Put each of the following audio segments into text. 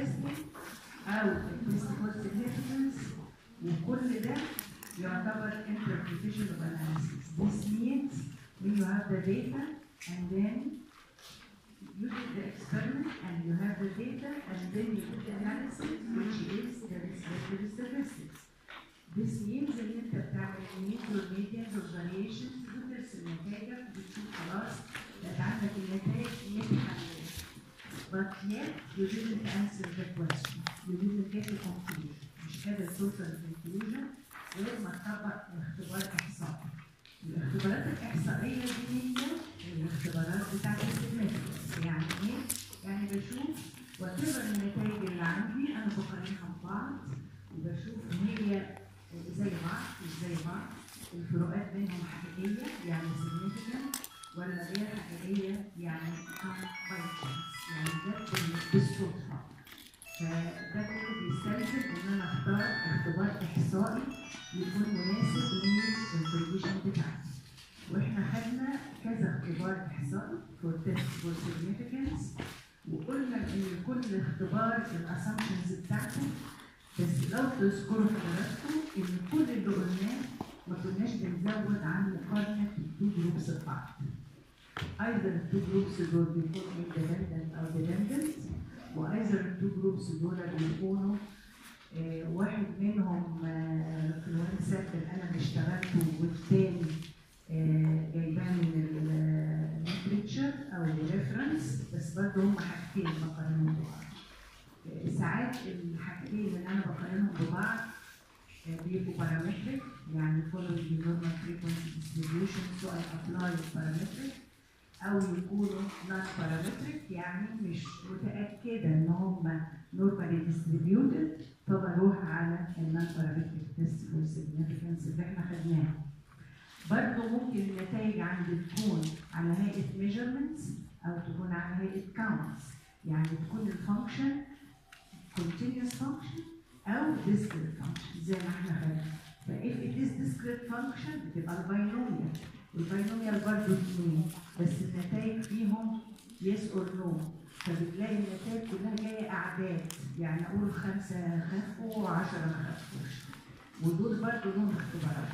تيستنج او التيست فور سيجنفكنس وكل ده يعتبر interpretation of analysis. This means when you have the data and then you do the experiment and you have the data and then you do the analysis which is the respective statistics. This means ان انت بتعمل means والmedians والvariations وترسم نتائجك بتشوف خلاص بقت عندك النتائج متحلله. But yet you didn't answer the question. You didn't get a conclusion. مش قادر توصل للconclusion غير ما تطبق اختبار احصائي. الاختبارات الاحصائيه دي هي الاختبارات بتاعت السيجنفكنس يعني ايه؟ يعني بشوف واتبر النتائج اللي عندي انا بقارنها ببعض وبشوف ان هي زي بعض مش زي بعض الفروقات بينهم حقيقيه يعني significant ولا غير حقيقيه يعني come by chance يعني ده بالصدفه فده كله بيستلزم ان انا اختار اختبار احصائي يكون مناسب للكونديشن بتاعتي واحنا خدنا كذا اختبار احصائي فور تيست فور سيجنفكنس وقلنا ان كل اختبار الاسامبشنز بتاعته بس لو تذكروا حضراتكم ان كل اللي قلناه ما كناش بنزود عن مقارنه التو جروبس ببعض. ايضا التو جروبس دول بيكونوا اندبندنت او ديبندنت وايضا التو جروبس دول بيكونوا آه، واحد منهم انفلونسا اللي انا اشتغلته والتاني آه، جايباه من الليترشر او الريفرنس بس برضه هم حاجتين بقارنهم ببعض. آه، ساعات الحاجتين اللي انا بقارنهم ببعض آه، بيبقوا بارامتريك يعني following the normal frequency distribution so I apply parametric او يكونوا non parametric يعني مش متاكده ان هم normally distributed فبروح على النون parametric test for significance اللي احنا خدناها. برضه ممكن النتائج عندي تكون على هيئه measurements او تكون على هيئه counts يعني تكون الفانكشن continuous function او discrete function زي ما احنا خدنا. ف if it is discrete function بتبقى الباينوميال الباينوميال برضه اثنين بس النتائج فيهم yes or no فبتلاقي النتائج كلها جايه اعداد يعني اقول خمسه خفوا وعشره ما خفوش ودول برضه لهم اختبارات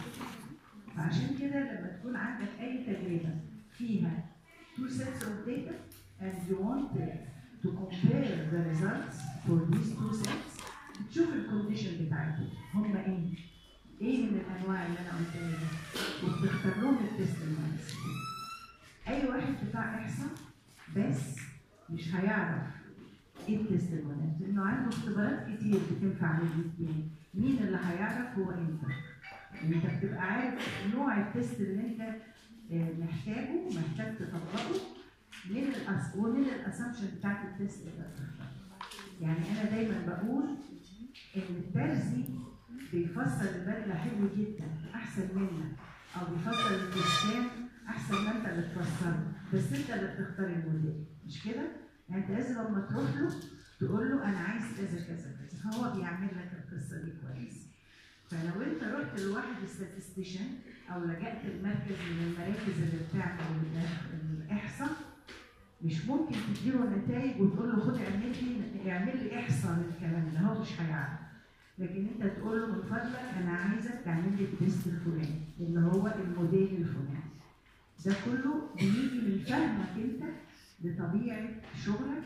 فعشان كده لما تكون عندك اي تجربه فيها two sets of data and you want to compare the results for these two sets تشوف الكونديشن بتاعتهم هم ايه؟ ايه من الانواع اللي انا قلتها دي؟ وبتختار لهم التست المناسب. اي واحد بتاع احصاء بس مش هيعرف ايه التست المناسب لانه عنده اختبارات كتير بتنفع للاثنين مين اللي هيعرف هو انت انت بتبقى عارف نوع التست اللي انت آه، محتاجه محتاج تطبقه من الأس... ومن الاسامبشن بتاعت التست اللي هتختاره. يعني انا دايما بقول ان الترزي بيفسر البدله حلو جدا احسن منك او بيفسر الفستان احسن ما انت اللي تفسره بس انت اللي بتختار الموديل مش كده؟ يعني انت لازم لما تروح له تقول له انا عايز كذا كذا كذا فهو بيعمل لك القصه دي كويس فلو انت رحت لواحد ستاتستيشن او لجأت المركز من المراكز اللي بتعمل ال- الاحصاء مش ممكن تديله نتائج وتقول له خد اعمل لي اعمل لي احصاء للكلام ده هو مش هيعرف لكن انت تقول له من فضلك انا عايزك تعمل لي التيست الفلاني اللي هو الموديل الفلاني ده كله بيجي من فهمك انت لطبيعه شغلك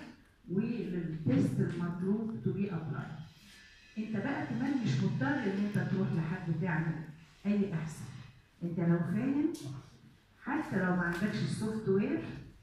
وللتيست المطلوب تو بي ابلاي انت بقى كمان مش مضطر ان انت تروح لحد تعمل اي احسن انت لو فاهم حتى لو ما عندكش السوفت وير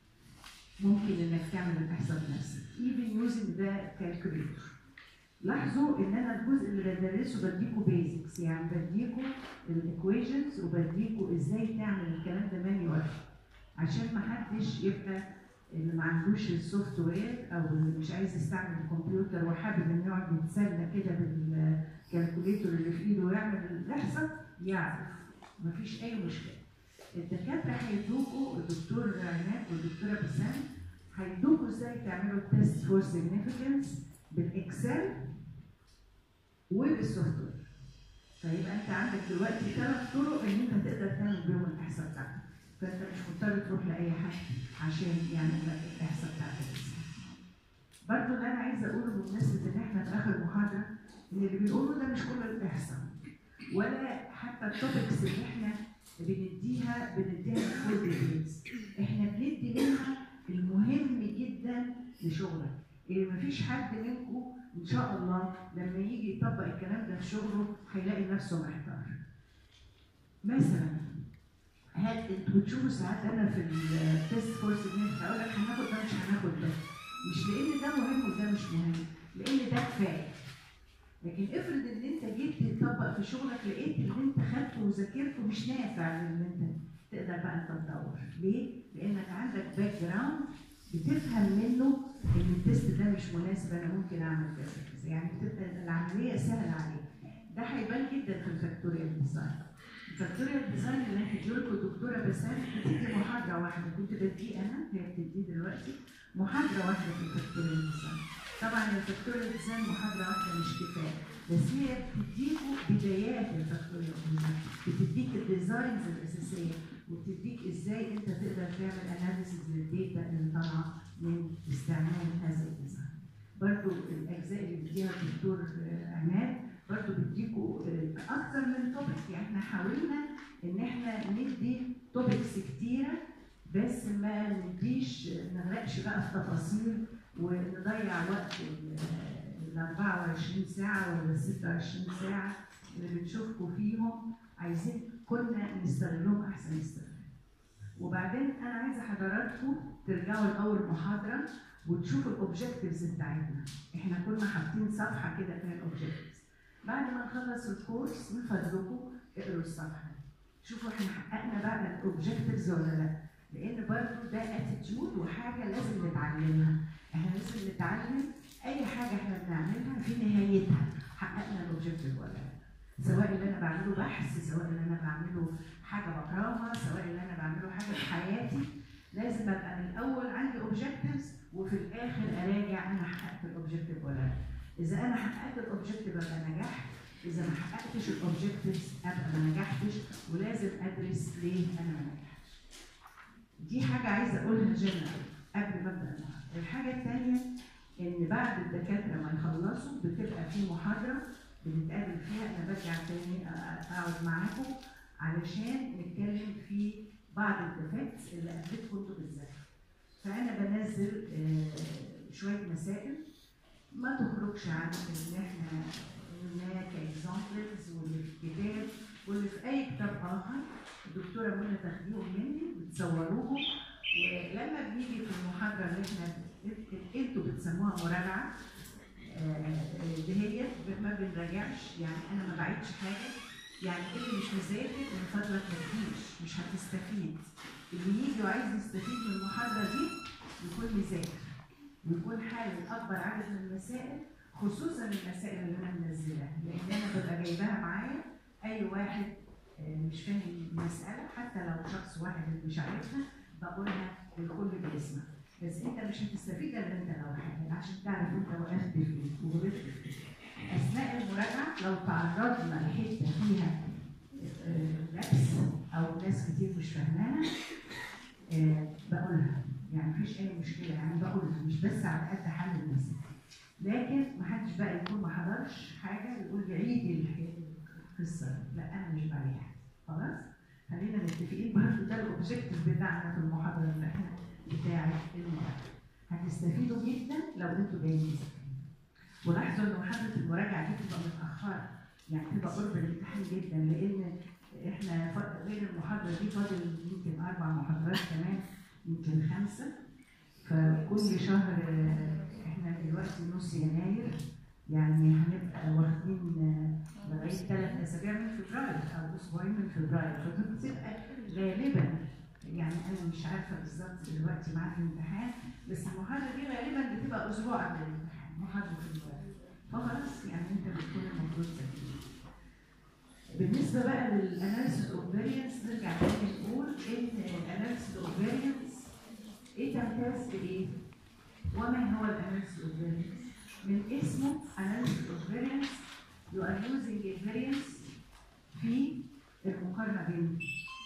ممكن انك تعمل الاحصاء بنفسك even using the calculator لاحظوا ان انا الجزء اللي بدرسه بديكوا بيزكس يعني بديكوا الايكويشنز وبديكوا ازاي تعمل الكلام ده مانيوال عشان ما حدش يبقى اللي ما عندوش السوفت وير او اللي مش عايز يستعمل الكمبيوتر وحابب انه يقعد يتسلى كده بالكالكوليتور اللي في ايده ويعمل الاحصاء يعرف مفيش اي مشكله الدكاتره هيدوكوا الدكتور عماد والدكتوره بسام هيدوكوا ازاي تعملوا التست فور سيجنيفيكانس بالاكسل وبالسوفت وير فيبقى انت عندك دلوقتي ثلاث طرق ان انت تقدر تعمل بيهم الاحصاء بتاعتك فانت مش مضطر تروح لاي حد عشان يعمل لك الاحصاء بتاعتك برضه اللي انا عايزه عايزه اقوله بمناسبه ان احنا في اخر محاضره ان اللي بنقوله ده مش كل اللي بيحصل ولا حتى التوبكس اللي احنا بنديها بنديها فول ديتيلز احنا بندي منها المهم جدا لشغلك اللي مفيش حد منكم ان شاء الله لما يجي يطبق الكلام ده في شغله هيلاقي نفسه محتار مثلا هل انتوا بتشوفوا ساعات انا في التست فور سيجنيفيكانت هقول لك هناخد ده مش هناخد ده مش لان ده مهم وده مش مهم لان ده كفايه لكن افرض ان انت جيت تطبق في شغلك لقيت اللي انت خدته وذاكرته مش نافع لان انت تقدر بقى انت تدور ليه؟ لانك عندك باك جراوند بتفهم منه ان التست ده مش مناسب انا ممكن اعمل كذا كذا يعني بتبقى العمليه سهله عليك ده هيبان جدا في الفاكتوريال ديزاين الفاكتوريال ديزاين اللي انا هديلكم الدكتوره بسام بتدي محاضره واحده كنت بدي انا هي بتدي دلوقتي محاضره واحده في الفاكتوريال ديزاين طبعا الفاكتوريال ديزاين محاضره واحده مش كفايه بس هي بتديكوا بدايات الفاكتوريال ديزاين بتديك الديزاينز الاساسيه وبتديك ازاي انت تقدر تعمل اناليسيز للداتا اللي طالعه من استعمال هذا الديزاين. برضو الاجزاء اللي بيديها الدكتور عماد برضو بيديكوا اكثر من توبك يعني احنا حاولنا ان احنا ندي توبكس كتيره بس ما نديش نغرقش بقى في تفاصيل ونضيع وقت ال 24 ساعه ولا 26 ساعه اللي بنشوفكم فيهم عايزين كنا نستغلهم احسن استغلال. وبعدين انا عايزه حضراتكم ترجعوا لاول محاضره وتشوفوا الاوبجكتيفز بتاعتنا. احنا كنا حاطين صفحه كده فيها الاوبجكتيفز. بعد ما نخلص الكورس من فضلكم اقروا الصفحه دي. شوفوا احنا حققنا بقى الاوبجكتيفز ولا لا. لان برضه ده اتيتيود وحاجه لازم نتعلمها. احنا لازم نتعلم اي حاجه احنا بنعملها في نهايتها حققنا الاوبجكتيف ولا لا. سواء اللي انا بعمله بحث سواء اللي انا بعمله حاجه بقراها سواء اللي انا بعمله حاجه في حياتي لازم ابقى من الاول عندي اوبجكتيفز وفي الاخر اراجع انا حققت الاوبجكتيف ولا لا اذا انا حققت الاوبجكتيف ابقى نجحت اذا ما حققتش الاوبجكتيفز ابقى ما نجحتش ولازم ادرس ليه انا ما نجحتش دي حاجه عايزه اقولها جنرال قبل ما ابدا الحاجه الثانيه ان بعد الدكاتره ما يخلصوا بتبقى في محاضره بنتقابل فيها انا برجع تاني اقعد معاكم علشان نتكلم في بعض الديفكتس اللي قابلتكم انتوا بالذات. فانا بنزل شويه مسائل ما تخرجش عن اللي احنا قلناه كاكزامبلز واللي في الكتاب واللي في اي كتاب اخر الدكتوره منى تاخديهم مني بتصوروهم ولما بنيجي في المحاضره اللي احنا انتوا بتسموها مراجعه دهيت ما بنراجعش يعني انا ما بعيدش حاجه يعني اللي مش مذاكر من فضلك ما تجيش مش هتستفيد اللي يجي وعايز يستفيد من المحاضره دي يكون مذاكر ويكون حل اكبر عدد من المسائل خصوصا المسائل اللي انا منزلاها لان انا ببقى جايباها معايا اي واحد مش فاهم المساله حتى لو شخص واحد اللي مش عارفها بقولها للكل باسمه بس انت مش هتستفيد الا انت لو حاجه عشان تعرف انت وقفت فين وغلطت فين. اثناء المراجعه لو تعرضنا لحته فيها لبس او ناس كتير مش فاهماها بقولها يعني مفيش اي مشكله يعني بقولها مش بس على قد حل المسائل لكن محدش بقى يكون ما حضرش حاجه يقول لي عيد القصه لا انا مش بعيدها خلاص خلينا متفقين برضه ده الاوبجيكتيف بتاعنا في المحاضره اللي احنا بتاعت المراجعه هتستفيدوا جدا لو انتوا جايين مذاكرين ولاحظوا ان محاضره المراجعه دي بتبقى متاخره يعني بتبقى قرب الامتحان جدا لان احنا غير المحاضره دي فاضل يمكن اربع محاضرات كمان يمكن خمسه فكل شهر احنا دلوقتي نص يناير يعني هنبقى واخدين لغايه ثلاث اسابيع من فبراير او اسبوعين من فبراير فبتبقى غالبا يعني انا مش عارفه بالظبط دلوقتي معاك الامتحان بس المحاضره دي غالبا بتبقى اسبوع قبل الامتحان محاضره فبراير فخلاص يعني انت بتكون المفروض ذاكر بالنسبه بقى للاناليسيس اوف فاريانس نرجع تاني نقول ان الاناليسيس اوف فاريانس ايه تمتاز بايه؟ وما هو الاناليسيس اوف فاريانس؟ من اسمه analysis of variance you are using a variance في المقارنة بين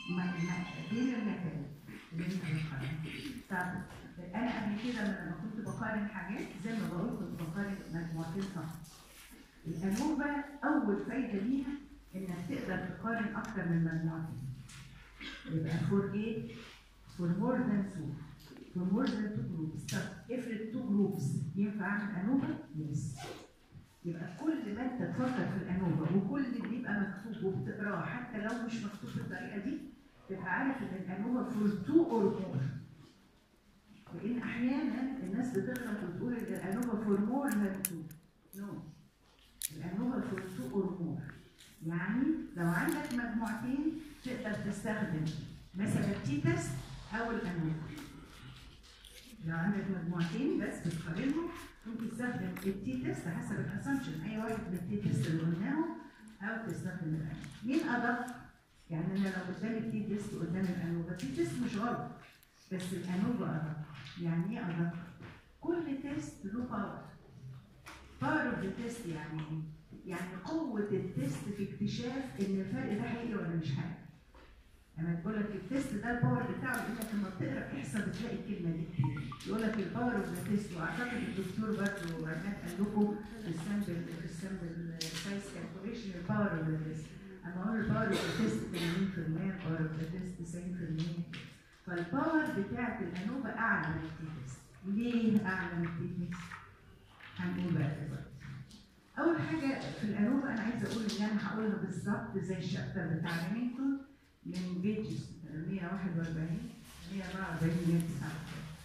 بين النتائج اللي انت بتقارن. طب انا قبل كده لما كنت بقارن حاجات زي ما بقول كنت بقارن مجموعتين فقط الانوفا اول فايده ليها انك تقدر تقارن اكتر من مجموعتين يبقى فور ايه فور مور ذان تو فور مور ذان تو جروبس طب افرض تو جروبس ينفع اعمل انوفا؟ يس يبقى كل ما انت تفكر في الانوفا وكل اللي بيبقى مكتوب وبتقراه حتى لو مش مكتوب بالطريقه دي تبقى عارف ان الانوفا فور تو اور مور لان احيانا الناس بتغلط وتقول ان الانوفا فور مور ذان تو نو الانوفا فور تو اور مور يعني لو عندك مجموعتين تقدر تستخدم مثلا التي تيست او الانوفا لو عندك مجموعتين بس بتقارنهم ممكن تستخدم التي تيست حسب الاسامبشن اي واحد من التي تيست اللي قلناهم او تستخدم الانوفا مين ادق؟ يعني انا لو قدامي التي تيست قدام الانوفا التي تيست مش غلط بس الانوفا ادق يعني ايه ادق؟ كل تيست له باور باور اوف ذا تيست يعني ايه؟ يعني قوة التيست في اكتشاف ان الفرق ده حقيقي ولا مش حقيقي. لما تقول لك التيست ده الباور بتاعه انك لما بتقرا احصى بتلاقي الكلمه دي كتير. يقول لك الباور اوف ذا تيست واعتقد الدكتور برضه عماد قال لكم في السامبل في السامبل سايز كالكوليشن الباور اوف ذا تيست. اما اقول الباور اوف ذا تيست 80% الباور اوف ذا تيست 90% فالباور بتاعت الانوفا اعلى من التي تيست. ليه اعلى من التي تيست؟ هنقول بقى دلوقتي. اول حاجه في الانوفا انا عايزه اقول ان انا هقولها بالظبط زي الشابتر بتاع ريمينتون من بيجز 141 144 149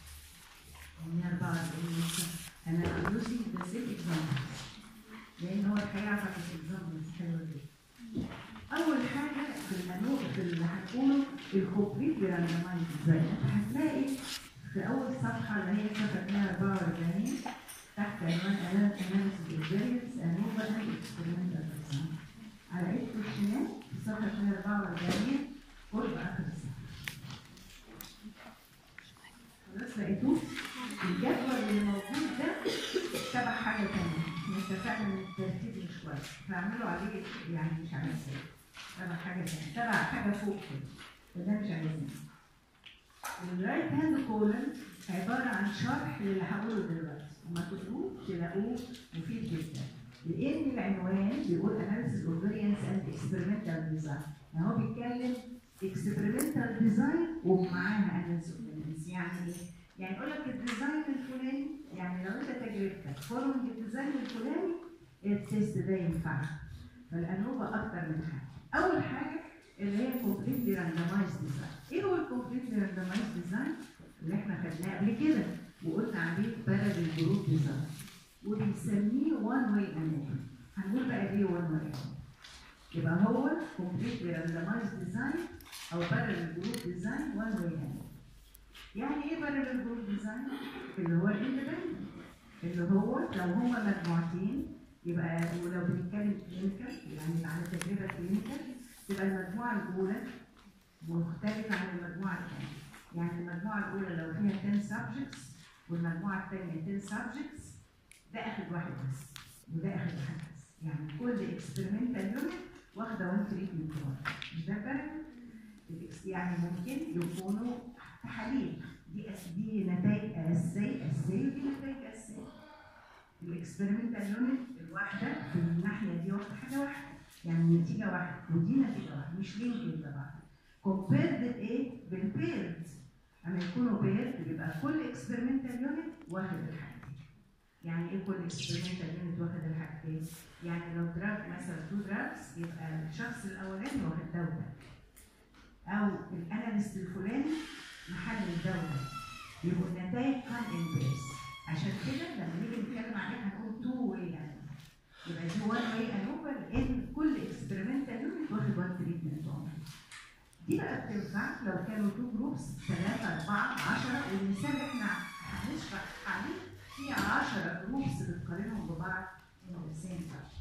144 انا I'm using the same examples لان هو الحقيقه بتاعت الاكزامبلز حلوه جدا اول حاجه في الانوفا في اللي هنقوله الكومبليت راندمايز ازاي انت هتلاقي في اول صفحه اللي هي صفحه 144 تحت عنوان analysis of variance ANOVA and experimental design. على ايدكم الشمال في صفحة 144 قرب آخر الصفحة. خلاص لقيتوه؟ الجدول اللي موجود ده تبع حاجة تانية. احنا اتفقنا ان الترتيب مش كويس، فاعملوا عليه يعني مش عارف ازاي. تبع حاجة تانية، تبع حاجة فوق كده. فده مش عايزينه. الرايت هاند كولن عبارة عن شرح للي هقوله دلوقتي. وما تقولوه تلاقوه مفيد جدا لان العنوان بيقول analysis of variance and experimental design يعني هو بيتكلم experimental design ومعاها analysis of variance يعني ايه؟ يعني يقول لك الديزاين الفلاني يعني لو انت تجربتك فولوينج الديزاين الفلاني التيست ده ينفع فالانوفا اكتر من حاجه اول حاجه اللي هي completely randomized design ايه هو الكومبليتلي randomized design اللي احنا خدناه قبل كده وقلنا عليه بارل جروب ديزاين وبنسميه وان واي انوفا هنقول بقى ليه وان واي يبقى هو كومبليتلي راندمايز ديزاين او بارل جروب ديزاين وان واي انوفا يعني ايه بارل جروب ديزاين؟ اللي هو الاندبندنت اللي هو لو هما مجموعتين يبقى ولو بنتكلم كلينيكال يعني على تجربه كلينيكال تبقى المجموعه الاولى مختلفه عن المجموعه الثانيه يعني المجموعه الاولى لو فيها 10 subjects والمجموعه الثانيه 10 subjects ده اخد واحد بس وده اخد واحد بس يعني كل اكسبيرمنتال يونت واخده وان تريتمنت واحد مش ده فرق يعني ممكن يكونوا تحاليل دي أس دي نتائج اساسيه اساسيه ودي نتائج اساسيه الاكسبيرمنتال يونت الواحده في الناحيه دي واخده حاجه واحده يعني نتيجه واحده ودي نتيجه واحده مش لينكد لبعض كومبيرد بايه؟ بالبيرد اما يكونوا بيرد بيبقى كل اكسبيرمنتال يونت واخد الحاجتين يعني ايه كل اكسبيرمنتال يونت واخد الحاجتين؟ يعني لو دراج مثلا تو دراجز يبقى الشخص الاولاني واخد ده وده او الاناليست الفلاني محل الدوله يبقوا النتائج كان انفيرس عشان كده لما نيجي نتكلم عليها هنقول تو واي انوفا يبقى دي وان واي انوفا لان كل اكسبيرمنتال يونت واخد وان تريتمنت دي بقى بتنفع لو كانوا تو جروبس ثلاثة أربعة 10 والمثال اللي احنا هنشرح عليه في 10 جروبس بتقارنهم ببعض in the same subject.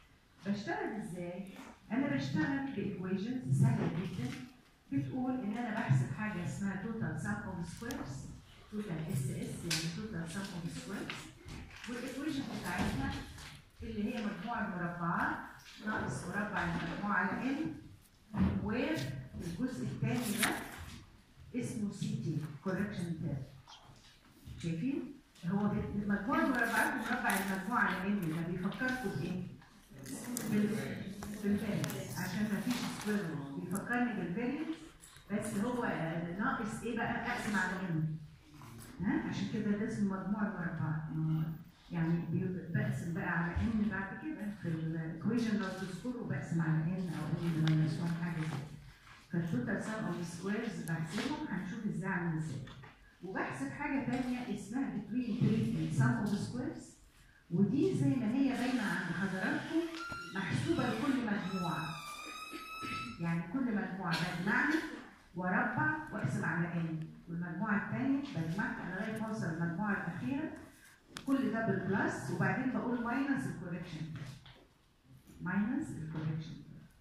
بشتغل ازاي؟ أنا بشتغل بإيكويشنز سهلة جدا بتقول إن أنا بحسب حاجة اسمها توتال سم اوف سكويرز توتال اس اس يعني توتال سم اوف سكويرز والإيكويشن بتاعتنا اللي هي مجموع المربعات ناقص مربع المجموعة على n where الجزء الثاني ده اسمه سي تي كوركشن تيرم شايفين؟ هو بي- مجموع المربعات ومربع المجموعة العلمي ده بيفكركم بإيه؟ بال- بالفاريانس عشان ما فيش سكوير بيفكرني بالفاريانس بس هو آه، ناقص ايه بقى اقسم على ان ها عشان كده ده اسمه مجموع المربعات آه، يعني بي- بقسم بقى على ان بعد كده في الايكويشن لو تذكروا بقسم على ان او ان ماينس 1 حاجه كده فالتوتال سم اوف سكويرز بحسبهم هنشوف ازاي عامل ازاي وبحسب حاجه ثانيه اسمها between treatment sum of squares ودي زي ما هي باينه عند حضراتكم محسوبه لكل مجموعه يعني كل مجموعه بجمعها واربع واقسم على ان والمجموعه الثانيه بجمعها لغايه ما اوصل المجموعه الاخيره كل ده بالبلس وبعدين بقول ماينس الكوريكشن ماينس الكوريكشن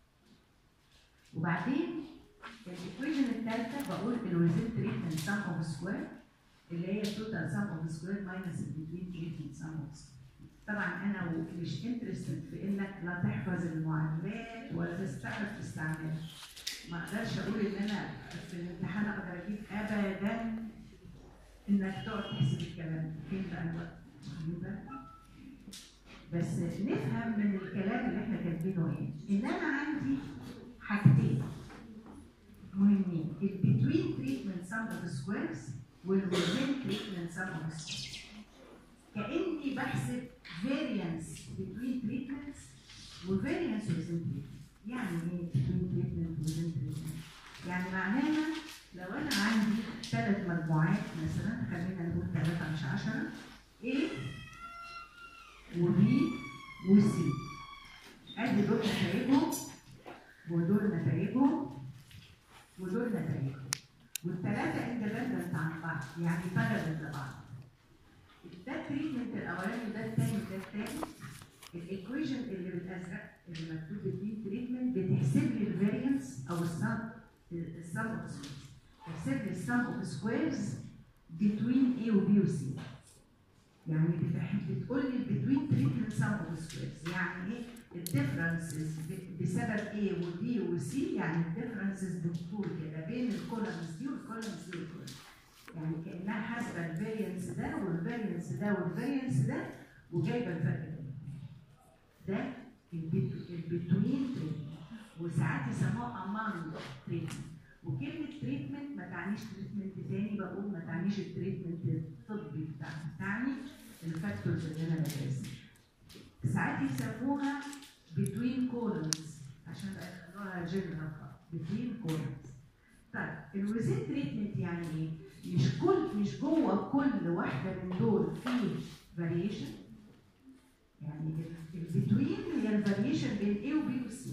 وبعدين الايكويشن الثالثه بقول الوزن تريتمنت سم اوف سكوير اللي هي التوتال سم اوف سكوير ماينس البتوين تريتمنت سم اوف سكوير طبعا انا مش انترستد في انك لا تحفظ المعادلات ولا تعرف تستعملها ما اقدرش اقول ان انا في الامتحان اقدر اجيب ابدا انك تقعد تحسب الكلام ده. فين بقى الوقت؟ واخدين بالكم؟ بس نفهم من الكلام اللي احنا كاتبينه ايه؟ ان انا عندي حاجتين مهمين البتوين تريتمنت سم اوف سكويرز والوزين تريتمنت سم اوف سكويرز كاني بحسب variance between treatments وvariance within treatment يعني ايه between treatment within treatment يعني معناها لو انا عندي ثلاث مجموعات مثلا خلينا نقول ثلاثة مش عشرة A و B و C ادي دول نتائجهم ودول نتائجهم ودول نتائجهم والثلاثة اندبندنت عن بعض يعني بارلل لبعض ده التريتمنت الاولاني ده الثاني ده الثالث الايكويشن اللي بالازرق اللي مكتوب فيه تريتمنت بتحسب لي الفارينس او السم السم اوف سكويرز تحسب لي السم اوف سكويرز بتوين A و B و C يعني بتح- بتقول لي بتوين تريتمنت سم اوف سكويرز يعني ايه الديفرنسز بسبب A و B و C يعني الديفرنسز بالطول كده بين الكولمز دي والكولمز دي والكولمز يعني كانها حاسبه الفارينس ده والفارينس ده والفارينس ده وجايبه الفرق ده ده البتوين تريتمنت وساعات يسموه امانج تريتمنت وكلمه تريتمنت ما تعنيش تريتمنت تاني بقول ما تعنيش التريتمنت الطبي بتاعها تعني الفاكتورز اللي انا بدرسها ساعات يسموها between columns عشان بقى يخلوها جنرال between columns طيب الوزين تريتمنت يعني ايه؟ مش كل مش جوه كل واحده من دول فيه فاريشن يعني البتوين هي الفاريشن بين A و B و C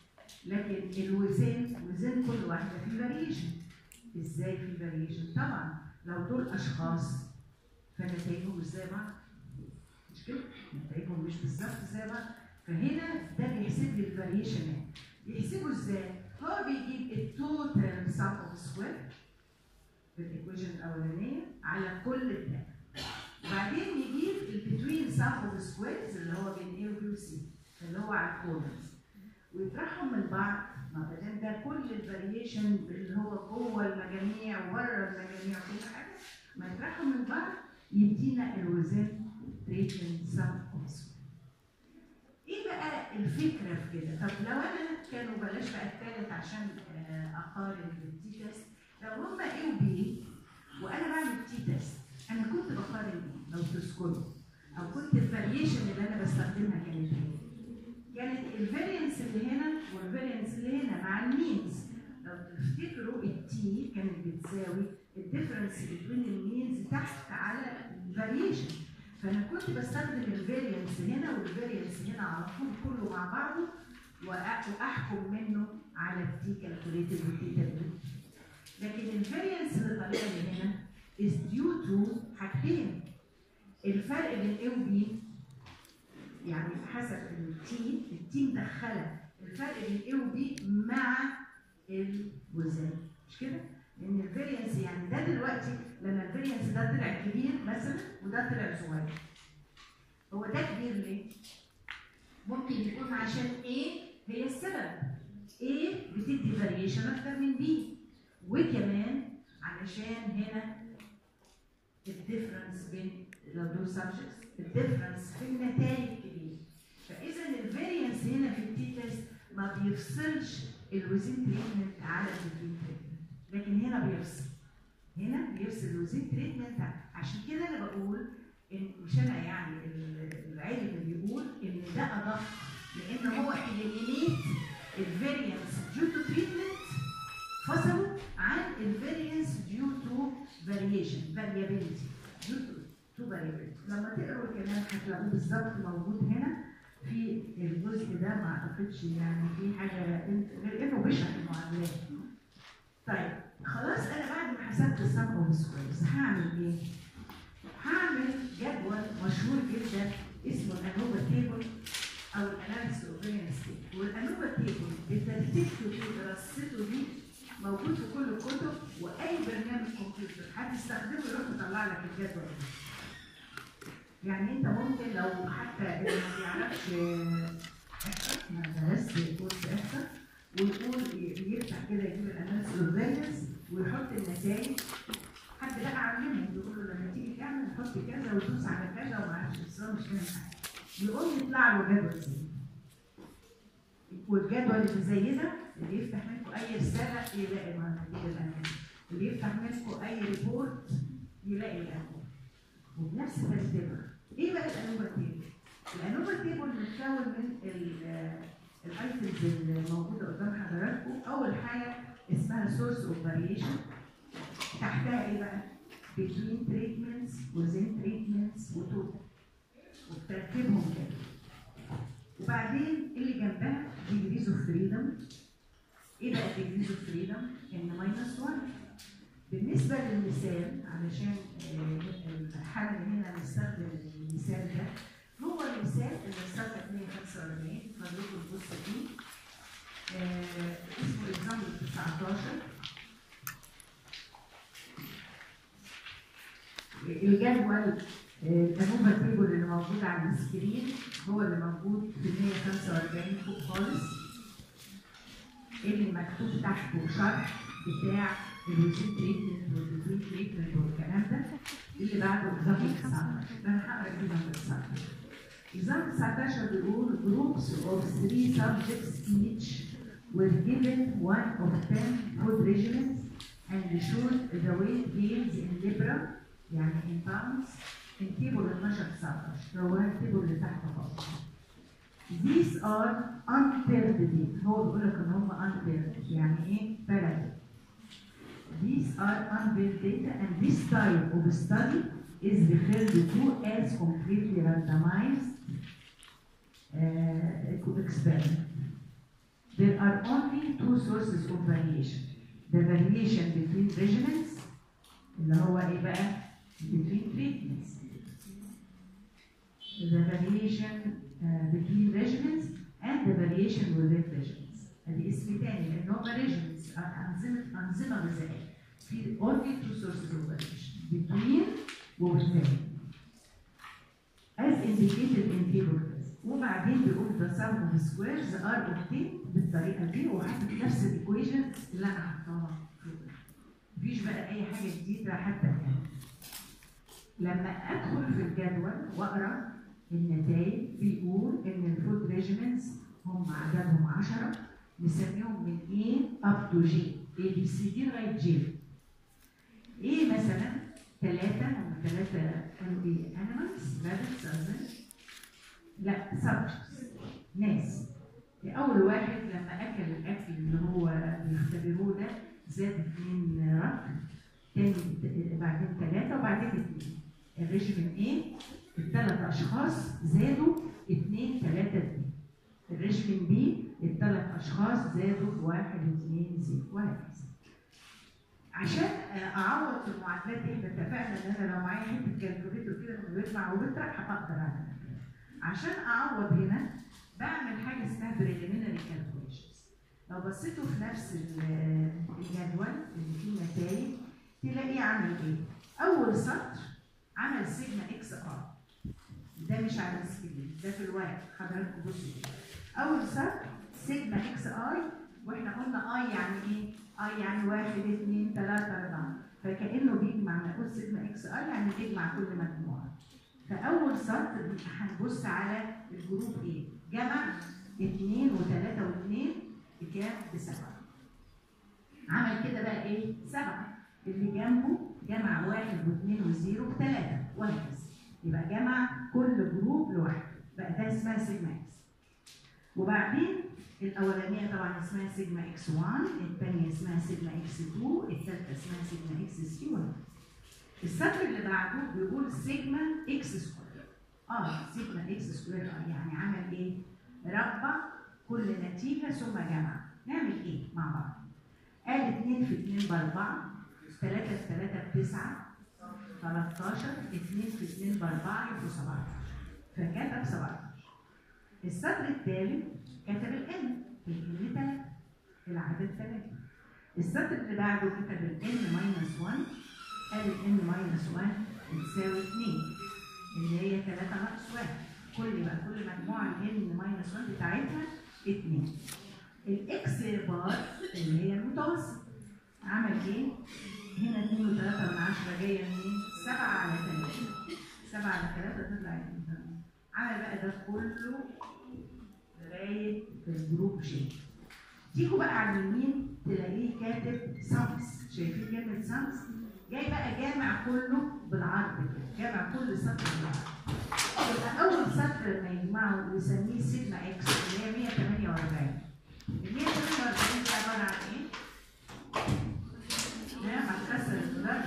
لكن الوزين وزين كل واحده فيه فاريشن ازاي في فاريشن؟ طبعا لو دول اشخاص فنتائجهم مش زي بعض مش كده؟ نتائجهم مش بالظبط زي بعض فهنا ده بيحسب لي الفاريشن بيحسبه ازاي؟ هو بيجيب التوتال سم اوف سكوير في الايكويشن الاولانيه على كل ده وبعدين يجيب البتوين سم اوف سكويرز اللي هو بين A و B و C اللي هو على الكورنرز ويطرحهم من بعض ما دام ده كل الفاريشن اللي هو جوه المجاميع وبره المجاميع وكل حاجه ما يطرحهم من بعض يدينا الوزن تريتمنت سم اوف سكوير ايه بقى الفكره في كده؟ طب لو انا كانوا بلاش بقى الثالث عشان آه، اقارن بالتي تيست لو هما ايه وبي وانا بعمل تي تيست انا كنت بقارن ايه لو تذكروا او كنت الفاريشن اللي انا بستخدمها كانت ايه؟ كانت الفارينس اللي هنا والفارينس اللي هنا مع المينز لو تفتكروا التي كانت بتساوي الديفرنس بين المينز تحت على الفاريشن فانا كنت بستخدم الفارينس هنا والفارينس هنا على طول كله مع بعضه وأ- واحكم منه على التي كالكوليتد والتي كالكوليتد لكن الفارينس اللي طالع لي هنا is due to حاجتين الفرق بين A و B يعني حسب التي التي مدخله الفرق بين A و B مع الوزن مش كده؟ لان الفارينس يعني ده دلوقتي لما الفارينس ده طلع كبير مثلا وده طلع صغير هو ده كبير ليه؟ ممكن يكون عشان A هي السبب A بتدي فاريشن اكتر من B وكمان علشان هنا الديفرنس بين لو دول subjects الديفرنس في النتائج كبير فاذا الفاريانس هنا في التي تيست ما بيفصلش الوزين تريتمنت على الديفرين تريتمنت لكن هنا بيفصل هنا بيفصل الوزين تريتمنت عشان كده انا بقول ان مش انا يعني ال- العلم بيقول ان ده ادق لان هو اليمينيت الفاريانس ديو تو تريتمنت فصلوا عن الفاريانس ديو تو فاريشن فاريابيلتي ديو تو فاريابيلتي لما تقروا الكلام هتلاقوه بالظبط موجود هنا في الجزء ده ما اعتقدش يعني في حاجه غير انه بيشرح المعادلات طيب خلاص انا بعد ما حسبت السم اوف سكويرز هعمل ايه؟ هعمل جدول مشهور جدا اسمه الانوبا تيبل او الاناليسيس اوف فاريانس تيبل والانوبا تيبل بترتيبته دي دراسته دي موجود في كل الكتب واي برنامج كمبيوتر هتستخدمه يروح يطلع لك الجدول ده يعني انت ممكن لو حتى اللي ما بيعرفش احصاء ما درست كورس احصاء ويقول يفتح كده يجيب الاناليسيس اوف فاريانس ويحط النتائج حد بقى علمه يقول له لما تيجي تعمل حط كذا وتدوس على كذا وما اعرفش بس هو مش فاهم حاجه يقوم يطلع له جدول زي ده. والجدول اللي زي ده اللي يفتح منكم اي رساله يلاقي مع نتيجه الاناليسيس اللي يفتح منكم اي ريبورت يلاقي الاناليسيس وبنفس ترتيبها ايه بقى الانوبا تيبل؟ الانوبا تيبل متكون من ال- الايتمز اللي موجوده قدام حضراتكم اول حاجه اسمها سورس اوف فاريشن تحتها ايه بقى؟ between treatments within treatments وتوتال وبترتيبهم كده وبعدين اللي جنبها degrees of freedom ايه بقى degrees of freedom؟ ان ماينس 1 بالنسبه للمثال علشان آه، الحاله اللي هنا نستخدم المثال ده هو المثال اللي صفحه 145 فضلكم تبصوا فيه آه، اسمه اكزامبل 19 الجدول الانوفا تيبل اللي موجود على السكرين هو اللي موجود في 145 فوق خالص اللي مكتوب تحته شرح بتاع الروتين تريتمنت والروتين تريتمنت والكلام ده اللي بعده اكزامبل 19 انا هقرا اكزامبل 19 اكزامبل 19 بيقول groups of three subjects each were given one of ten food regimens and showed the weight gains in libra يعني in pounds in table 12 19 هو التيبل اللي تحت خالص These are unpaired data هو بيقول لك ان هم unpaired يعني ايه parallel These are unpaired data and this type of study is referred to as completely randomized uh, experiment. There are only two sources of variation. The variation between regimens اللي هو ايه بقى؟ between treatments. The variation uh, between regimens and the variation within regimens. ادي اسم تاني لان هم regimens انظمه انظمه غذائيه. في only two sources of variation between وwithin. As indicated in table this. وبعدين بيقول the sum of squares are obtained بالطريقه دي وحاطط نفس الايكويشن اللي انا حطاها فوق. مفيش بقى اي حاجه جديده حتى الان. لما ادخل في الجدول واقرا النتائج بيقول ان الفود ريجيمنتس هم عددهم 10 نسميهم من A up to G A B C D لغايه G A مثلا ثلاثة هم ثلاثة كانوا ايه؟ animals rabbits أظن لا subjects ناس أول واحد لما أكل الأكل اللي هو بيختبروه ده زاد اثنين رطل تاني بعدين ثلاثة وبعدين اثنين الريجيمين ايه؟ الثلاث أشخاص زادوا اثنين ثلاثة اثنين الريجيمين بي الثلاث أشخاص زادوا واحد اثنين زيرو وهكذا عشان اعوض في المعادلات دي احنا اتفقنا ان انا لو معايا حته كالكوليتر كده من بيطلع وبيطرح هقدر اعمل عشان اعوض هنا بعمل حاجه اسمها بريليمينري كالكوليشنز لو بصيتوا في نفس ال- الجدول اللي فيه نتائج تلاقيه عامل ايه؟ اول سطر عمل سيجما اكس ار ده مش على السكرين ده في الورق حضراتكم بصوا كده اول سطر سيجما اكس اي واحنا قلنا اي يعني ايه؟ اي يعني واحد اثنين ثلاثة أربعة فكأنه بيجمع نقول سيجما اكس اي يعني بيجمع كل مجموعة فاول سطر هنبص على الجروب ايه جمع اثنين وثلاثة واثنين بكام؟ بسبعة. عمل كده بقى ايه؟ سبعة. اللي جنبه جمع واحد واثنين وزيرو بثلاثة وهكذا. يبقى جمع كل جروب لوحده. بقى ده اسمها سيجما اكس. وبعدين الأولانية طبعا اسمها سيجما اكس 1، الثانية اسمها سيجما اكس 2، الثالثة اسمها سيجما اكس 3 وهكذا. السطر اللي بعده بيقول سيجما اكس سكوير. اه سيجما اكس سكوير يعني عمل ايه؟ ربع كل نتيجة ثم جمع نعمل ايه مع بعض قال 2 في 2 ب 4 3 في 3 ب 9 13 2 في 2 ب 4 يبقوا 17 فكتب 17 السطر الثالث كتب الان الان 3 العدد 3 السطر اللي بعده كتب الان ماينس 1 قال الان ماينس 1 بتساوي 2 اللي هي 3 ناقص 1 كل بقى كل مجموعه الان ماينس 1 بتاعتها 2 الاكس بار اللي هي المتوسط عمل ايه؟ هنا 2 و3 من 10 جايه منين؟ 7 على 3 7 على 3 تطلع إيه؟ عمل بقى ده كله لغايه في الجروب جي تيجوا بقى على اليمين تلاقيه كاتب سامس شايفين كلمه سامس؟ جاي بقى جامع كله بالعرض كده جامع كل سطر بالعرض يبقى اول سطر لما يجمعه ويسميه سيجما اكس اللي هي 148 ال 148 دي عباره عن ايه؟ نعم هتكسر المدرج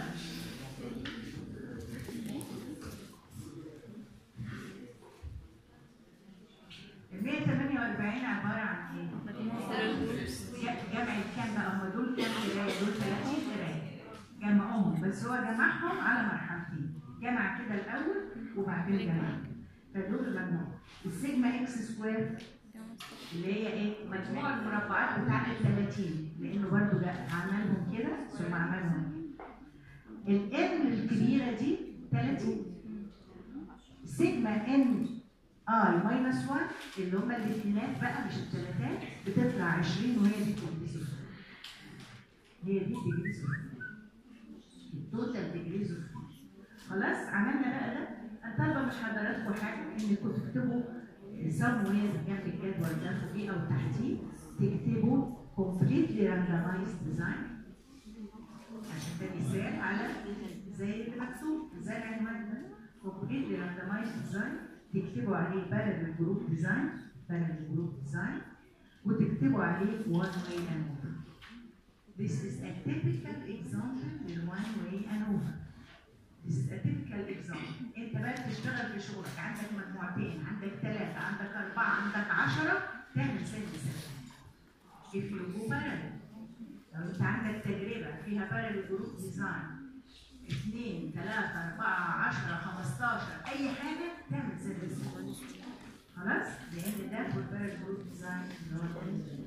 ال 148 عباره عن ايه؟ جمع الكام بقى هم دول كام قرايه؟ دول 30 قرايه جمعهم بس هو جمعهم على مرحلتين جمع كده الاول وبعدين جمع فدول مجموع السيجما اكس سكوير اللي هي ايه؟ مجموع المربعات بتاع ال 30 لانه برضه ده عملهم كده ثم عملهم الان الكبيره دي 30 سيجما ان اي ماينس 1 اللي هم الاثنينات بقى مش الثلاثات بتطلع 20 وهي دي بتدي صفر هي دي بتدي صفر التوتال ديجريز اوف خلاص عملنا بقى ده انا طالبه من حضراتكم حاجه انكم تكتبوا سم وير جنب الجدول ده فوقيه او تحتيه تكتبوا completely randomized design عشان ده مثال على زي اللي مكتوب زي العنوان ده completely randomized design تكتبوا عليه parallel group design parallel group design وتكتبوا عليه one way and over This is a typical example in one way and over. This is a typical example. انت بقى بتشتغل في شغلك عندك مجموعتين عندك ثلاثة عندك أربعة عندك عشرة تعمل سن سنة. If you go parallel لو انت عندك تجربة فيها parallel group design اثنين ثلاثة أربعة عشرة خمستاشر أي حاجة تعمل سن سنة. خلاص؟ لأن ده هو parallel group design اللي هو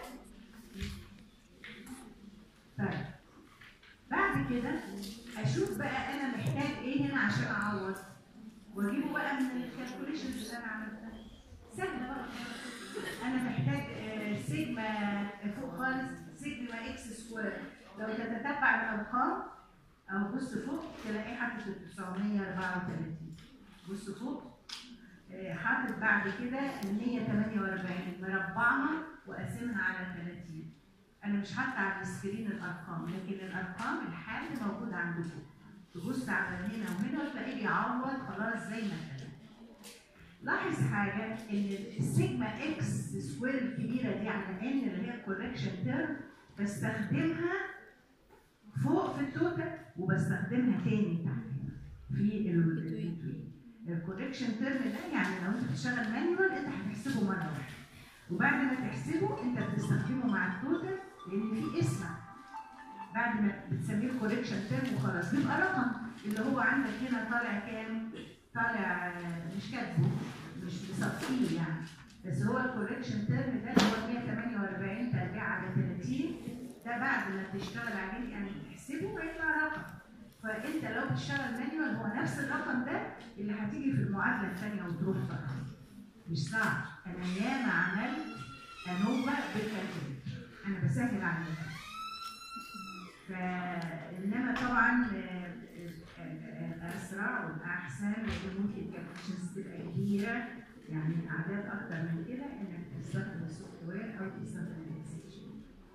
طيب بعد كده اشوف بقى انا محتاج ايه هنا عشان اعوض واجيبه بقى من الكالكوليشنز اللي انا عملتها سهله بقى انا محتاج آه، سيجما فوق خالص سيجما اكس سكوير لو تتتبع الارقام او بص فوق تلاقيه حاطط ال 934 بص فوق آه، حاطط بعد كده ال 148 مربعها وقاسمها على 30 انا مش حاطه على السكرين الارقام لكن الارقام الحل موجود عندكم تبص على هنا وهنا وتلاقيه بيعوض خلاص زي ما كان لاحظ حاجه ان السيجما اكس سكوير الكبيره دي على ان اللي هي الكوركشن تيرم بستخدمها فوق في التوتال وبستخدمها تاني تحت هنا في البتوين الكوركشن تيرم ده يعني لو انت بتشتغل مانيوال انت هتحسبه مره واحده وبعد ما تحسبه انت بتستخدمه مع التوتال لان في اسم بعد ما بتسميه الكوريكشن تيرم وخلاص بيبقى رقم اللي هو عندك هنا طالع كام؟ طالع آه، مش كاتبه مش مصفيه يعني بس هو الكوريكشن تيرم ده اللي هو 148 تربيع على 30 ده بعد ما تشتغل عليه يعني تحسبه هيطلع رقم فانت لو بتشتغل مانيوال هو نفس الرقم ده اللي هتيجي في المعادله الثانيه وتروح بقى مش صعب انا ياما عملت انوبه بالكالكوليتر انا بسهل عليها فانما طبعا آه، آه، آه، اسرع والاحسن لان ممكن الكابتشنز تبقى كبيره يعني اعداد اكتر من كده انك تستخدم السوفت وير او تستخدم الاكسشن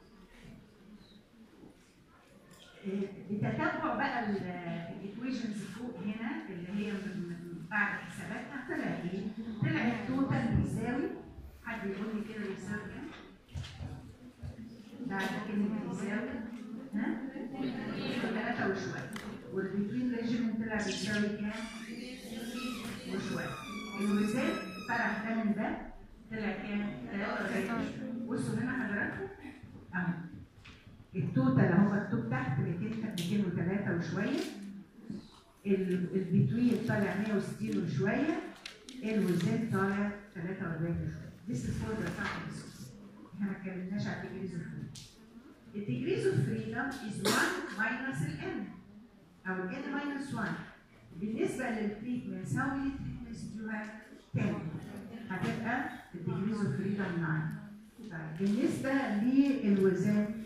بتتبع بقى الايكويشنز فوق هنا اللي هي من من بعد حساباتها طلع ايه؟ طلع التوتال بيساوي حد يقول لي كده بيساوي كام؟ بعد كلمة بيساوي ها؟ ثلاثة وشوية والبيتوين ريجيمنت طلع بيساوي كام؟ وشوية الوزان فرق ده من ده طلع كام؟ ثلاثة وشوية بصوا هنا حضراتكم اهو التوتال اهو مكتوب تحت 200 203 وشويه ال- البتوين طالع 160 وشويه الوزان طالع 43 وشويه This is for the time احنا ما اتكلمناش على degrees of freedom. The degrees of freedom is 1 minus ال n او ال n minus 1 بالنسبه للتريتمنتس how many treatments do you have؟ 10 هتبقى ال degrees of freedom 9 طيب بالنسبه للوزان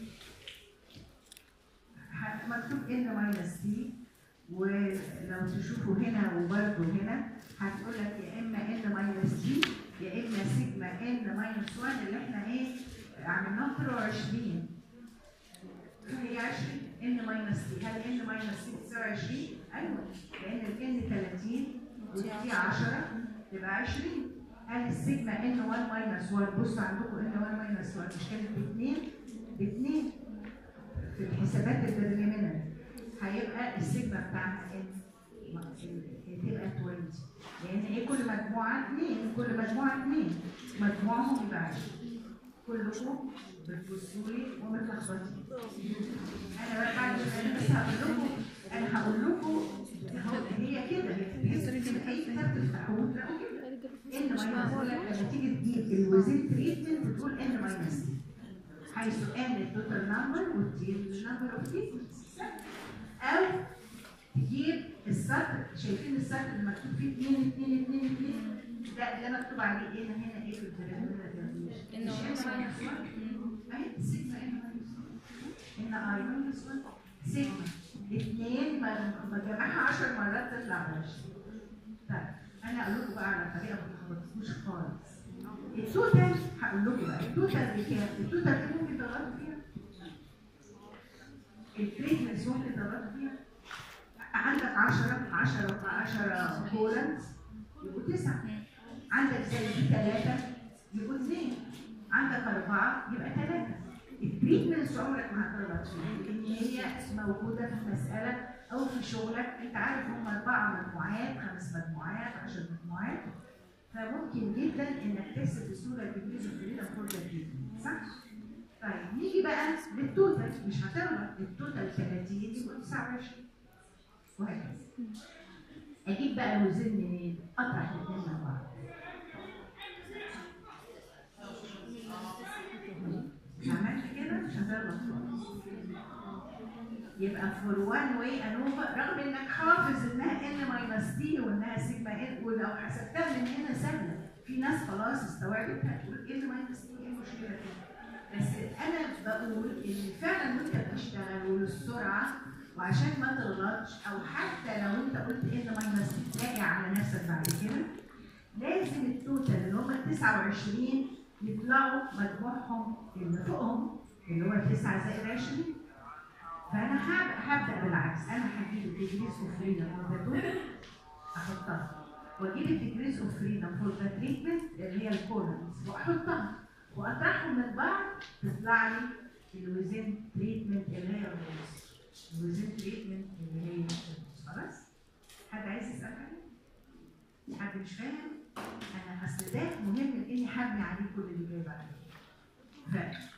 ه- مكتوب ان ماينس دي ولو تشوفوا هنا وبرده هنا هتقول لك يا اما ان ماينس دي يا اما سيجما ان ماينس 1 اللي احنا ايه عملناه طلعوا 20 فهي 20 ان ماينس دي هل ان ماينس دي بتساوي 20؟ ايوه لان الان 30 ودي 10 تبقى 20 هل السيجما ان 1 ماينس 1 بصوا عندكم ان 1 ماينس 1 مش كانت ب 2 ب 2 في الحسابات البرليمينري هيبقى السيجما بتاعها ان تبقى 20 لان ايه كل مجموعه 2 كل مجموعه 2 مجموعهم يبقى 20 كلكم بتبصوا لي ومتلخبطين انا بقى بعد شويه بس هقول لكم انا هقول لكم هو هي كده هي كده اي كتاب تفتحوه تلاقوا كده ان ماينس لما تيجي تجيب الوزن تريتمنت بتقول ان ماينس دي حيث ان التوتال نمبر والتي النمبر اوف تريتمنتس او تجيب السطر شايفين السطر اللي مكتوب فيه 2 2 2 2 ده ده مكتوب عليه ايه هنا ايه في البرنامج إن مش minus ان one. ماينس 1 اهي سيجما ان ماينس 1 ان اي ماينس 1 سيجما اثنين بجمعها 10 مرات تطلع ب 20 طيب انا اقول لكم بقى على طريقه ما تلخبطوش خالص التوتال هقول لكم بقى التوتال بكام؟ التوتال دي ممكن تغلطوا فيها التريتمنتس ممكن تغلطوا فيها عندك 10 10 10 كولنز يبقوا 9 عندك زي دي 3 يبقوا 2 عندك 4 يبقى 3 التريتمنتس عمرك ما هتغلط فيها لان هي موجوده في المساله او في شغلك انت عارف هم اربع مجموعات خمس مجموعات 10 مجموعات فممكن جدا انك تحسب بسهوله الديجريز اوف فريدم فور ذا تريتمنت صح؟ طيب نيجي بقى للتوتال مش هتغلط التوتال 30 يبقى 29 وهكذا اجيب بقى الوزن منين؟ اطرح الاثنين مع بعض عملت كده مش هتغلط خالص يبقى فور وان واي انوفا رغم انك حافظ انها ان ماينس دي وانها سيجما ان ولو حسبتها من هنا سهله في ناس خلاص استوعبتها تقول ان ماينس دي ايه المشكله كده بس انا بقول ان فعلا وانت بتشتغل وللسرعه وعشان ما تغلطش او حتى لو انت قلت ان ماينس دي راجع على نفسك بعد كده لازم التوتال اللي هم ال 29 يطلعوا مجموعهم اللي فوقهم اللي هو 9 زائد 20 فانا هب- هبدا بالعكس انا هجيب الديجريز اوف فريدم فور ذا توتال احطها واجيب الديجريز اوف فريدم فور ذا تريتمنت اللي هي الكولنز واحطها واطرحهم من بعض تطلع لي الوزن تريتمنت اللي هي الرولز الوزن تريتمنت اللي هي الرولز خلاص حد عايز يسال حاجه؟ حد مش فاهم؟ انا اصل ده مهم اني هبني عليه كل اللي جاي بعد كده. ف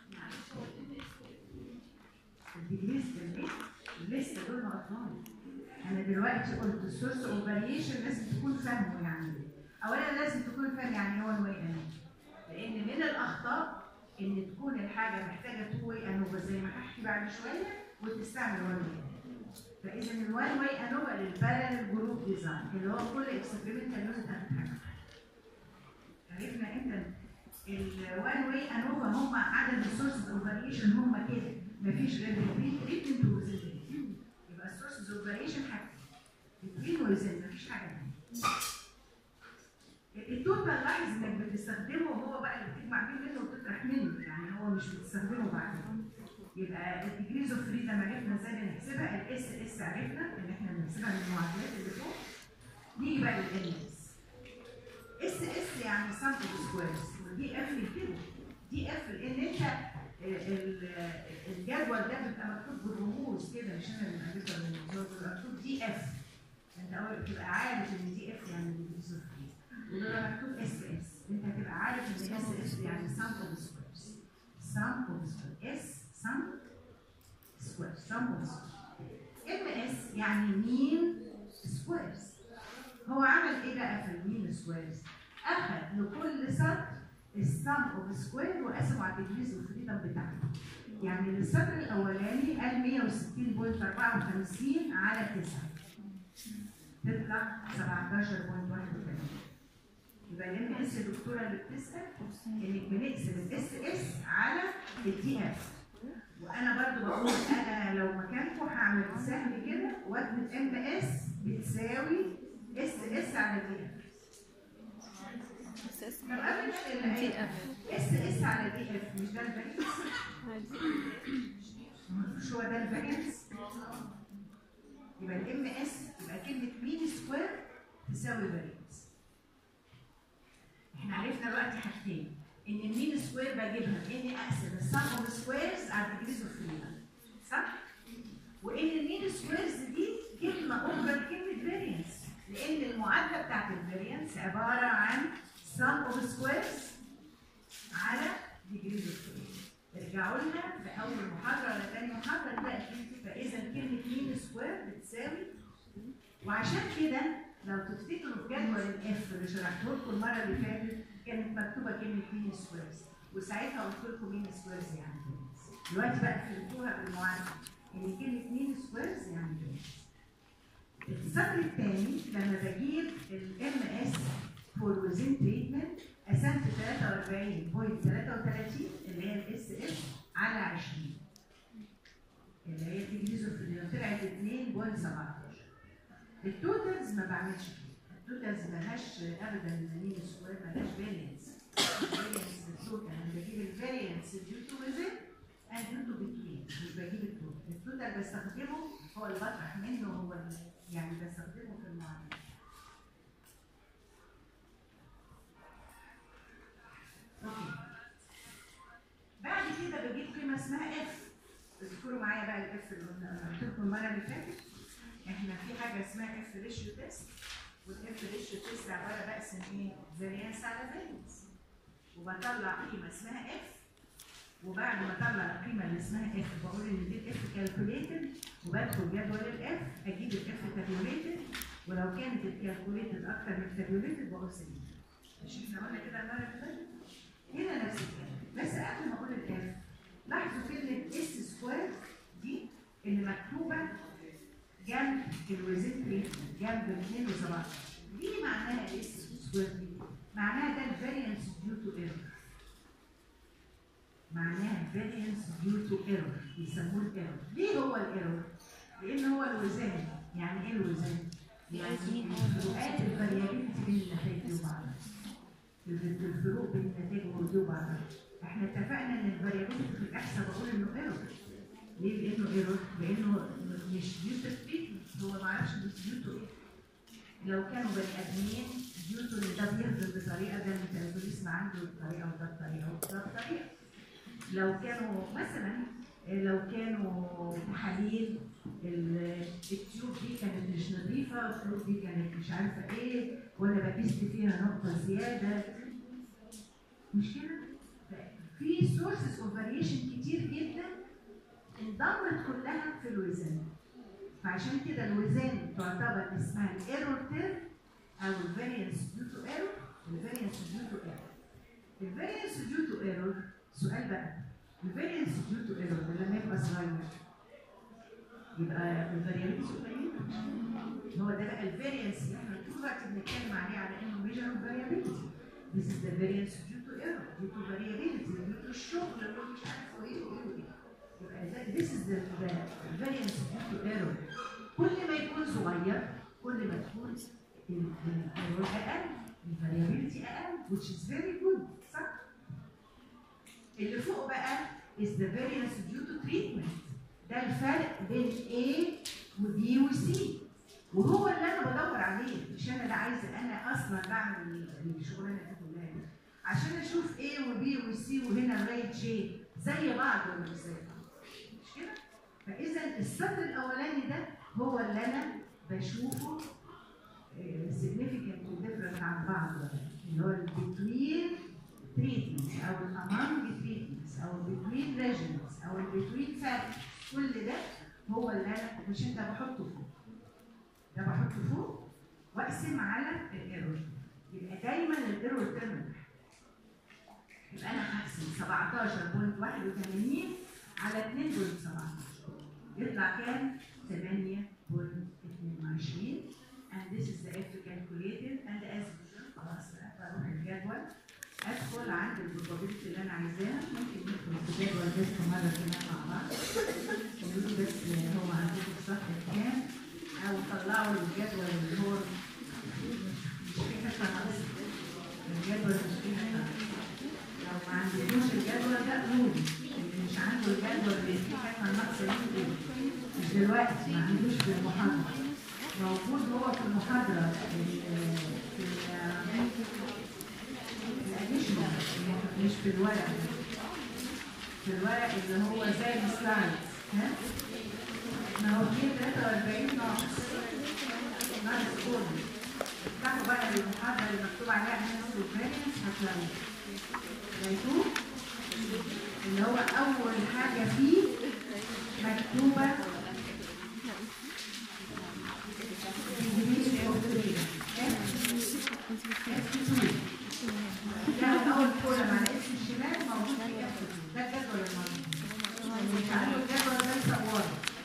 الديجريز لسه دول غلطان انا دلوقتي قلت السورس اوف فاريشن لازم تكون فاهمه يعني ايه اولا لازم تكون فاهم يعني ايه وان واي انوفا لان من الاخطاء ان تكون الحاجه محتاجه تو واي انوفا زي ما هحكي بعد شويه وتستعمل وان واي فاذا الوان واي انوفا للبارل جروب ديزاين اللي هو كل اكسبيرمنتال يونت هتتعمل عرفنا امتى الوان واي انوفا هم عدد السورسز اوف فاريشن هم كده مفيش غير البري تريتمنت وزين يبقى السورسز اوف فاريشن حاجه البري وزن مفيش حاجه تانية التوتال لاحظ انك بتستخدمه هو بقى اللي بتجمع بيه منه وتطرح منه يعني هو مش بتستخدمه بعدين يبقى الديجريز اوف فريدم عرفنا ازاي بنحسبها الاس اس عرفنا ان احنا بنحسبها من المعادلات اللي فوق نيجي بقى للان اس اس اس يعني سامبل سكويرز ودي اف كده دي اف لان انت ال- ال- الجدول ده بيبقى مكتوب بالرموز كده مش انا اللي عارفها من الجدول بيبقى مكتوب دي اف انت اول تبقى عارف ان دي اف يعني ديجريز اوف فريدم وده مكتوب اس اس انت هتبقى عارف ان اس اس يعني سامبل سكويرز سامبل سكوير اس سام سكوير سامبل سكوير ام اس يعني مين سكويرز هو عمل ايه بقى في المين سكويرز اخذ لكل سطر السم اوف سكوير وقسمه على الديجريز والفريدم بتاعته يعني السطر الاولاني قال 160.54 على 9 تطلع 17.81 يبقى الام اس الدكتوره اللي بتسال انك بنقسم الاس اس على الدي اف وانا برضو بقول انا لو مكانكم هعمل سهل كده واكتب ام اس بتساوي اس اس على دي اف اساس طب قبل ما دي ال- اف اس اس على دي اف مش ده الفارينس مش هو ده الفارينس يبقى الام اس يبقى كلمه مين سكوير تساوي فارينس احنا عرفنا دلوقتي حاجتين ان المين سكوير بجيبها باني اقسم السم اوف سكويرز على الديجريز اوف فريدم صح؟ وان المين سكويرز دي كلمه اخرى لكلمه فارينس لان المعادله بتاعت الفارينس عباره عن sum of squares على degrees of freedom ارجعوا لنا في اول محاضره ولا ثاني محاضره نلاقي كلمه فاذا كلمه مين سكوير بتساوي وعشان كده لو تفتكروا في جدول الاف اللي شرحته لكم المره اللي فاتت كانت مكتوبه كلمه مين سكويرز وساعتها قلت لكم مين سكويرز يعني فيرنس دلوقتي بقى فهمتوها بالمعادله ان كلمه مين سكويرز يعني فيرنس السطر الثاني لما بجيب الام اس فور ويزن تريتمنت قسمت 43.33 اللي هي الاس اس على 20 اللي هي الديجريز اوف فريدم طلعت 2.17 التوتالز ما بعملش كده التوتالز ملهاش ابدا مين سكوير ملهاش فارينس فارينس التوتال انا بجيب الفارينس ديو تو ويزن اند ديو تو بتوين مش بجيب التوتال التوتال بستخدمه هو اللي بطرح منه هو اللي يعني بستخدمه في المعادله اوكي بعد كده بجيب قيمه اسمها اف اذكروا معايا بقى الاف اللي قلنا قلت لكم المره اللي فاتت احنا في حاجه اسمها اف ريشيو تيست والاف ريشيو تيست عباره بقسم ايه؟ فاريانس على فاريانس وبطلع قيمه اسمها اف وبعد ما اطلع القيمه اللي اسمها اف بقول ان دي الاف كالكوليتد وبدخل جدول الاف اجيب الاف تابيوليتد ولو كانت الكالكوليتد اكتر من التابيوليتد بقول سليم مش احنا قلنا كده المره اللي فاتت هنا نفس الكلام بس قبل ما اقول الاف لاحظوا كلمه اس سكوير دي اللي مكتوبه جنب الوزن تريتمنت جنب 2 و17 دي معناها الاس سكوير دي معناها ده الفاريانس ديو تو ايرور معناها variance due to error يسموه الايرور ليه هو الايرور؟ لان هو الوزان يعني ايه الوزان؟ يعني الفروقات الفاريابيلتي بين النتائج وبعضها الف- الفروق بين النتائج ودي وبعضها احنا اتفقنا ان الفاريابيلتي في الاحصاء بقول انه ايرور ليه لانه ايرور؟ لانه مش ديو تو treatment، هو ما اعرفش ديو تو ايه لو كانوا بني ادمين ديو تو ان ده بيهضم بطريقه ده الميتابوليزم عنده بطريقه وده بطريقه وده بطريقه لو كانوا مثلا لو كانوا تحاليل ال- التيوب دي كانت مش نظيفه التيوب دي كانت مش عارفه ايه ولا بقيست فيها نقطه زياده مش كده؟ في سورسز اوف فاريشن كتير جدا انضمت كلها في الوزان فعشان كده الوزان تعتبر اسمها الايرور تيرم او الفاريانس ديو تو ايرور الفاريانس ديو تو ايرور الفاريانس ديو تو ايرور سؤال بقى الفاريانس ديو تو ايرور لما يبقى صغير يبقى الفاريانس قليله هو ده بقى الفاريانس اللي احنا طول الوقت بنتكلم عليه على انه ميجر اوف فاريابيلتي This is the variance due to error, due to variability, due to الشغل اللي مش عارف ايه وايه وايه. يبقى ده- this is the, the variance due to error. كل ما يكون صغير كل ما تكون الايرور اقل الفاريابيلتي اقل which is very good صح؟ اللي فوق بقى is the variance due to treatment ده الفرق بين A و B و C وهو اللي انا بدور عليه مش انا اللي عايزه انا اصلا بعمل الشغلانه دي كلها دي. عشان اشوف A و B و C وهنا لغايه J زي بعض ولا مش زي بعض مش كده؟ فاذا السطر الاولاني ده هو اللي انا بشوفه significant difference عن بعض اللي هو between treatments او among treatments او between regimens او between factors كل ده هو اللي انا مش انت بحطه فوق ده بحطه فوق واقسم على الايرور يبقى دايما الايرور ترم يبقى انا هقسم 17.81 على 2.17 يطلع كام؟ 8.22 and this is the F calculated and as usual خلاص بقى بروح الجدول ادخل عند البروبابيلتي اللي انا عايزاها ممكن ندخل في الجدول بس مره كمان مع بعض قولوا لي بس هو عندكم الصفحه كام او طلعوا الجدول اللي هو مش فيه حته ناقصه الجدول مش فيه حته ناقصة. لو ما عندكوش الجدول ده قولوا اللي مش عنده الجدول اللي فيه حته ناقصه دي قولوا مش دلوقتي ما عندوش في المحاضره موجود هو في المحاضرة في ال- في ال- في الاديشنال مش في الورق في الورق اللي هو زي السلايد ها ما هو فيه 43 ناقص ناقص كله افتحوا بقى المحاضرة اللي مكتوب عليها نفس الفارينس هتلاقوه لقيتوه اللي هو أول حاجة فيه مكتوبة ده اول كولم على اسم الشمال موجود في اف ده الجدول الموجود مش عارف الجدول ده يصوره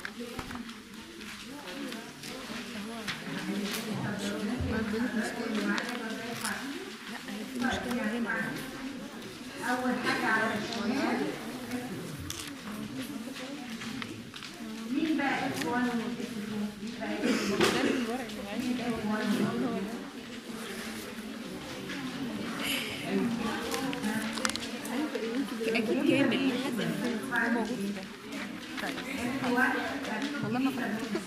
اول حاجه على الشمال مين بقى اف 1 واف 2 مين بقى اف 1 اكيد كامل هو موجود والله ما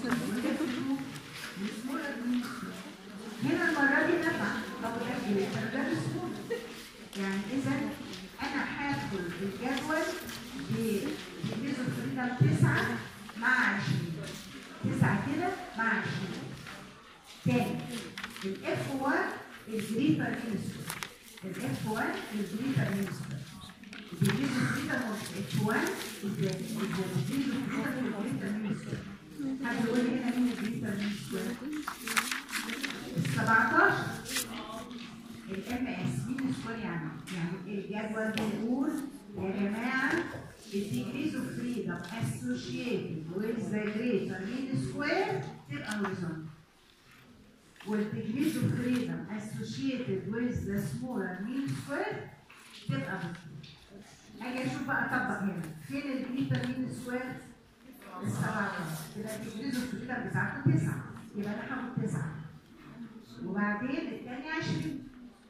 هنا المرة دي نفع طب ده بسهولة يعني إذا أنا هاخد الجدول بجزء فريدم تسعة مع عشرين تسعة كده مع عشرين تاني الاف 1 الجريتر مينستر الاف 1 الجريتر مينستر الجريتر فريدم اف 1 الجريتر فريدم مينستر حد يقول لي هنا مين الجريتر مينستر؟ ال 17 الام اس مين سكوير يعني يعني الجدول بيقول يا جماعه الديجريز اوف فريدم اسوشيتد with the greater mean square تبقى horizontal والديجريز اوف فريدم اسوشيتد with the smaller mean square تبقى vertical اجي اشوف بقى اطبق هنا فين الجريتر مين سكوير؟ ال 17 يبقى الديجريز اوف فريدم بتاعته 9 يبقى انا هاخد 9 وبعدين الثاني 20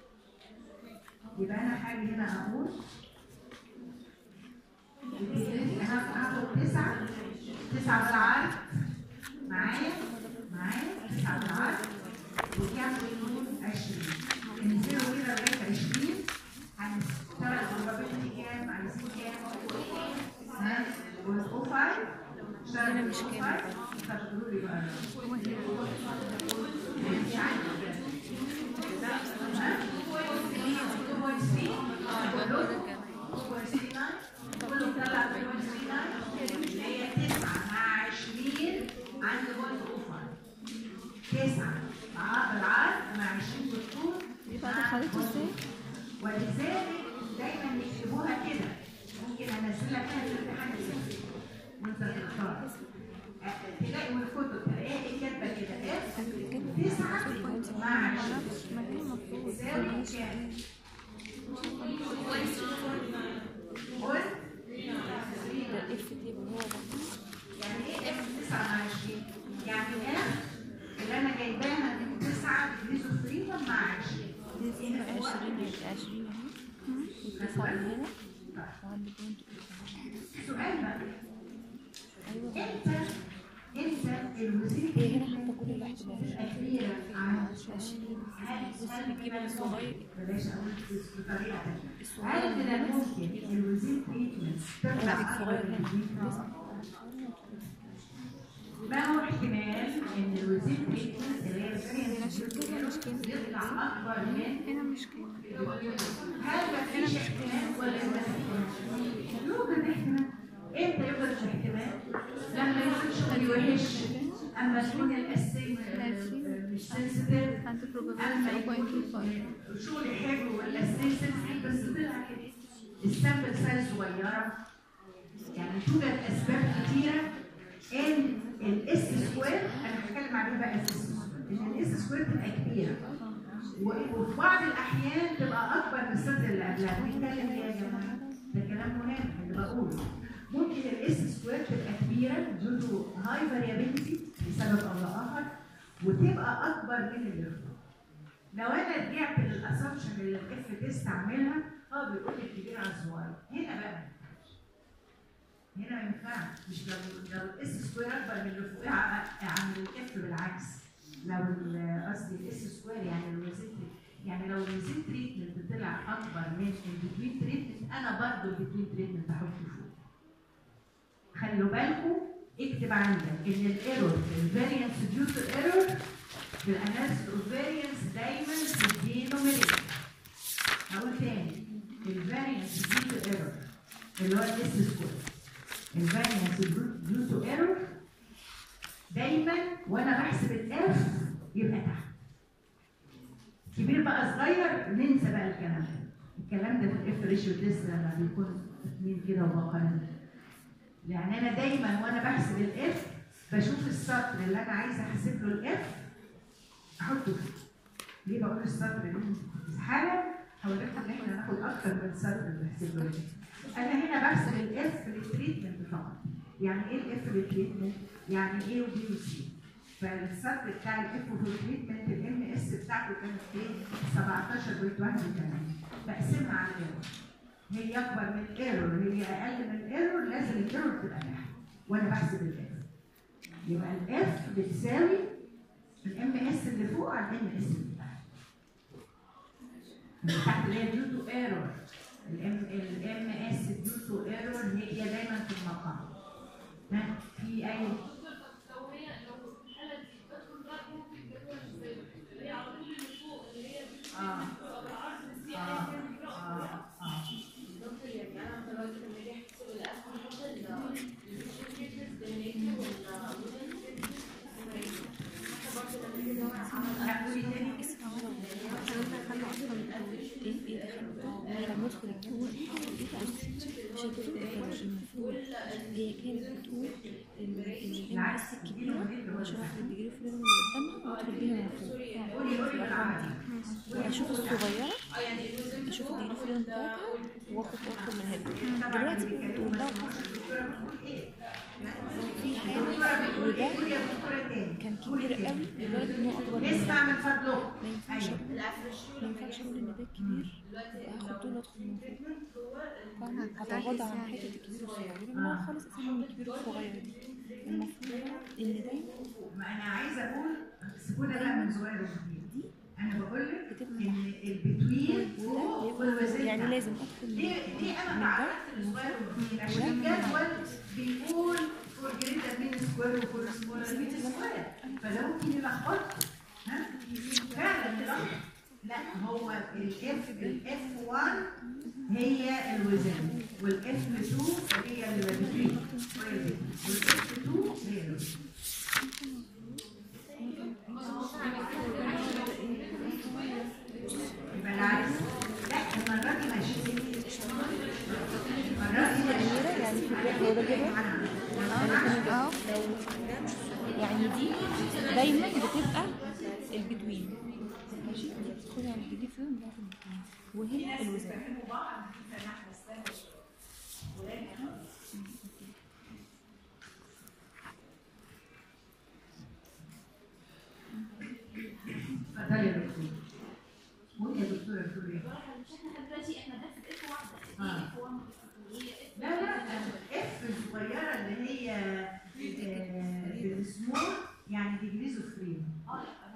يبقى انا هاجي هنا اقول انا هاخد تسعة تسعة بالعرض معايا معايا تسعة بالعرض وكام بنقول 20 انزلوا كده لغاية 20 هنشتغل probability كام عايزين كام ها والأو 5 اشتغل مش بالأو كام 5 طب قولوا لي بقى مش عارفة ها؟ كله طلع في اللي هي 9 مع 20 عند بوينت اوفر 9 مع بالعرض مع 20 بالطول يبقى دخلته ازاي؟ ولذلك دايما يكتبوها كده ممكن انزلها كده في الامتحان الاساسي وانت تختار أه، تلاقي من الكتب تلاقيها كاتبه كده اف 9 مع 20 مكان مفروض يساوي كام؟ قول الاف دي هو ده يعني ايه اف 29 يعني اف اللي انا جايباها والتسعة من هنا وعندي بوينت السؤال بقى ايوه امتى امتى الوزير هي هنا حاطه كل الاحتمالات الأخيرة عن بصي بتجيب الصغير بلاش أقول بطريقة تانية الصغير هل من من هنا الممكن الوزير تريتمنت تطلع عندك أكبر صغير من هنا الوزير؟ ما هو احتمال ان الوزير تريتمنت اللي هي الفريق يطلع اكبر من هنا مش كده هل مفيش احتمال ولا مفيش يوجد احتمال امتى يوجد احتمال؟ لما يكون شغلي وحش اما تكون الاسي مش سنسيتيف عندي اما يكون شغلي حلو ولا سنسيتيف بس طلع كده السامبل سايز صغيره يعني توجد اسباب كتيره ان الاس سكوير انا هتكلم عليه بقى اس سكوير ان الاس سكوير تبقى كبيره و- وفي بعض الاحيان تبقى اكبر من السطر اللي قبلها بنتكلم ايه يا جماعه؟ ده كلام مهم اللي بقوله ممكن الاس سكوير تبقى كبيره due to هاي فاريابيلتي لسبب او لاخر وتبقى اكبر من اللي فوق. لو انا رجعت للاسامبشن اللي الاف تيست عاملها اه بيقول لي الكبير على الصغير هنا بقى هنا ما ينفعش مش لو لو الاس سكوير اكبر من اللي فوقها ع- عن الاف بالعكس لو ال- قصدي الاس سكوير يعني الوزيت يعني لو الوزيت تريتمنت طلع اكبر من البتوين تريتمنت انا برضه البتوين تريتمنت هحطه فوق خلوا بالكم اكتب عندك ان الايرور الفاريانس ديو تو ايرور في الاناليسيس اوف فاريانس دايما بالدينوميريتور هقول تاني الفاريانس ديو تو ايرور اللي هو الاس سكوير الفاريانس ديو تو ايرور دايما وانا بحسب الاف يبقى تحت كبير بقى صغير ننسى بقى الكلام ده الكلام ده في الاف ريشيو تيست لما بيكون اتنين كده وبقارن يعني انا دايما وانا بحسب الاف بشوف السطر اللي انا عايزه احسب له الاف احطه فيه ليه بقول السطر ليه؟ حالا هوريكم ان احنا هناخد اكتر من سطر بنحسب له الاف انا هنا بحسب الاف للتريتمنت فقط يعني ايه الاف للتريتمنت؟ يعني ايه وبي وسي فالسطر بتاع الاف في التريتمنت الام اس بتاعته كانت ايه؟ 17.81 بقسمها على الايرور هي اكبر من الايرور هي اقل من الايرور لازم الايرور تبقى تحت وانا بحسب الاف يبقى الاف بتساوي الام اس اللي فوق على الام اس اللي تحت اللي تحت اللي هي ديو تو ايرور الام الام اس ديو تو ايرور هي دايما في المقام ها في اي اه اه اه اه لا قولي تاني لما ادخل الكور مش هتقول المفروض هي كانت بتقول ان الام اس الكبيره بشرح اللي بيجري في اللي قدامها وادخل بيها المفروض قولي قولي بالعربي واشوف الصغيره اشوف الجري في بتاعتها واخد واخد من هنا دلوقتي بتقول لو في حاجه وده قولي يا دكتوره تاني كان كبير قوي لدرجه انه اكبر من نسمع من فضلكم ما ينفعش ايوه ما ينفعش اقول ان ده كبير هاخد دول ادخل من فوق فاهمة هتغاضى عن حتة الكبير والصغير لا خالص اسمها من الكبير والصغير دي المفروض ان دايما ما انا عايزه اقول سيبونا بقى من صغير وكبير دي انا بقول لك بتبقى ان البتوين فوق وده والوزن يعني تحت. لازم ادخل من ليه ليه انا من تعرفت الصغير والكبير عشان الجدول بيقول فور جريتر مين سكوير وفور سمولر مين سكوير فده ممكن يلخبطكم ها فعلا تلخبط لا هو الاف الاف 1 هي الوزن والاف 2 هي البتوين والاف 2 هي الوزن يبقى العكس لا المره دي ماشي المره دي كبيرة يعني في البيت هو ده كده اه يعني دي دايما بتبقى البتوين ماشي دي بتدخلي على البيبي فيهم بتاعت البتوين وهنا الوزن اتفضلي يا دكتور قولي يا دكتوره بتقولي ايه؟ مش احنا دلوقتي احنا ده في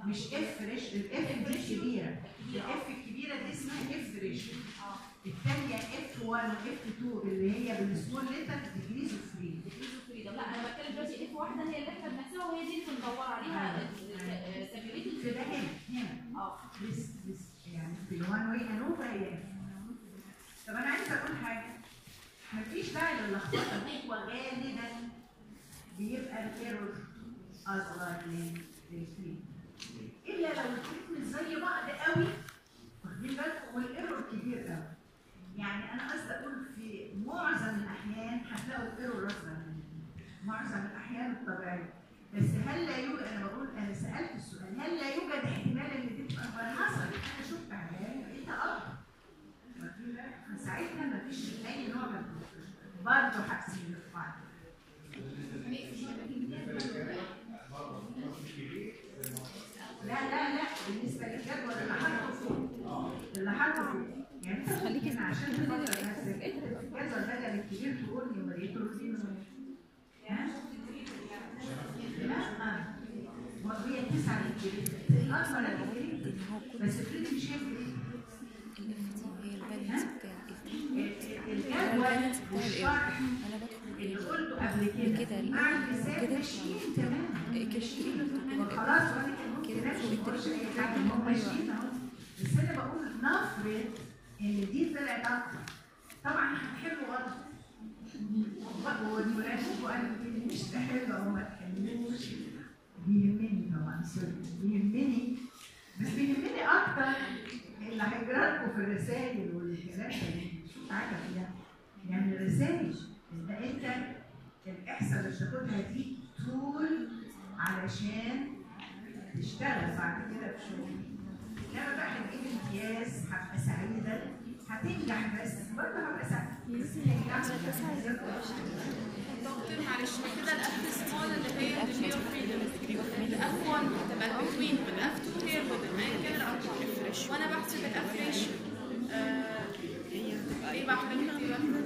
مش اف ريش الاف دي الكبيره الاف الكبيره دي اسمها اف ريش الثانيه اف 1 واف 2 اللي هي بالسمول ليتر ديجريز اوف فريدم لا انا بتكلم دلوقتي اف واحده هي اللي احنا بنحسبها وهي دي اللي بندور عليها سيميوليتد في ده هنا هنا اه بس بس يعني في الوان واي انوفا هي طب انا عايزه اقول حاجه مفيش داعي للخبطه هو غالبا بيبقى الايرور اصغر من الفري الا لو الفريق مش زي بعض قوي واخدين بالكم والايرور كبير قوي يعني انا قصدي اقول في معظم الاحيان هتلاقوا الايرور اصغر من معظم الاحيان الطبيعيه بس هل لا يوجد انا بقول انا سالت السؤال هل لا يوجد احتمال ان دي تبقى اكبر حصل انا شفت عيان لقيتها اكبر واخدين بالكم؟ فساعتها مفيش اي نوع من برضه حابسين في بعض لا لا لا بالنسبه للجدول اللي حاطه فوق اللي حاطه فوق يعني انت خليكي ممكن عشان تفكر نفسك الجدول بدل الكبير تقول لي امال ايه تقول لي ها؟ لا ما هي تسعه للكبير الاكبر للكبير بس افرضي مش شايف ايه الجدول والشرح انا بدخل اللي قلته قبل كده كده مع المثال ماشيين تمام كده خلاص وانا كان ممكن امشي واخش اي حاجه هم ماشيين اهو بس انا بقول نفرض ان دي طلعت اكتر طبعا هتحلوا غلط والمناسب وقال لي مش تحلوا او ما تحلوش بيهمني طبعا سوري بيهمني بس بيهمني اكتر اللي هيجرى لكم في الرسائل والكلام ده شوف حاجه فيها يعني الرسائل ده انت الاحصاء اللي بتاخدها دي طول علشان تشتغل بعد كده في شغل لما بقى هتجيب امتياز هبقى سعيده هتنجح بس برضه هبقى سعيده بس تنجح دكتور معلش كده الاف سمول اللي هي الديجري اوف فريدم الاف 1 تبقى البتوين والاف 2 هي البوتن ايا كان الارقام وانا بحسب الاف ريشيو ايه بقى حضرتك دي بقى؟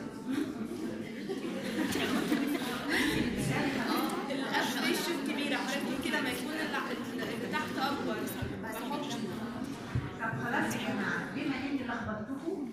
الاف ريشيو الكبيره حضرتك كده ما يكون اللي اللي تحت اكبر بحط طب خلاص يا جماعه بما اني لخبطتكم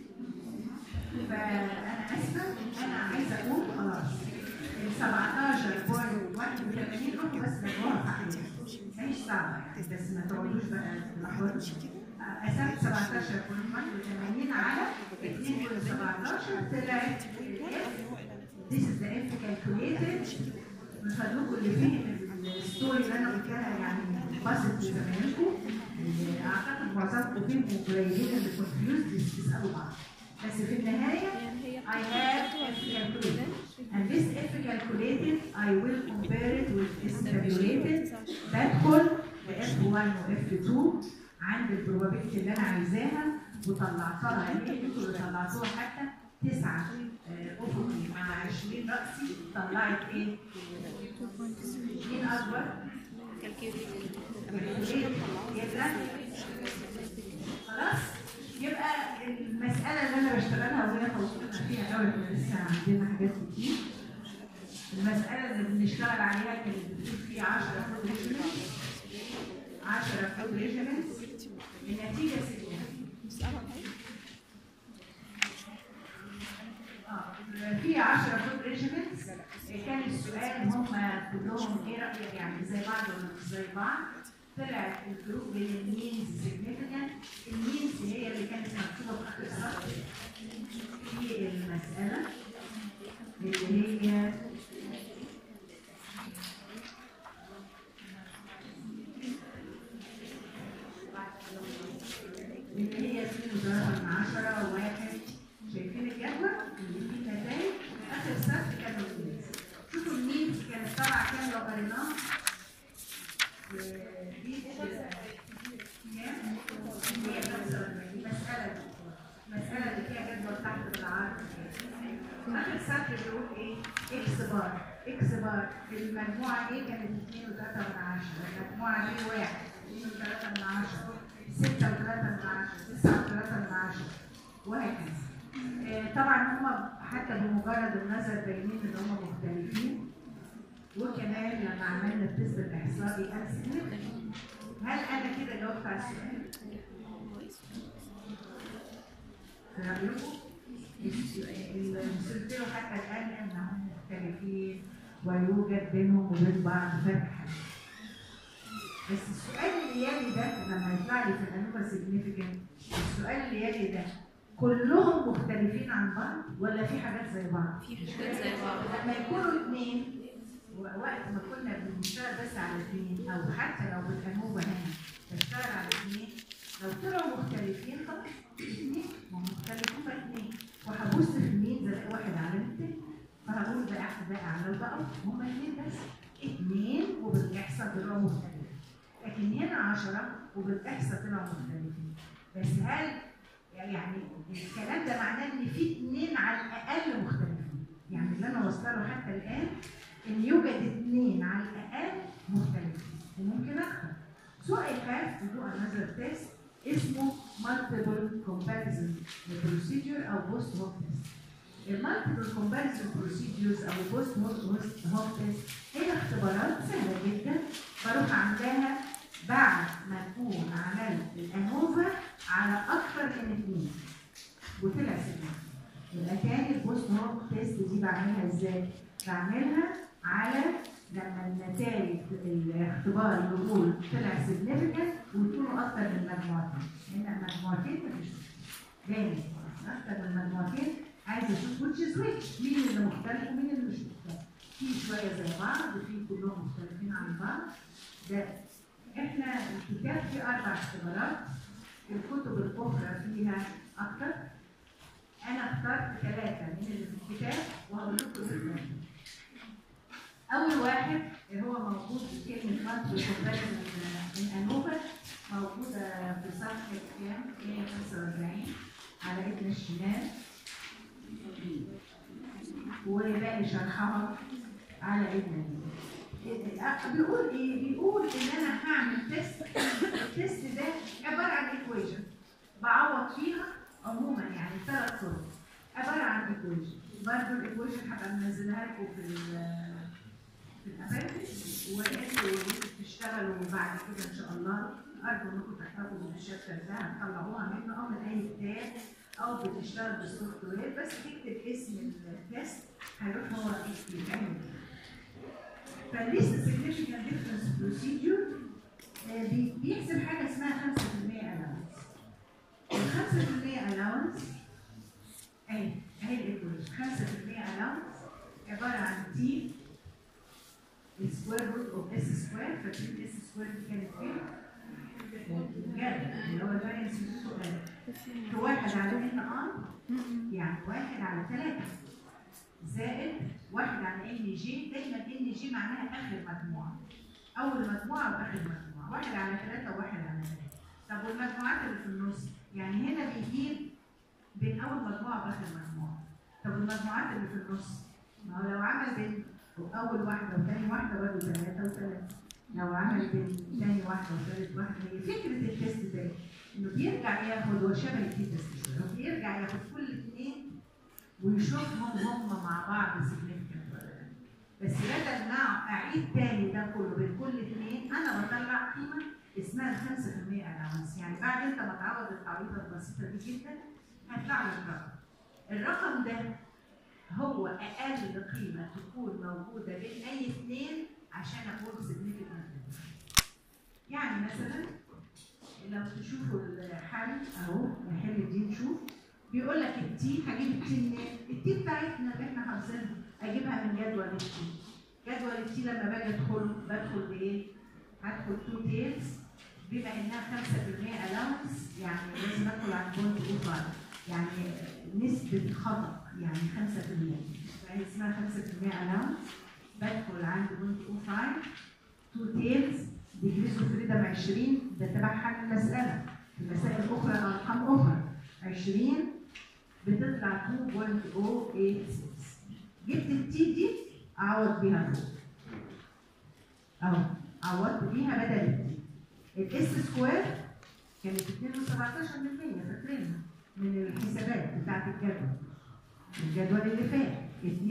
فانا اسفه انا عايزه اقول خلاص ال 17 بوينت 81 روحوا بس دوروا عليها مش صعبه يعني بس ما تقعدوش بقى تلخبطوا قسمت 17 بوينت 81 على 2 كل 17 طلعت الاف This is the F calculated من فضلكم اللي فهم الستوري اللي انا قلتها يعني بسط لزمايلكم اللي اعتقد معظمكم فهموا قليلين اللي كونفيوز تسالوا بعض بس في النهايه I have F calculated and this F calculated I will compare it with this tabulated بدخل ب F1 و F2 عند البروبابيلتي اللي انا عايزاها وطلعتها يعني انتوا اللي طلعتوها حتى تسعه آه، افقي مع 20 راسي طلعت ايه؟ مين اكبر؟ يبقى خلاص يبقى المسألة اللي أنا بشتغلها وهي توصلنا فيها قوي إحنا لسه عندنا حاجات كتير المسألة اللي بنشتغل عليها كانت بتقول فيها 10 فود ريجيمنت 10 فود ريجيمنت النتيجة سيئة اه في 10 فود ريجيمنتس كان السؤال هم كلهم ايه رايك يعني زي بعض ولا مش زي بعض طلع الجروب بين المينز سيجنيفيكانت المينز هي اللي كانت مكتوبه في اخر السطر في المساله اللي هي اللي هي 2 من 10 واحد شايفين الجدول اللي فيه النتائج اخر سطر كانوا المينز شوفوا المينز كانت طالعه كام لو قريناها دي كام؟ 145 مسألة دي المسألة اللي فيها جدول تحت بالعرض آخر سطر بيقول إيه؟ إكس بار إكس بار في المجموعة إيه كانت 2 و3 من 10 المجموعة دي 1 2 و3 من 10 6 و3 من 10 9 و3 من 10 وهكذا آه، طبعا هم حتى بمجرد النظر باينين ان هم مختلفين وكمان لما عملنا التست الاحصائي قال significant. هل انا كده جاوبت على السؤال؟ في رايكم؟ المسلسل حتى الان انهم مختلفين ويوجد بينهم وبين بعض فرق حقيقي. بس السؤال اللي يلي ده لما يطلع لي في الانوبا سيجنيفيكانت السؤال اللي يلي ده كلهم مختلفين عن بعض ولا في حاجات زي بعض؟ في حاجات زي بعض لما يكونوا اثنين وقت ما كنا بنشتغل بس على اثنين او حتى لو بالانوبه هنا بنشتغل على اثنين لو طلعوا مختلفين خلاص اثنين ما هم مختلفين بقى اثنين وهبص في مين زي واحد على التاني فهقول ده احد ده اعلى وده اوطى هما اثنين بس اثنين وبالاحصاء طلعوا مختلفين لكن هنا عشرة وبالاحصاء طلعوا مختلفين بس هل يعني الكلام ده معناه ان في اثنين على الاقل مختلفين يعني اللي انا واصله له حتى الان ان يوجد اثنين على الاقل مختلفين وممكن اكثر سؤال have to do another test اسمه multiple comparison procedure او post hoc test المالتيبل comparison procedures او post hoc test هي اختبارات سهله جدا بروح عاملاها بعد ما اكون عملت الانوفا على اكثر من اثنين وطلع سليم يبقى تاني البوست هوك تيست دي بعملها ازاي؟ بعملها على لما النتائج الاختبار يقول طلع سيجنيفيكانت ويكونوا اكتر من مجموعتين هنا مجموعتين مفيش جامد اكتر من مجموعتين عايز اشوف which is which مين اللي مختلف ومين اللي مش مختلف في شويه زي بعض وفي كلهم مختلفين عن بعض ده احنا الكتاب فيه اربع اختبارات الكتب الاخرى فيها اكتر انا اخترت ثلاثه من اللي في الكتاب وهقول لكم الاثنين اول واحد اللي هو موجود في كلمه مصر وكوبايه من انوفا موجوده في صفحه كام 145 على ايدنا الشمال وباقي شرحها على ايدنا اليمين. بيقول ايه؟ بيقول ان انا هعمل تيست التيست ده عباره عن ايكويشن بعوض فيها عموما يعني ثلاث طرق عباره عن ايكويشن برضه الايكويشن هبقى منزلها لكم في ال في الابندكس وانتوا تشتغلوا بعد كده ان شاء الله ارجو انكم تحتفظوا بالشابتر ده هتطلعوها منه او من اي كتاب او بتشتغل بالسوفت وير بس تكتب اسم التيست هيروح هو يعمل فالليست significant difference procedure آه، بي- بيحسب حاجه اسمها 5% allowance ال 5% allowance اهي اهي الايكويشن 5% allowance عباره عن تي السكوير روت اوف اس سكوير فاكرين الاس سكوير دي كانت فين؟ جد اللي هو الفارينس في واحد على ان ار يعني واحد على ثلاثة زائد واحد على ان جي دايما ان جي معناها اخر مجموعة اول مجموعة واخر مجموعة واحد على ثلاثة وواحد على ثلاثة طب والمجموعات اللي في النص يعني هنا بيجيب بين اول مجموعة واخر مجموعة طب المجموعات اللي في النص ما هو لو عمل بين اول واحدة وثاني واحدة برضه ثلاثة وثلاثة لو عمل بين ثاني واحدة وثالث واحدة هي فكرة التست ده انه بيرجع ياخد هو شبه التي تست شوية بيرجع ياخد كل اثنين ويشوفهم هم مع بعض significant ولا لا بس بدل ما اعيد تاني ده كله بين كل اثنين انا بطلع قيمه اسمها ال 5% allowance يعني بعد انت ما تعوض التعويضه البسيطه دي جدا هيطلع لك رقم الرقم ده هو اقل قيمه تكون موجوده بين اي اثنين عشان اقول significant يعني مثلا لو تشوفوا الحل اهو الحل دي نشوف بيقول لك التي هجيب التي منين؟ التي بتاعتنا اللي احنا حافظينها اجيبها من جدول التي جدول التي لما باجي ادخله بدخل بايه؟ هدخل تو تيلز بما انها 5% الاونس يعني لازم ادخل على بوينت او 5 يعني نسبة خطأ يعني 5% فهي اسمها 5% الاونس بدخل عند بوينت او 5 تو تيلز ديجريز اوف فريدم 20 ده تبع حل المسألة في مسائل أخرى أرقام أخرى 20 بتطلع 2.086 جبت التي دي أعوض بيها فوق أهو عوضت بيها بدل التي الاس سكوير كانت 2.17% فاكرينها من الحسابات بتاعت الجدول الجدول اللي فات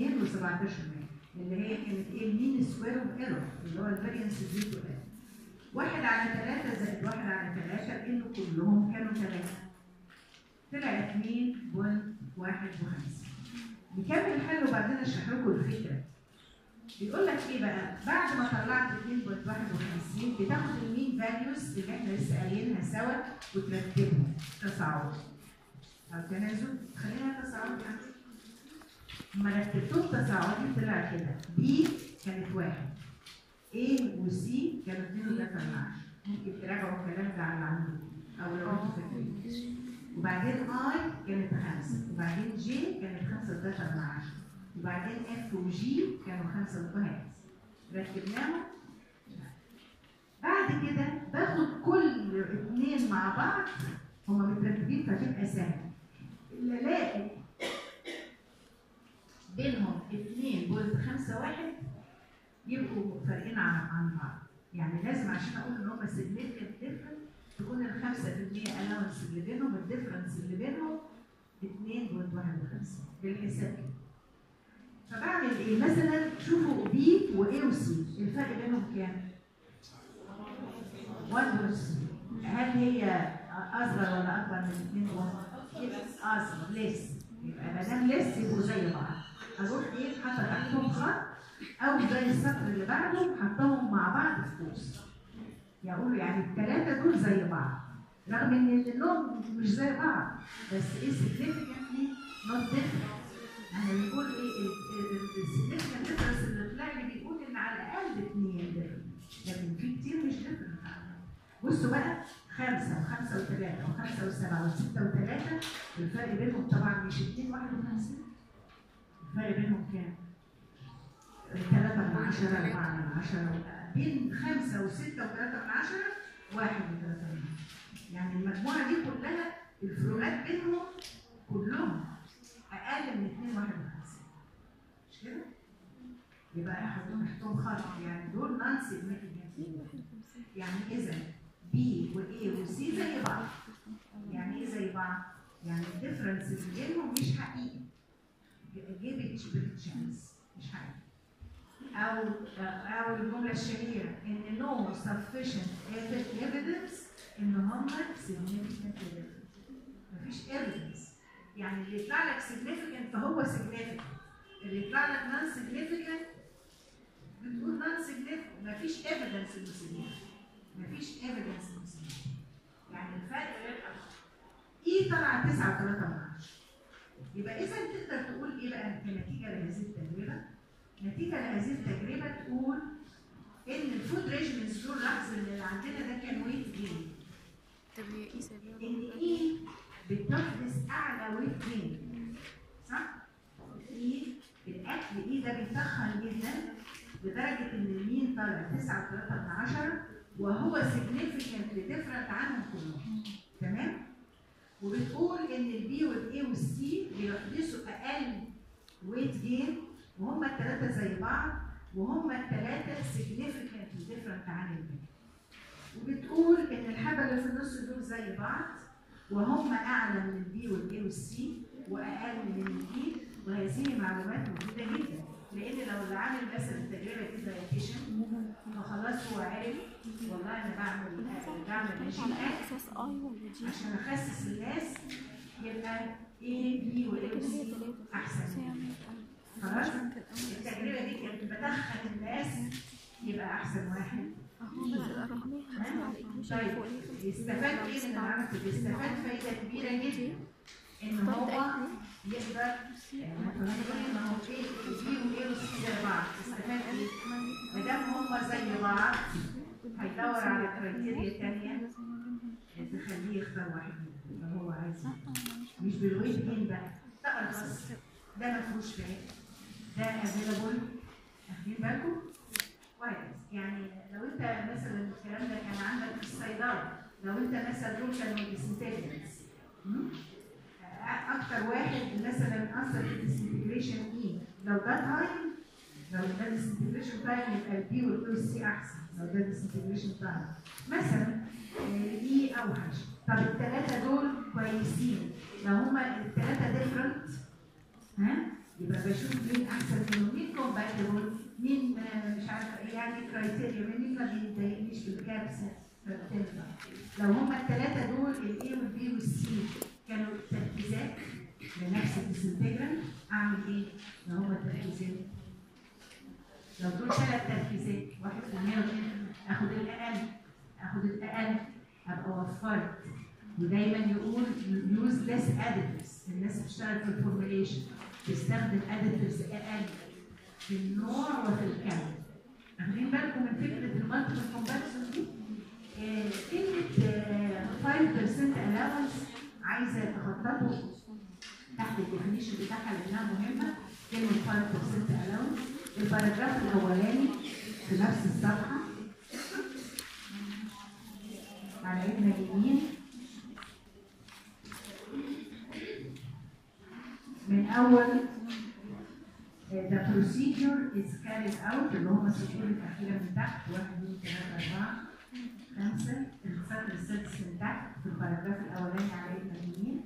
2.17% اللي هي كانت ايه المين سكوير اوف ايرور اللي هو الفارينس دي تو واحد على ثلاثة زائد واحد على ثلاثة لأنه كلهم كانوا ثلاثة طلع اتنين بوينت واحد وخمسة نكمل الحل وبعدين اشرح لكم الفكرة بيقول لك ايه بقى بعد ما طلعت 2.51 بتاخد المين فاليوز اللي احنا لسه قايلينها سوا وترتبهم تصاعد او تنازل خلينا تصاعد يعني لما رتبتهم تصاعدي طلع كده بي كانت واحد A و C كانوا 2 و 3 من 10 ممكن تراجعوا الكلام ده على عندكم او لو انتوا فاكرين وبعدين I كانت خمسة وبعدين J كانت خمسة وتلاتة من عشرة وبعدين F و G كانوا خمسة وهكذا رتبناهم بعد كده باخد كل اتنين مع بعض هما مترتبين فتبقى سهلة اللي الاقي بينهم 2.51 يبقوا فارقين عن عن بعض يعني لازم عشان اقول ان هم significant different تكون ال 5% allowance اللي بينهم الديفرنس اللي بينهم 2.51 بالحساب كده فبعمل ايه؟ مثلا شوفوا بي واي وسي الفرق بينهم كام؟ 1 ونص هل هي اصغر ولا اكبر من 2 ونص؟ اصغر ليس يبقى ما دام ليس يبقوا زي بعض اروح ايه حاطه تحتهم خط او زي السطر اللي بعده حطهم مع بعض في قوس يقولوا يعني الثلاثه دول زي بعض رغم ان اللون مش زي بعض بس ايه significantly not different احنا بنقول ايه السيجنفكت ديفرنس اللي طلع لي بيقول ان على الاقل اثنين different لكن في كتير مش different بصوا بقى خمسة وخمسة وثلاثة وخمسة وسبعة وستة وثلاثة الفرق بينهم طبعا مش اتنين واحد وخمسين الفرق بينهم كام؟ ثلاثة من عشرة أربعة من عشرة بين خمسة وستة وثلاثة من عشرة واحد وثلاثة من عشرة يعني المجموعة دي كلها الفروقات بينهم كلهم أقل من اتنين واحد وخمسين مش كده؟ يبقى احنا تحتهم خط يعني دول نون significant يعني إذا بي وإيه وسي زي بعض يعني إيه زي بعض؟ يعني الديفرنس اللي بينهم مش حقيقي جيب تشانس مش حقيقي أو أو الجملة الشهيرة إن no sufficient evidence إن هم significant evidence مفيش evidence يعني اللي يطلع لك significant فهو significant اللي يطلع لك non significant بتقول non significant مفيش evidence إنه significant مفيش evidence إنه significant يعني الفرق يبقى إيه طلع 9 و3 من 10 يبقى إذا تقدر تقول إيه بقى كنتيجة لهذه التجربة؟ نتيجة لهذه التجربة تقول إن الفود ريجيمنتس دول لاحظ إن اللي عندنا ده كان ويت جين طب هي ايه سبب إن إيه بتحدث أعلى ويت جين صح؟ إيه الأكل إيه ده بيتخن جدا لدرجة إن المين طالع 9 و3 من 10 وهو significantly different عنهم كلهم تمام؟ وبتقول إن البي والإي والسي بيحدثوا أقل ويت جين وهم الثلاثة زي بعض وهم الثلاثة significantly different عن الباقي. وبتقول إن الحبة اللي في النص دول زي بعض وهم أعلى من البي والإي والسي وأقل من الإي وهذه معلومات مفيدة جدا لأن لو اللي عامل مثلا التجربة دي دايتيشن فخلاص هو عارف والله أنا بعمل بعمل ريجيم أكل اساس اي ولا جي عشان أخسس الناس يبقى A B و A و C أحسن خلاص التجربة دي كانت بدخل الناس يبقى أحسن واحد طيب يستفاد ايه من العمل يستفاد فايده كبيره جدا ان هو يقدر يعني ان هو ايه بي وايه وسي زي بعض استفاد ايه؟ ما دام هم زي بعض هيدور على كرايتيريا ثانيه تخليه يختار واحد منهم اللي هو عايزه مش بالويت جين بقى لا بس ده ما فيهوش فات ده افيلابل واخدين بالكم؟ كويس يعني لو انت مثلا الكلام ده كان عندك في الصيدله لو انت مثلا دول كانوا ديسنتجرنس اكتر واحد مثلا اثر في الديسنتجريشن ايه لو ده تايم لو ده ديسنتجريشن تايم يبقى البي والاو سي احسن لو ده ديسنتجريشن تايم مثلا الاي اوحش طب الثلاثه دول كويسين لو هما الثلاثه ديفرنت ها يبقى بشوف مين احسن منهم مين كومباتبل مين آه، مش عارفه يعني كرايتيريا مين ما بيضايقنيش بالكبسه فبتنفع لو هما الثلاثه دول الاي والبي والسي كانوا تركيزات لنفس الديسنتجرال اعمل ايه؟ لو هما تركيزات لو دول ثلاث تركيزات واحد في المية واثنين اخد الاقل اخد الاقل ابقى وفرت ودايما يقول يوز ليس اديتيفز الناس بتشتغل في الفورميليشن تستخدم اديتيفز اقل في النوع وفي الكم واخدين بالكم من فكره المالتيبل كومباريسون دي؟ آه، كلمه آه، 5% allowance عايزه تخططوا تحت الديفينيشن بتاعها لانها مهمه كلمه 5% allowance الباراجراف الاولاني في نفس الصفحه على ايدنا اليمين من اول آه، the procedure is carried out اللي هم السطور الاخيره من تحت واحد اثنين ثلاثه اربعه خمسه السطر السادس من تحت في الباراجراف الاولاني على ايدنا اليمين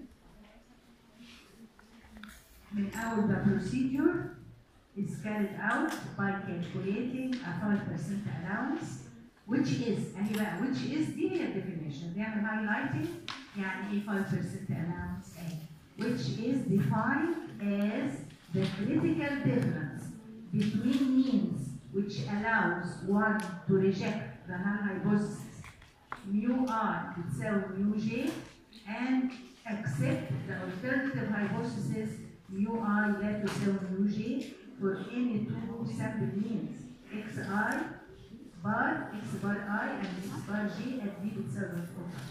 من اول the procedure is carried out by calculating a 5% allowance which is اهي بقى which is دي هي definition بيعمل highlighting يعني ايه 5% allowance اهي which is defined as the critical difference between means which allows one to reject the null hypothesis mu r بتساوي mu j and accept the alternative hypothesis mu i لا تساوي mu j for any two sample means xi bar x bar i and x bar j at b بتساوي الأخرى.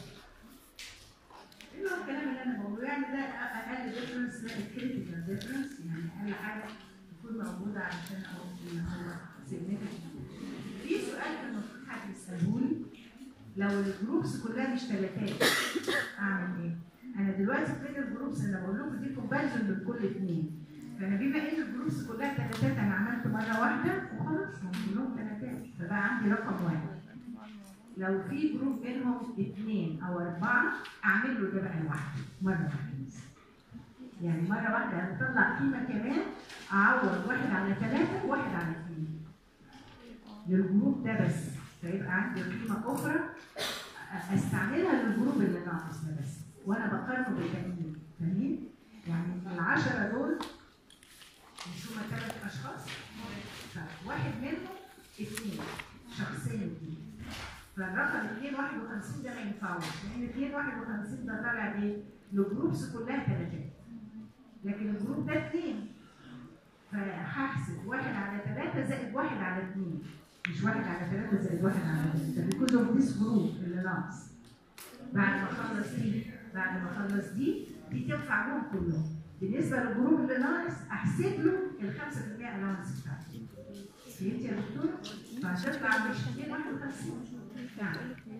اللي هو الكلام اللي انا بقوله يعني ده اقل ديفرنس ده الكريتيكال ديفرنس يعني اقل حاجه تكون موجوده عشان اقول ان هو significant. في سؤال كان المفروض حد يساله لي لو الجروبس كلها مش ثلاثات اعمل ايه؟ انا دلوقتي فين الجروبس انا بقول لكم دي كومباريزون بين كل اثنين فانا بما ان الجروبس كلها ثلاثات انا عملت مره واحده وخلاص هم كلهم ثلاثات فبقى عندي رقم واحد لو في جروب بينهم اثنين او اربعه اعمل له ده بقى لوحده مره واحده بس. يعني مره واحده هنطلع قيمه كمان اعوض واحد على ثلاثه وواحد على اثنين للجروب ده بس فيبقى عندي قيمه اخرى أ- استعملها للجروب اللي ناقص ده بس وانا بقارنه بالتانيين فاهمين؟ يعني العشره دول مش هما ثلاث اشخاص فواحد منهم اثنين شخصين دي فالرقم 251 ده ما ينفعوش لان 251 ده طالع ايه؟ الجروبس كلها ثلاثات لكن الجروب ده اثنين فهحسب واحد على ثلاثة زائد واحد على اثنين مش واحد على ثلاثة زائد واحد على اثنين ده because of this group اللي ناقص بعد ما اخلص دي بعد ما اخلص دي دي تنفع لهم كلهم بالنسبة للجروب اللي ناقص احسب له ال 5% allowance بتاعته فهمت يا دكتور؟ فهتطلع مش 251 يعني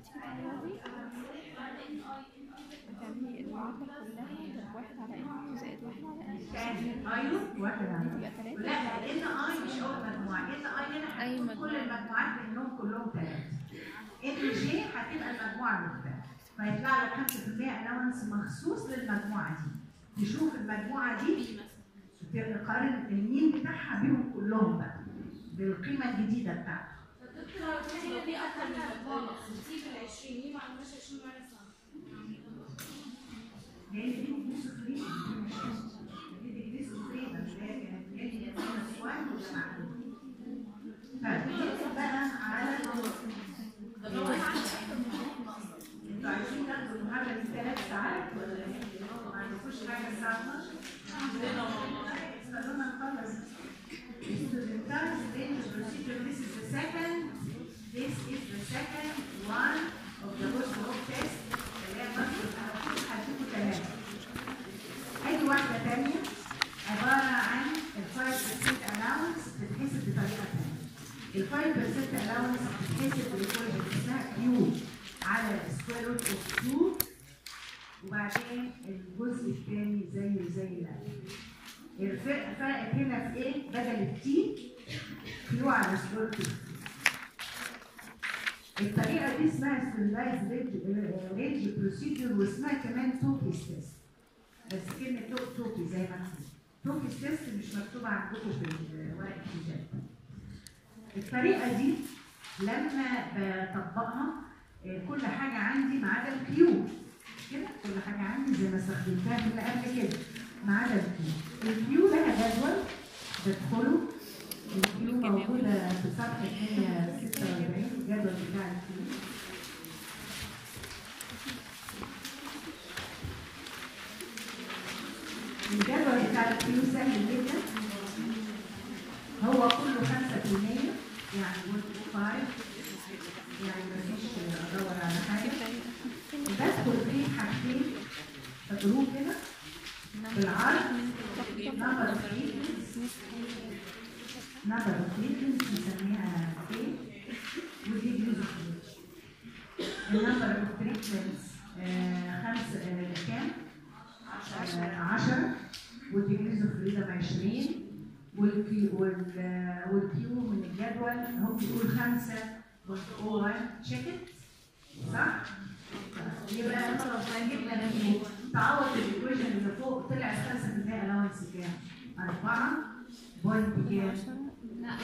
تعملي المعادلة كلها واحد على ان زائد واحد على ان كان ايوه واحد على يبقى ثلاثة لا ان اي مش اول مجموعه ان اي هنا أي هتكون مجموعة. كل المجموعات لانهم كلهم ثلاثه ان جي هتبقى المجموعه المختلفه فيطلع لك 5% الاونس مخصوص للمجموعه دي تشوف المجموعه دي تقارن المين بتاعها بيهم كلهم بقى بالقيمه الجديده بتاعته الدكتور هي دي اكتر من مجموعه دي بال 20 ليه ما عملناش 20 مره سنه لان دي ديجريز اوف فريدم دي ديجريز اوف فريدم اللي هي كانت اللي هي ماينس 1 وده معلوم فبندخل بقى على انتوا عايزين تاخدوا المحاضره دي ثلاث ساعات ولا ايه؟ ما عندكوش حاجه الساعه 12 استنونا نخلص Student range procedure. This is the second. This is the second one of the post hoc test. اللي هي مكتوب انا كنت هديكوا ثلاثه. ادي واحده ثانيه عباره عن ال 5% allowance بتتحسب بطريقه ثانيه. ال 5% allowance بتتحسب بالايكويشن اسمها كيو على سكوير روت اوف 2 وبعدين الجزء الثاني زيه زي الاول. الفرق فرقت هنا في ايه؟ بدل التي كيو على سكوير روت الطريقه دي اسمها ستيلايز رينج بروسيدور واسمها كمان توكيز تيست بس كلمه تو- توكي زي ما مكتوب توكيز تيست مش مكتوبه عندكم في ورق الكتاب الطريقه دي لما بطبقها آه، كل حاجه عندي ما عدا الكيو كده كل حاجه عندي زي ما استخدمتها في اللي قبل كده ما عدا الكيو الكيو لها جدول بدخله الكيو موجوده في صفحه 146 الجدول بتاع الكيو الجدول بتاع الكيو سهل جدا هو كله 5% يعني 1.5 يعني مفيش ادور على حاجه بدخل فيه حاجتين فجروب كده بالعرض نمبر اوف نمبر اوف بنسميها ايه ودي جزء النمبر اوف تريتمنتس خمسه آه، كام؟ 10 والديجريز اوف فريدم 20 والكيو وال- والكيو من الجدول هم بيقول 5 1 تشيكت صح؟ يبقى خلاص جبنا الكيو تعوض الايكويشن اللي فوق طلع 5% الاونس كام؟ 4 بوينت كام؟ لا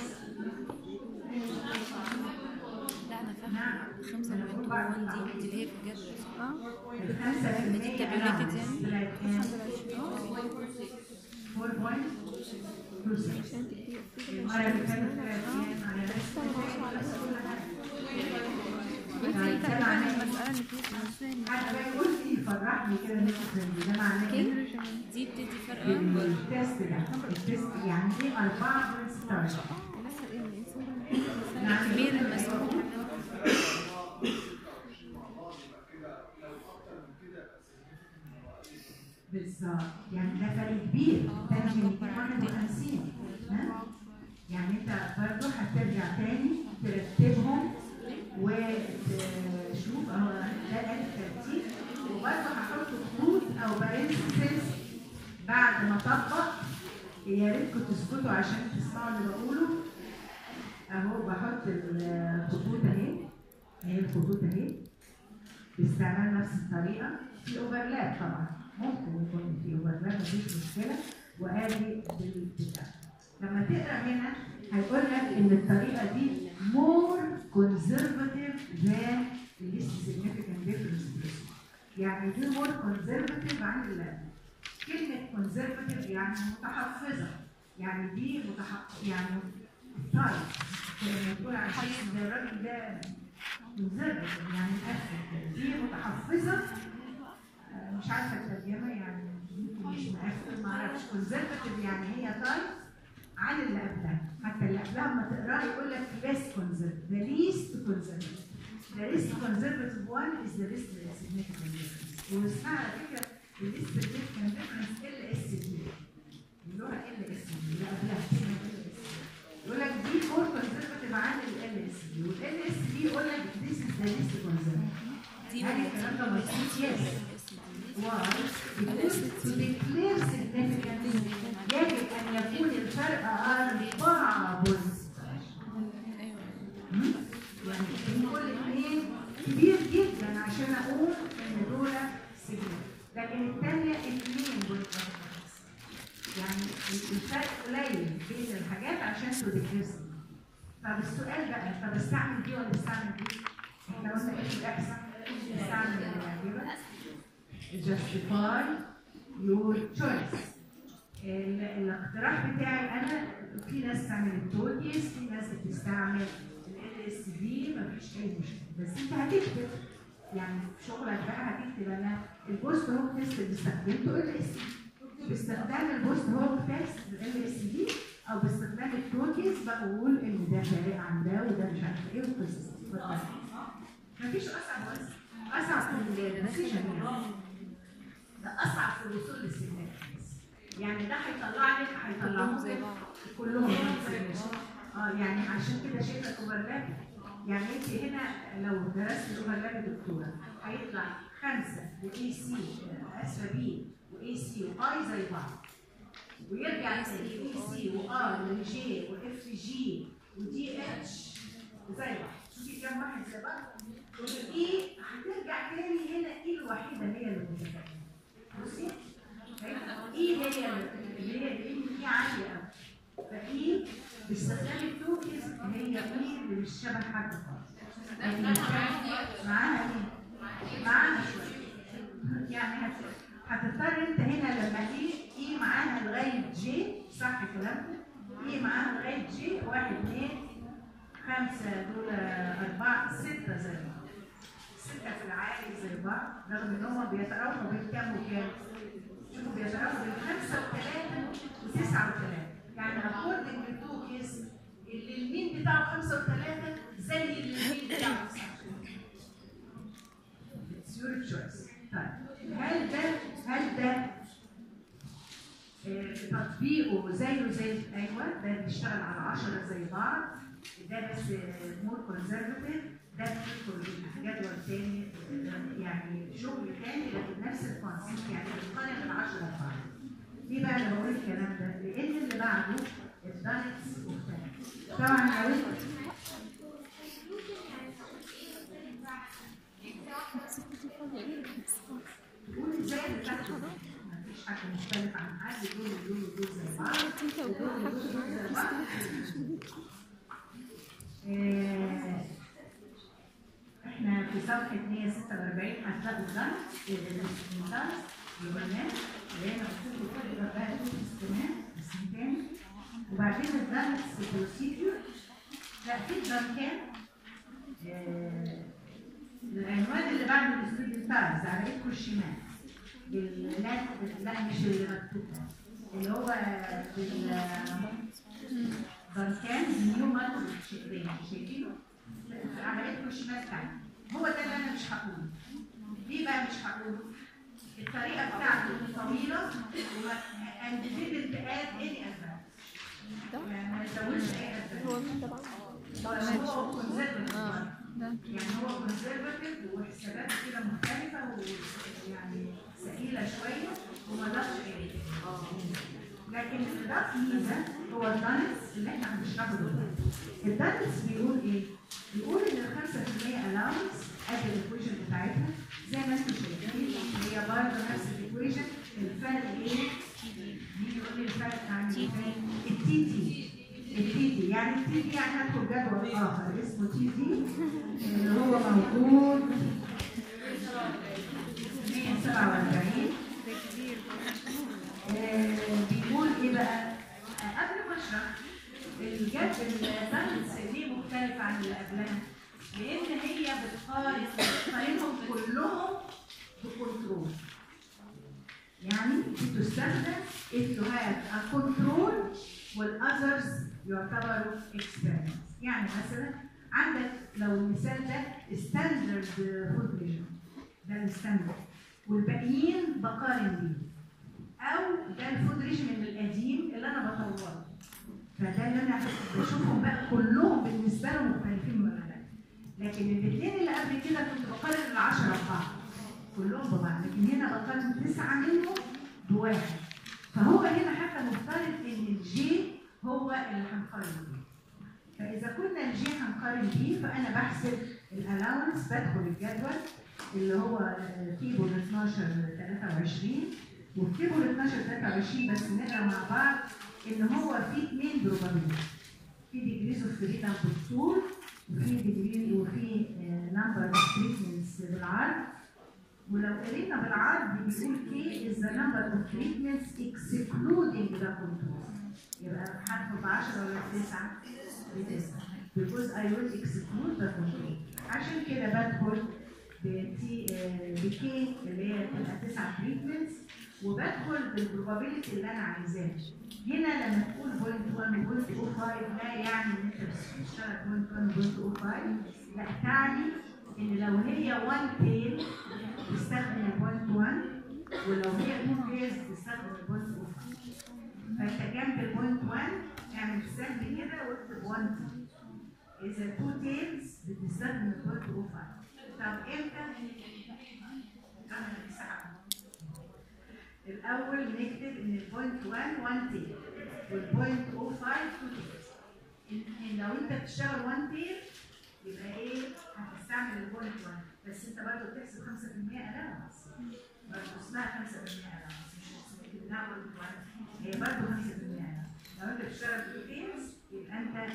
انا فاهمه نعم خمسة بوينت وان دي دي اللي هي في الجدول صح؟ اه الخمسة في المية calculated allowance يعني؟ طلعت كام؟ 4.26 المرة اللي فاتت طلعت كام؟ على نفس بصي تقريبا المسألة اللي فيها انا بقول لي فرحني كده ان انت ده معناه ايه؟ دي بتدي فرق اكبر التست ده التست يعني دي 4.16 يعني كبير المسؤول بالظبط يعني ده فرق كبير تاني من 51 ها؟ يعني انت برضه هترجع تاني ترتبهم وتشوف اهو ده قال ترتيب وبرضه هحط خطوط او بارنسز بعد ما اطبق يا ريتكم تسكتوا عشان تسمعوا اللي بقوله اهو بحط الخطوط اهي اهي الخطوط اهي باستعمال نفس الطريقه في اوفرلاب طبعا ممكن يكون في اوفرلاب مفيش مشكله وادي بالبتاع لما تقرا هنا هيقول لك ان الطريقه دي more conservative than least significant difference يعني دي more conservative عن اللي قبل. كلمه conservative يعني متحفظه يعني دي متحفظه يعني طيب لما تقول على شيء ده الراجل ده conservative يعني مقفل دي متحفظه آه، مش عارفه الترجمه يعني يمكن مش مقفل ما اعرفش conservative يعني هي تايب عن اللي قبلها حتى اللي قبلها لما تقراها يقول لك less conservative the least conservative the least conservative one is the least significant difference واسمها على فكره the least significant difference ال اس دي بيقولوها ال اس دي اللي قبلها اسمها ال اس دي يقول لك دي more conservative عن ال اس دي وال اس دي يقول لك this is the least conservative دي هل الكلام ده مظبوط؟ Yes. Why? Because to declare significance يجب أن يكون الفرق أربعة بوينتس. يعني كل اثنين كبير جدا عشان أقول إن دول significant. لكن الثانية اثنين بوينت يعني الفرق قليل بين الحاجات عشان تديكلير طب السؤال بقى طب استعمل دي ولا استعمل دي؟ احنا قلنا ايه الاحسن؟ استعمل اللي يعجبك justify your choice ال- الاقتراح بتاعي انا في ناس تعمل التوكيز في ناس بتستعمل ال اس دي مفيش اي مشكله بس انت هتكتب يعني في شغلك بقى هتكتب انا البوست هوك تيست اللي استخدمته ال اس دي باستخدام البوست هوك تيست ال اس دي او باستخدام التوكيز بقول ان ده فارق عن ده وده مش عارفه ايه والقصص دي مفيش اصعب ولا اصعب في الديسيجن يعني ده اصعب في الوصول للسيجنفكنس يعني ده هيطلع لك هيطلعهم زي بعض. كلهم اه يعني عشان كده شايفه الاوفرلاب يعني انت هنا لو درست الاوفرلاب يا دكتوره هيطلع خمسه واي سي اسفه بي واي سي واي زي بعض ويرجع تاني اي سي وار وجي واف جي ودي اتش زي بعض شوفي كام واحد زي بعض والاي هترجع تاني هنا اي الوحيده هي اللي متفقه بصي ايه هي اللي هي الايه دي عاليه قوي فايه باستخدام التوكيز هي ايه اللي مش شبه حد خالص لكن معاها ايه؟ معاها شويه يعني هت- هتضطر انت هنا لما ايه ايه معاها لغايه جي صح الكلام ده؟ ايه معاها لغايه جي واحد اثنين خمسه دول اربعه سته زي بعض سته في العالي زي بعض رغم ان هم بيتراوحوا بين كام وكام؟ شوفوا بيتراوحوا بين خمسه وثلاثه وتسعه وثلاثه يعني اكوردنج للتو كيس اللي المين بتاعه خمسه وثلاثه زي اللي المين بتاعه تسعه It's your choice. طيب هل ده هل ده آه، تطبيقه زيه زي ايوه ده بيشتغل على 10 زي بعض ده بس مور كونزرفتيف ده بيدخل في جدول تاني آه، يعني شغل تاني لكن نفس الكونسيبت يعني بنقارن العشرة ببعض. ليه بقى انا بقول الكلام ده؟ لان اللي بعده الدايتس مختلف. طبعا لو انت تقول ازاي اللي تحته مفيش حد مختلف عن حد دول ودول ودول زي بعض ودول ودول ودول زي بعض آه، احنا في صفحة 146 هتلاقوا الدرس الدرس اللي قلناه اللي هي مكتوب كل ده بقى استماع اسم تاني وبعدين الدرس بروسيدور لا في الدركان آه، العنوان اللي بعد الستودنت تايمز على ايدكم الشمال ال- لا لا مش اللي مكتوب ده. اللي هو بال بركان نيو ماركت شايفينه شايفينه على ايدكم الشمال بتاعتي هو ده اللي انا مش هقوله ليه بقى مش هقوله؟ الطريقه بتاعته طويله وما and didn't add any advance يعني ما يزودش اي advance هو conservative يعني هو كونسرفتيف وحساباته كده مختلفة ويعني ثقيلة شوية وما ضافش ايه لكن اللي ضاف ميزة هو الدانس اللي احنا هنشرحه دلوقتي. الدانس بيقول ايه؟ بيقول ان ال 5% الاونس قد الايكويشن بتاعتها زي ما انتم شايفين هي برضه نفس الايكويشن الفرق ايه؟ مين يقول لي الفرق عن التي تي التي تي يعني التي تي يعني هدخل جدول اخر اسمه تي تي اللي هو موجود 147 آه، بيقول ايه بقى؟ آه، قبل ما اشرح الجد الدرس ليه مختلف عن اللي قبلها؟ لان هي بتقارن بتقارنهم كلهم بكنترول. يعني بتستخدم if you have a control والاذرز يعتبروا experiments. يعني مثلا عندك لو المثال ده ستاندرد فود ريجن ده الستاندرد والباقيين بقارن بيه. او ده الفود ريجيم القديم اللي انا بطوره فده اللي انا بشوفهم بقى كلهم بالنسبه له مختلفين ولا لا لكن الاثنين اللي قبل كده كنت بقارن العشره ببعض كلهم ببعض لكن هنا بقارن تسعه منهم بواحد فهو هنا حتى مفترض ان الجي هو اللي هنقارن بيه فاذا كنا الجي هنقارن بيه فانا بحسب الالاونس بدخل الجدول اللي هو كيبو 12 23 وفي تيبل 12 23 بس نقرا مع بعض ان هو في اثنين بروبابيلتي في ديجريز اوف فريدم بالطول وفي ديجري وفي نمبر اوف تريتمنتس بالعرض ولو قرينا بالعرض بيقول كي از ذا نمبر اوف تريتمنتس اكسكلودينج ذا كنترول يبقى هدخل ب 10 ولا 9 بتسعه because I will exclude the control عشان كده بدخل بتي بكي اللي هي بتبقى 9 تريتمنتس وبدخل بالبروبابيلتي اللي انا عايزاها هنا لما تقول بوينت 1 وبوينت 05 لا يعني ان انت بتشتغل بوينت 1 وبوينت 05 لا تعني ان لو هي 1 تيل تستخدم البوينت 1 ولو هي 2 تيلز تستخدم البوينت 05 فانت جنب البوينت 1 اعمل سهم كده واكتب 1 تيل اذا 2 تيلز بتستخدم البوينت 05 طب امتى؟ انا بساعة الاول نكتب ان البوينت 1 1 تيل والبوينت 05 2 تيلز إن لو انت بتشتغل 1 تيل يبقى ايه هتستعمل البوينت 1 بس انت برضه بتحسب 5% الاونس برضه اسمها 5% الاونس مش اسمها بوينت 1 هي برضه 5% allowance. لو انت بتشتغل 2 تيلز يبقى انت بتشتغل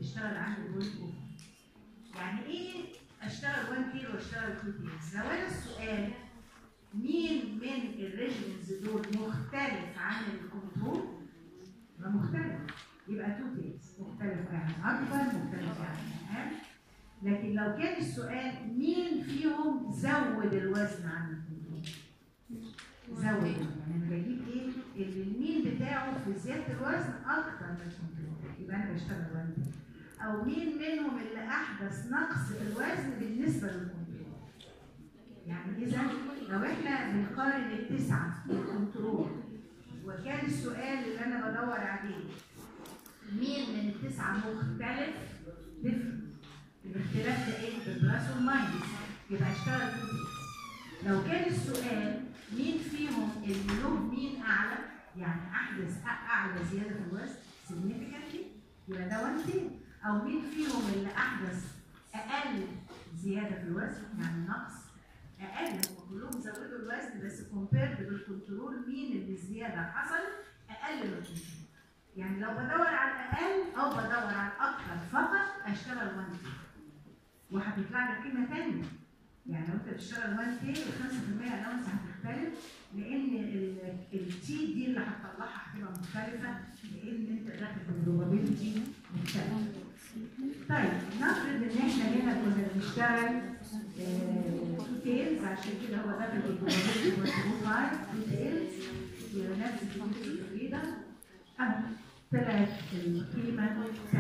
يشتغل عندي بقول لكم يعني ايه اشتغل 1 كيلو واشتغل 2 كيلو لو انا السؤال مين من الريجنز دول مختلف عن الكنترول يبقى مختلف يبقى 2 كيلز مختلف يعني اكبر مختلف يعني اقل لكن لو كان السؤال مين فيهم زود الوزن عن الكنترول زود يعني انا بجيب ايه اللي المين بتاعه في زياده الوزن اكتر من الكنترول يبقى انا بشتغل 1 كيلو او مين منهم اللي احدث نقص الوزن بالنسبه للكنترول يعني اذا لو احنا بنقارن التسعه بالكنترول وكان السؤال اللي انا بدور عليه مين من التسعه مختلف different. الاختلاف ده ايه بالبلس والماينس يبقى اشتغل في التسعة. لو كان السؤال مين فيهم اللي له مين اعلى يعني احدث اعلى زياده في الوزن significantly يبقى ده 1 كيلو او مين فيهم اللي احدث اقل زياده في الوزن يعني نقص اقل هم كلهم زودوا الوزن بس كومبيرد بالكنترول مين اللي الزياده حصل اقل من الكنترول يعني لو بدور على الاقل او بدور على الاكثر فقط اشتغل 1 كيلو وهتطلع لك قيمه ثانيه يعني لو انت بتشتغل 1 كيلو 5% الاونس هتختلف لان التي دي اللي هتطلعها هتبقى مختلفه لان انت داخل في البروبابيلتي مختلفه. طيب نفرض ان احنا هنا كنا بنشتغل ديتيلز عشان كده هو داخل في البروبابيلتي 5 ديتيلز يبقى نفس الجديده اهو طلعت القيمه 3.55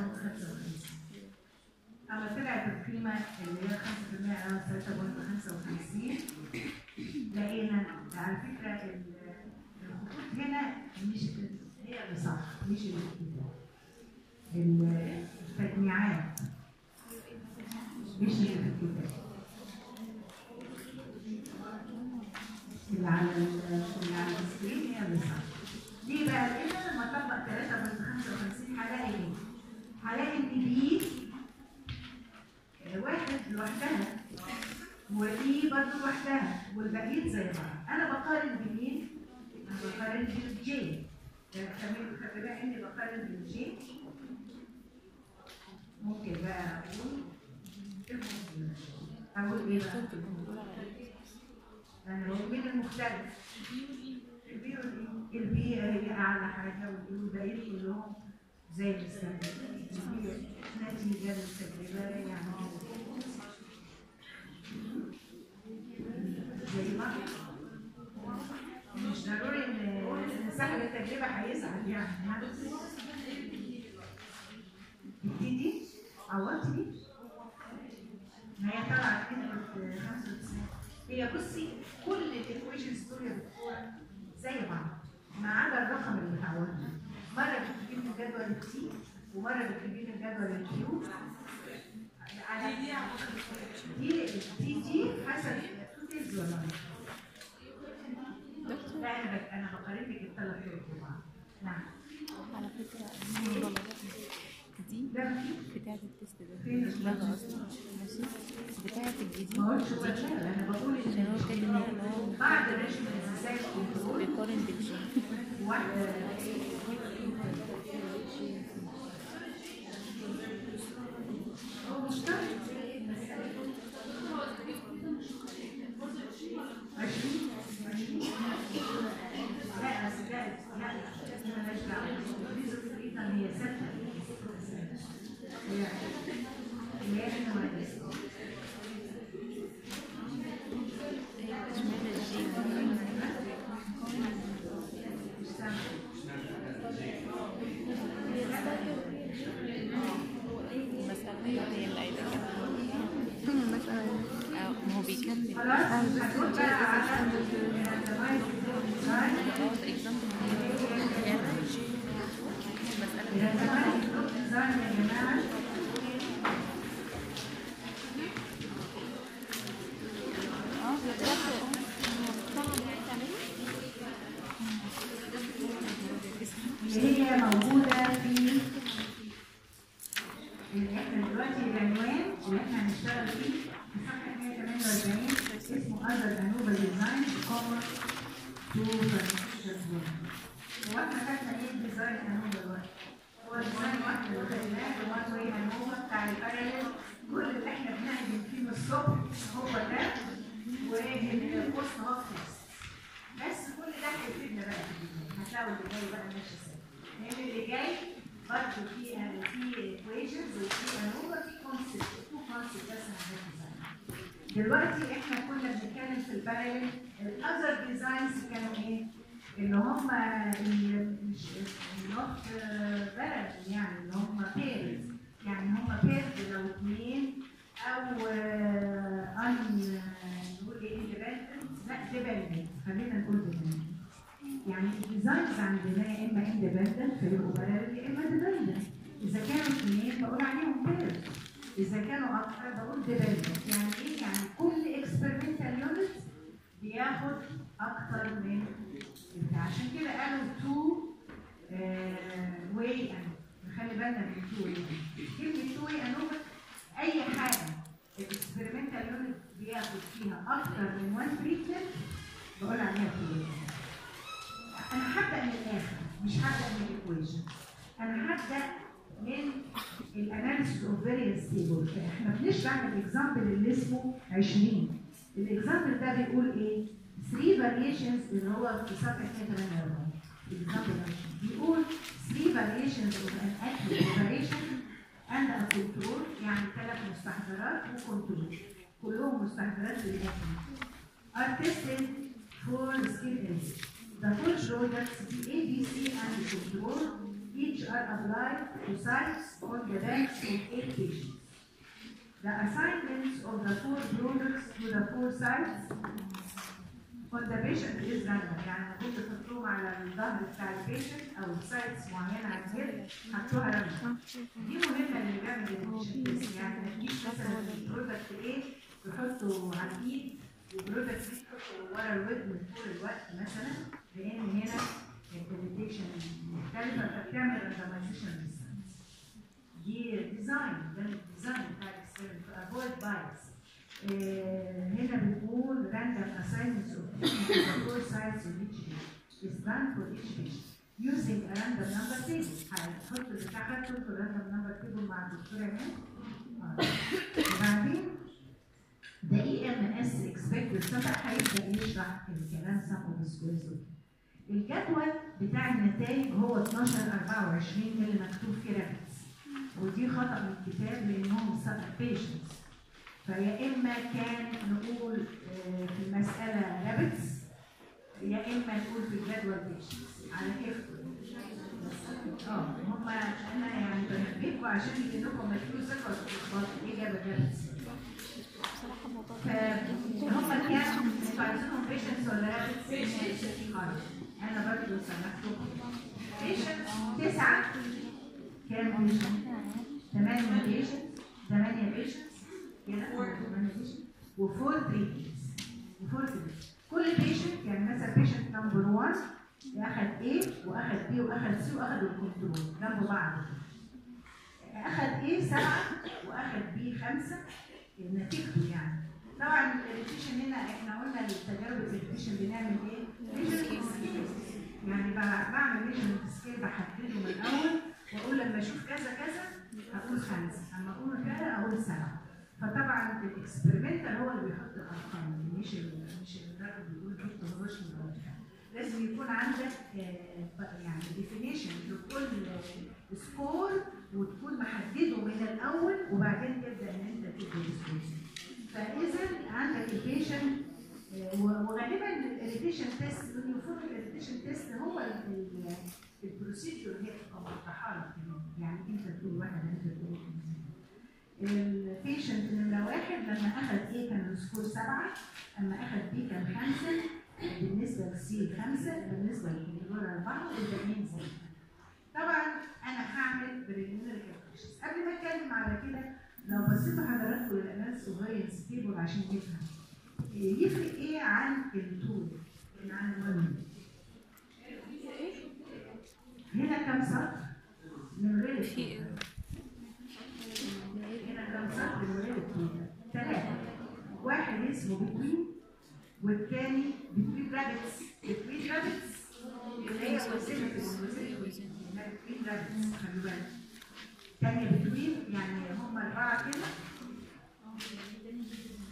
اما طلعت القيمه اللي هي 5% على 3.55 لقينا على فكره ال- الخطوط هنا مش هي اللي صح مش اللي ال- التجميعات مش اللي في الكتاب اللي على ال- اللي على السكرين هي اللي صح ليه بقى؟ لان أنا لما اطبق 3.55 هلاقي ايه؟ هلاقي ان بي واحد لوحدها ودي برضه لوحدها والباقيين زي بعض انا بقارن بمين؟ انا بقارن بالجي كمان خلي بالك اني بقارن بالجي ممكن بقى اقول اقول ايه بقى؟ انا بقول مين المختلف؟ البي والإي. البي هي اعلى حاجه والباقيين كلهم زي المستقبل نتيجه للتجربه يعني زي ما مش ضروري ان إن صاحب التجربه هيزعل يعني دي دي عوضت دي ما هي طلعت كده 95 هي بصي كل الايكويشنز دول يا دكتوره زي بعض ما عدا الرقم اللي اتعودنا مره بتجيب من جدول التي ومره بتجيب من جدول الكيو على دي دي دي حسب توتيز ولا لا؟ لا انا بك- انا بقارن لك الثلاث طرق ببعض نعم على فكرة دي غلط دي ده بتاعة التست ده فين مش ده اصلا ماشي بتاعة الجديد ما قلتش ولا انا بقول عشان هو ان كاتب هنا ان هو بعد الريجيمنت ازاي كنترول بيقارن بالجين واحده هو مشترك عشرين عشرين لا بس لا لا دي مالهاش دعوه دي ذكريتها هي ثابته هي هي احنا ما اشمعنى الجين مش سامعه المسألة هي اللي قايلة كده اه ما هو بيكمل خلاص هتقول بقى على الديفايس ديزاين خلاص اكزامبل مسألة إذا كمان الجروب ديزاين يا جماعة اه بجد اللي هي موجودة في اللي احنا دلوقتي العنوان اللي احنا هنشتغل فيه في صفحة 148 اسمه Other Annual Design Cover to Furniture هو احنا خدنا ايه الديزاين اهو دلوقتي؟ هو ديزاين واحد اللي خدناه اللي هو الصبح هو ده والبوست هوك تيست بس كل ده هيفيدنا بقى في الفيديو. هتلاقوا اللي جاي بقى ماشي ازاي لان اللي جاي برضه في في ايكويشنز وفي انوفا في كونسيبت تو كونسيبت بس هنركز عليهم دلوقتي احنا كنا بنتكلم في الباراليل الاذر ديزاينز كانوا ايه؟ اللي هم ال- مش نوت باراليل يعني اللي هم بيرز يعني هم بيرز لو اثنين او ان نقول ايه independent لا ديبندنت خلينا نقول ديبندنت يعني الديزاينز عندنا يا اما اندبندنت فيبقوا باراليل يا اما ديبندنت اذا كانوا اثنين بقول عليهم بيرز اذا كانوا اكثر بقول ديبندنت يعني ايه يعني كل اكسبيرمنتال يونت بياخد اكثر من بتاع عشان كده قالوا تو واي نخلي بالنا من تو واي كلمه تو واي انوفا اي حاجه الاكسبيرمنتال يونت بياخد فيها اكثر من وان تريتمنت بقول عليها تو واي انا هبدا من الاخر مش هبدا من الايكويشن انا هبدا من الاناليسيس اوف فيريوس تيبل احنا بنشرح الاكزامبل اللي اسمه 20 الاكزامبل ده بيقول ايه 3 فاريشنز اللي هو في صفحه 148 الاكزامبل 20 بيقول 3 فاريشنز اوف ان اكتف اوبريشن اند ا كنترول يعني ثلاث مستحضرات وكنترول كلهم مستحضرات للاكل are tested for skin illness. The full products, the ABC and the control, each are applied to sites on the backs of eight patients. The assignments of the four products to the four sites on the patient is random يعني المفروض تحطوهم على الظهر بتاع البيشنت او سايتس معينه على الهيد حطوها راندوم دي مهمه اللي بيعمل البيشنت تيست يعني ما تجيش مثلا البرودكت ايه تحطه على الايد والبرودكت دي تحطه ورا الودن طول الوقت مثلا لان هنا الكوميونيكيشن مختلفه فبتعمل راندمايزيشن للسايتس دي ديزاين ده الديزاين بتاع الاكسبيرمنت افويد بايس هنا بنقول random assignments of treatment to the four sites of each patient is done for each patient using a random number table هتحط بتاعها تحط random number table مع الدكتور عماد آه. وبعدين the EMS expected طبعا هيبدأ يشرح الكلام some of the squares الجدول بتاع النتائج هو 12 24 اللي مكتوب فيه رابتس ودي خطأ من الكتاب لأنهم patients فيا اما كان نقول آه، في المساله رابتس يا اما نقول في الجدول بيشنس على كيفكم اه هم انا يعني بنبهكم عشان يجي لكم مكتوب ثقه وتلخبطوا ايه جاب الرابتس فهم كام انتوا عايزينهم بيشنس ولا رابتس؟ خلاص انا برضه سامحتكم بيشنس تسعه كام بيشنس؟ ثمانيه بيشنس ثمانيه بيشنس كده وفور تريتمنتس وفور تريتمنتس كل بيشنت يعني مثلا بيشنت نمبر 1 اخذ A واخذ B واخذ C واخذ الكنترول جنب بعض اخذ A سبعه واخذ B خمسه نتيجته يعني طبعا الريتيشن هنا احنا قلنا التجارب الريتيشن بنعمل ايه؟ measurement scale. يعني بع- بعمل ميجرمنت سكيل بحدده من الاول واقول لما اشوف كذا كذا اقول خمسه اما اقول كذا اقول سبعه فطبعا الاكسبيرمنتال هو اللي بيحط الارقام مش ال- مش الراجل بيقول حط هوش من الارقام لازم يكون عندك آه، يعني ديفينيشن لكل سكور وتكون محدده من الاول وبعدين تبدا ان انت تدي سكور فاذا عندك البيشنت وغالبا الاريتيشن تيست المفروض الاريتيشن تيست هو البروسيدور هي بتبقى مرتاحه لك كمان. يعني انت تقول واحد انت تقول البيشنت نمرة واحد لما أخذ إيه كان السكور سبعة، أما أخذ بي كان خمسة، بالنسبة لسي خمسة، بالنسبة للكنترول أربعة، والباقيين زي طبعا أنا هعمل بريليمينري كالكوليشنز، قبل ما أتكلم على كده لو بصيتوا حضراتكم للأناليسيس اوفرينس تيبل عشان نفهم يفرق إيه عن الطول؟ عن الوزن؟ هنا كم سطر؟ من غير الطول. هنا كم سطر من غير الطول؟ ثلاثة واحد اسمه بتوين والتاني بتوين رابتس بتوين رابتس اللي هي وزنة بتوين رابتس خلي بالك تانية بتوين يعني هم أربعة كده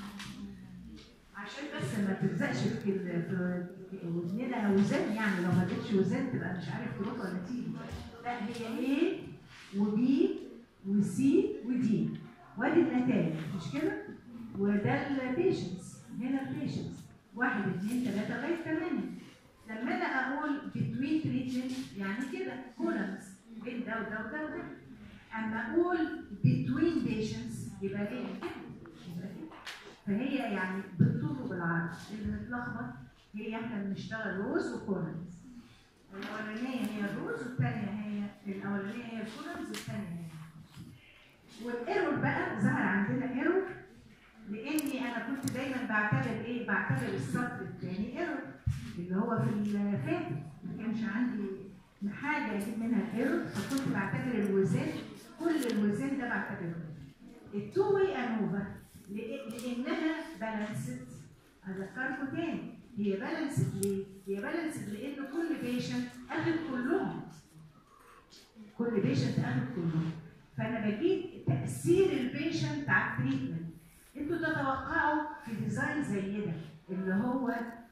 عشان بس ما تلزقش في ال- في في ودننا اوزان يعني لو ما اديتش وزان تبقى مش عارف تروح ولا تيجي لا هي A وبي وسي ودي وادي النتائج مش كده؟ وده البيشنس هنا البيشنس واحد اثنين ثلاثة لغاية ثمانية لما انا اقول between treatment يعني كده columns بين ده وده وده وده اما اقول between patients يبقى ايه؟ يبقى كده فهي يعني بالطول وبالعرض اللي متلخبط هي احنا بنشتغل روز وكولمز الاولانيه هي الروز والثانيه هي الاولانيه هي الكولمز والثانيه هي والايرور بقى ظهر عندنا ايرور لاني انا كنت دايما بعتبر ايه بعتبر السطر الثاني ايرور اللي هو في الفاتح ما كانش عندي حاجه اجيب منها ايرور فكنت بعتبر الوزان كل الوزان ده بعتبره التو واي انوفا لانها بالانسد اذكركم تاني هي بالانسد ليه؟ هي بالانسد لان كل بيشنت اخد كلهم كل بيشنت اخد كلهم فانا بجيب تاثير البيشنت على التريتمنت انتوا تتوقعوا في ديزاين زي ده اللي هو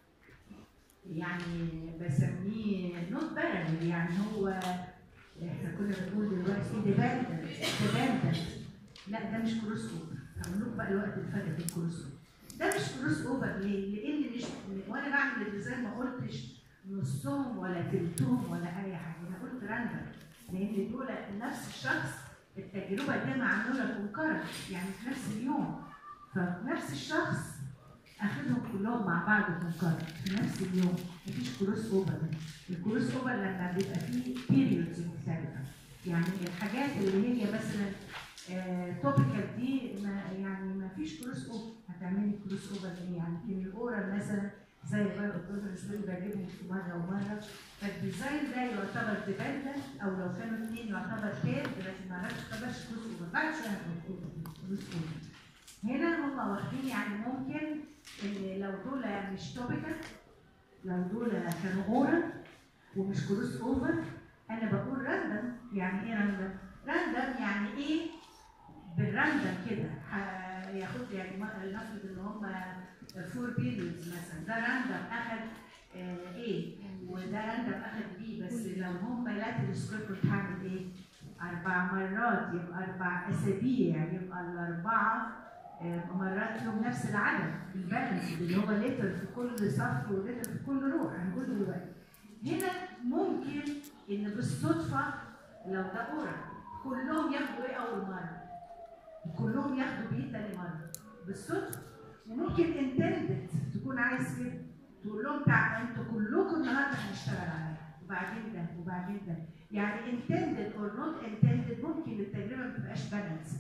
يعني بسميه نوت بارل يعني هو احنا كنا بنقول دلوقتي ديبندنت ديبندنت لا ده مش كروس اوفر هقول لكم بقى الوقت الفرق بين الكروس اوفر ده مش كروس اوفر ليه؟ لان مش وانا بعمل الديزاين ما قلتش نصهم ولا تلتهم ولا اي حاجه انا قلت راندم لان دول نفس الشخص التجربه دي معموله كونكرنت يعني في نفس اليوم ففي نفس الشخص اخدهم كلهم مع بعض كونكرنت في نفس اليوم مفيش كروس اوفر الكروس اوفر لما بيبقى فيه بيريودز مختلفه يعني الحاجات اللي هي مثلا توبيكال دي ما يعني ما فيش كروس اوفر هتعملي كروس اوفر ايه يعني في الاورال مثلا زي ما قلت لكم بجيبهم مره ومره فالديزاين ده يعتبر ديبندنت او لو كانوا اثنين يعتبر تير لكن ما يعتبرش كروس اوفر بعد شويه هنقول كروس اوفر هنا هم واخدين يعني ممكن ان لو دول مش توبيكال لو دول كانوا اورال ومش كروس اوفر انا بقول راندم يعني ايه راندم؟ راندم يعني ايه بالراندم كده ح- ياخد يعني ما- نفرض ان هم فور بيريودز مثلا ده راندم اخد آه، ايه وده راندم اخد بي بس لو هم لاتر سكوير كنت هعمل ايه؟ اربع مرات يبقى اربع اسابيع يبقى الاربعه آه، مرات لهم نفس العدد البالانس اللي هو لتر في كل صف ولتر في كل روح هنقول دلوقتي هنا ممكن ان بالصدفه لو ده اورال كلهم ياخدوا ايه اول مره كلهم ياخدوا بيه تاني مره بالصدفه وممكن انتندد تكون عايز كده تقول لهم تع... انتوا كلكم النهارده هنشتغل عليها وبعدين ده وبعدين ده يعني انتندد اور نوت انتندد ممكن التجربه ما تبقاش بالانس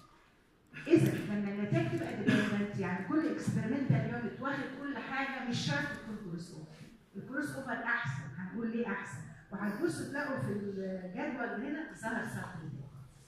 اذا لما النتائج تبقى ديبندنت يعني كل اكسبيرمنتال يونت واخد كل حاجه مش شرط تكون كروس اوفر الكروس اوفر احسن هنقول ليه احسن وهتبصوا تلاقوا في الجدول هنا ظهر سطر ده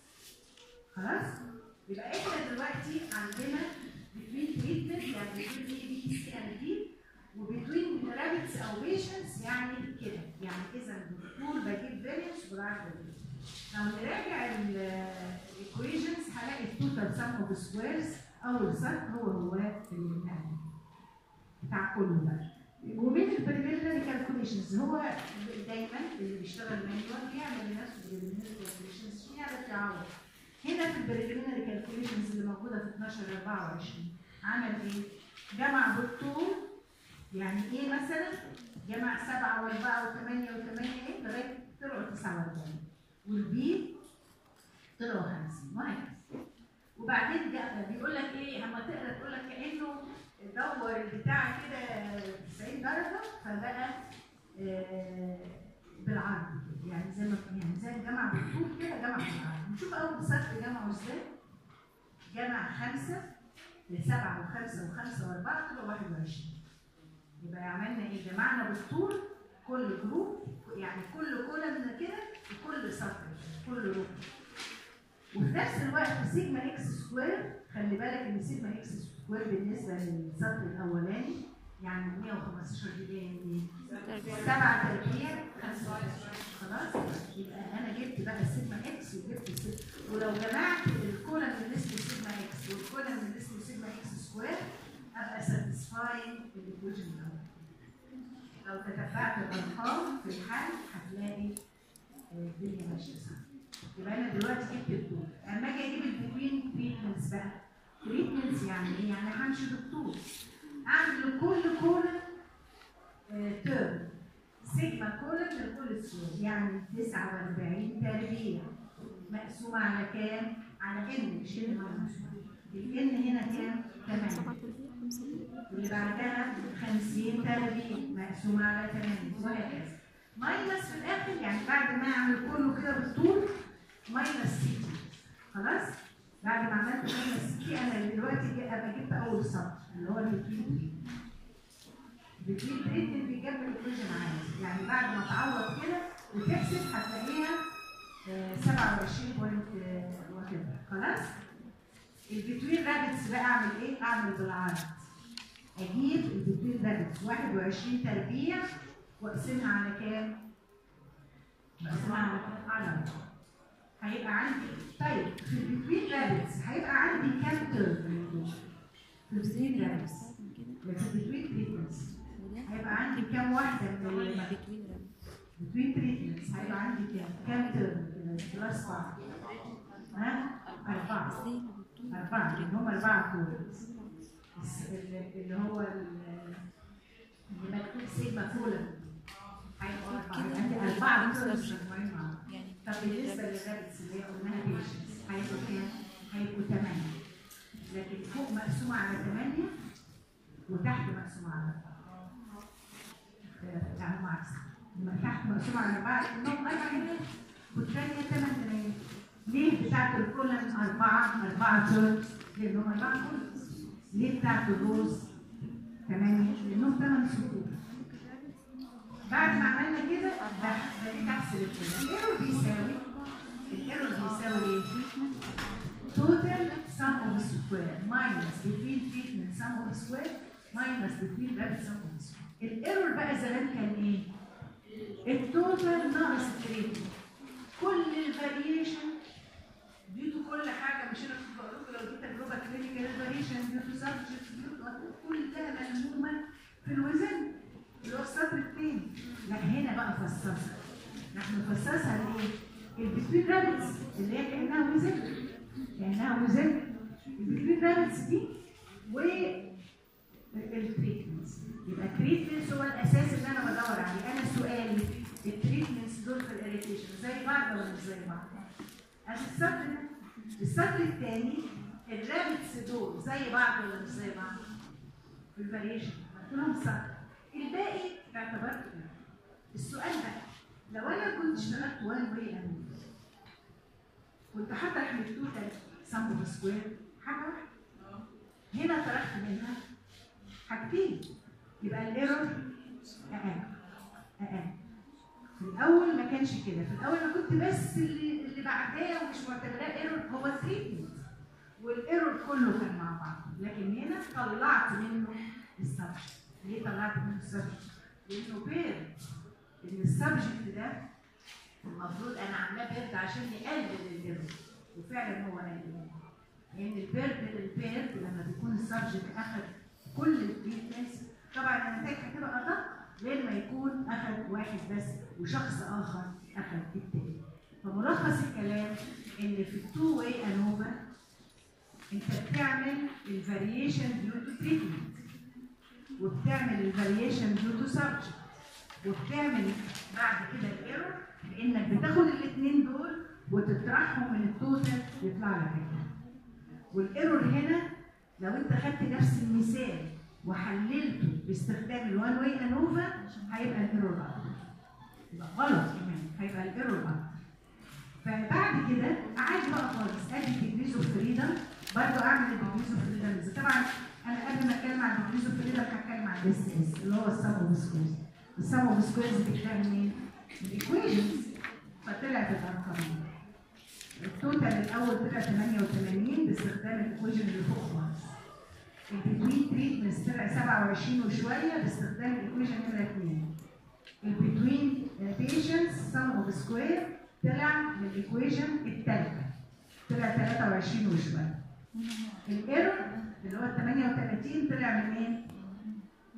خلاص يبقى احنا دلوقتي عندنا between treatment يعني between A B C and D وبتوين رابتس او بيشنتس يعني كده يعني اذا الدكتور بجيب فاريانس وبعرف لو نراجع الايكويشنز هلاقي التوتال سم اوف سكويرز اول سطر هو هو الامتحان بتاع كله بقى ومن البريليمينري كالكوليشنز هو دايما اللي بيشتغل مانيوال بيعمل لنفسه بريليمينري كالكوليشنز عشان يعرف يعوض هنا في البريليمينري كالكوليشنز اللي موجوده في 12 24 عمل ايه؟ جمع بالطول يعني ايه مثلا؟ جمع 7 و4 و8 و8 ايه لغايه طلعوا 49 والبي طلعوا 50 وهكذا وبعدين جاء بيقول لك ايه اما تقرا تقول لك كانه دور البتاع كده 90 درجه فبقى آه، بالعرض كده يعني زي ما يعني زي الجمع بالطول كده جمع بالعرض نشوف اول سطر جمعه ازاي جمع خمسه لسبعه وخمسه وخمسه واربعه طلعوا 21 يبقى عملنا ايه؟ جمعنا بالطول كل جروب يعني كل كولم كده وكل سطر كل ركن وفي نفس الوقت سيجما اكس سكوير خلي بالك ان سيجما اكس سكوير بالنسبه للسطر الاولاني يعني 115 دي جايه منين؟ 7 تربيع 25 خلاص يبقى انا جبت بقى السيجما اكس وجبت السيجما ولو جمعت الكولم اللي اسمه سيجما اكس والكولم اللي اسمه سيجما اكس سكوير ابقى ساتيسفايد الايكويشن الاول لو تتبعت الارقام في الحل هتلاقي آه، الدنيا ماشيه صح يبقى انا دلوقتي جبت الدكتور اما اجي اجيب البتوين تريتمنتس بقى تريتمنتس يعني ايه؟ يعني همشي دكتور اعمل لكل كولن تيرم سيجما كولن لكل سكوير يعني 49 تربيع مقسومه على كام؟ على ان مش ان ماينس الان هنا كام؟ 8 واللي بعدها 50 تربيع مقسومه على 8 وهكذا ماينس في الاخر يعني بعد ما اعمل كله كده بالطول ماينس سي خلاص؟ بعد ما عملت ماينس سي انا دلوقتي جي- ابقى جبت اول سطر اللي هو البتوين البتوين تريتمنت بيجمع الايكويشن عادي يعني بعد ما تعوض كده وتحسب هتلاقيها آه، 27 بوينت وات خلاص؟ البتوين رابتس بقى اعمل ايه؟ اعمل بالعرض اجيب البتوين رابتس 21 تربيع واقسمها على كام؟ واقسمها على على أربعة. هيبقى عندي طيب في البتوين رابتس هيبقى عندي كام ترم في البتوين رابتس في البتوين تريتمنتس هيبقى عندي كام واحده من ال بتوين تريتمنتس هيبقى عندي كام؟ كام ترم كده بلس 4 ها؟ أربعة أربعة لأن هم أربعة كولز اللي هو ال- اللي مكتوب سيجما كولن هيبقوا أربعة يبقى عندي أربعة كولز مجموعين مع بعض. يعني طب بالنسبة للرابتس اللي هي قلناها بيشنس هيبقوا كام؟ هيبقوا ثمانية لكن فوق مقسومة على ثمانية وتحت مقسومة على أربعة لا هم عكس لما تحت مقسومة على أربعة إنهم أربع هناك والثانية ثمان هناك ليه بتاعت الكولن أربعة أربعة تيرمز لأنهم أربعة كولنز ليه بتاعت الروز ثمانية لأنهم ثمان سطور بعد ما عملنا كده بقيت احسب الكلام الايرور بيساوي الايرور بيساوي ايه؟ total sum of square minus between treatment sum of square minus between rabbit sum of square الايرور بقى زمان كان ايه؟ التوتال ناقص التريتمنت كل الفاريشن دي تو كل حاجه مش انا كنت بقول لكم لو دي تجربه كلينيكال فاريشن دي تو سبجكت كل ده ملمومه في الوزن اللي هو السطر الثاني لا هنا بقى فصصها نحن نفصصها لايه؟ البتوين رابتس اللي هي كانها وزن كانها وزن البتوين رابتس دي و التريتمنتس يبقى التريتمنتس هو الاساس اللي انا بدور عليه انا سؤالي التريتمنتس دول في الاريتيشن زي بعض ولا مش زي بعض؟ ادي السطر ده السطر الثاني الرابتس دول زي بعض ولا مش زي بعض؟ في الفاريشن قلت لهم سطر الباقي اعتبرت كده. السؤال بقى لو انا كنت اشتغلت وان واي انا كنت هطرح من التوتال سم اوف سكوير حاجه واحده هنا طرحت منها حاجتين يبقى الايرور اقل اقل في الاول ما كانش كده في الاول انا كنت بس اللي اللي بعداه ومش معتبراه ايرور هو التريتمنت والايرور كله كان مع بعض لكن هنا طلعت منه السبجكت ليه طلعت منه السبجكت؟ لانه بيرد ان السبجكت ده المفروض انا عاملاه بيرد عشان يقلل الايرور وفعلا هو قلل لان البيرد البيرد لما بيكون السبجكت اخذ كل التريتمنتس طبعا النتائج هتبقى ادق غير ما يكون اخذ واحد بس وشخص اخر اخذ التاني فملخص الكلام ان في التو واي انوفا انت بتعمل الفاريشن ديو تو تريتمنت وبتعمل الفاريشن ديو تو سبجكت وبتعمل بعد كده الايرور بانك بتاخد الاثنين دول وتطرحهم من التوتال يطلع لك كده والايرور هنا لو انت خدت نفس المثال وحللته باستخدام الوان واي انوفا هيبقى الايرور اكتر يبقى غلط كمان هيبقى الايرور اكتر فبعد كده عادي بقى خالص ادي ديجريز اوف فريدم برضه اعمل الديجريز اوف فريدم طبعا انا قبل ما اتكلم عن الديجريز اوف فريدم هتكلم عن الاس اس اللي هو السم اوف سكويرز السم اوف سكويرز بتتكلم منين؟ من الايكويشنز فطلعت الارقام التوتال الاول طلع 88 باستخدام الايكويشن اللي فوق خالص البتوين تريتمنتس طلع 27 وشويه باستخدام الايكويشن نمره 2 البتوين بيشنتس سم اوف سكوير طلع من الايكويشن الثالثه طلع 23 وشويه الايرور اللي هو 38 طلع منين؟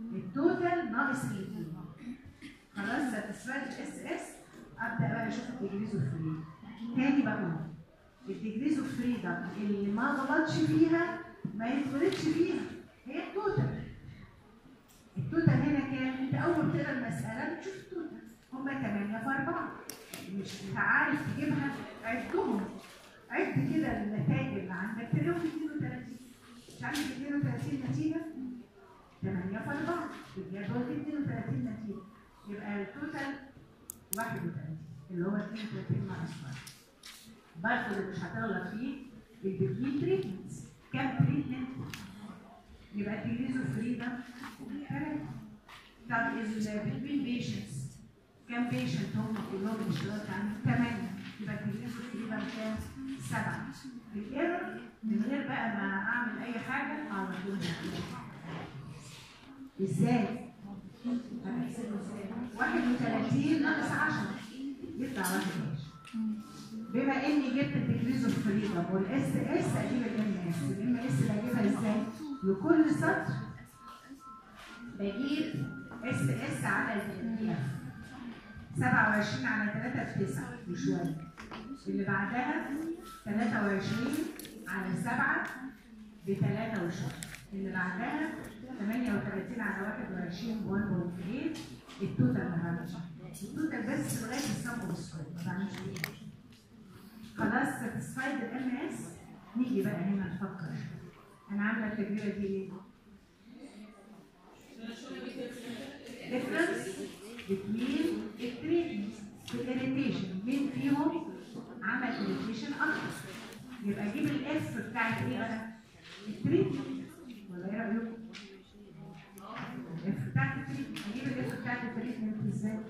التوتال ناقص الاثنين خلاص ساتسفايد الاس اس ابدا بقى اشوف الديجريز اوف فريدم تاني بقول الديجريز اوف فريدم اللي ما غلطش فيها ما يتولدش فيها هي التوتال التوتال هنا كام؟ انت اول ما تقرا المساله بتشوف التوتال هم 8 في 4 مش انت عارف تجيبها عدهم عد كده النتائج اللي عندك تلاقيهم 32 مش عارف 32 نتيجه 8 في 4 الجدول 32 نتيجه يبقى التوتال 31 اللي هو 32 ناقص 1 برضه اللي مش هتغلط فيه البتوين تريتمنتس كام تريتمنت؟ يبقى الديجريز اوف فريدم ثلاثة طب البتوين بيشنتس كام بيشنت هم كلهم الاشتراك عندهم؟ ثمانية يبقى الديجريز اوف فريدم كام؟ سبعة الايرور من غير بقى ما اعمل اي حاجة على طول ازاي؟ هنحسبه ازاي؟ 31 ناقص 10 يطلع 21 بما اني جبت الديجريز اوف فريدم والاس اس اجيب الام اس الام اس بجيبها ازاي؟ لكل سطر بجيب اس اس على الدي اف 27 على 3 ب 9 وشويه اللي بعدها 23 على 7 ب 3 وشويه اللي بعدها 38 على 21 ب 1.8 التوتال ما بعملش التوتال بس لغايه السم اوف ما بعملش ايه خلاص ساتسفايد الام اس نيجي بقى هنا نفكر انا عامله التجربه دي ليه؟ difference between التريتمنت والاريتيشن مين فيهم عمل اريتيشن اكتر يبقى اجيب الاف بتاعت ايه انا؟ التريتمنت ولا ايه رايكم؟ الاف بتاعت التريتمنت اجيب الاف بتاعت التريتمنت ازاي؟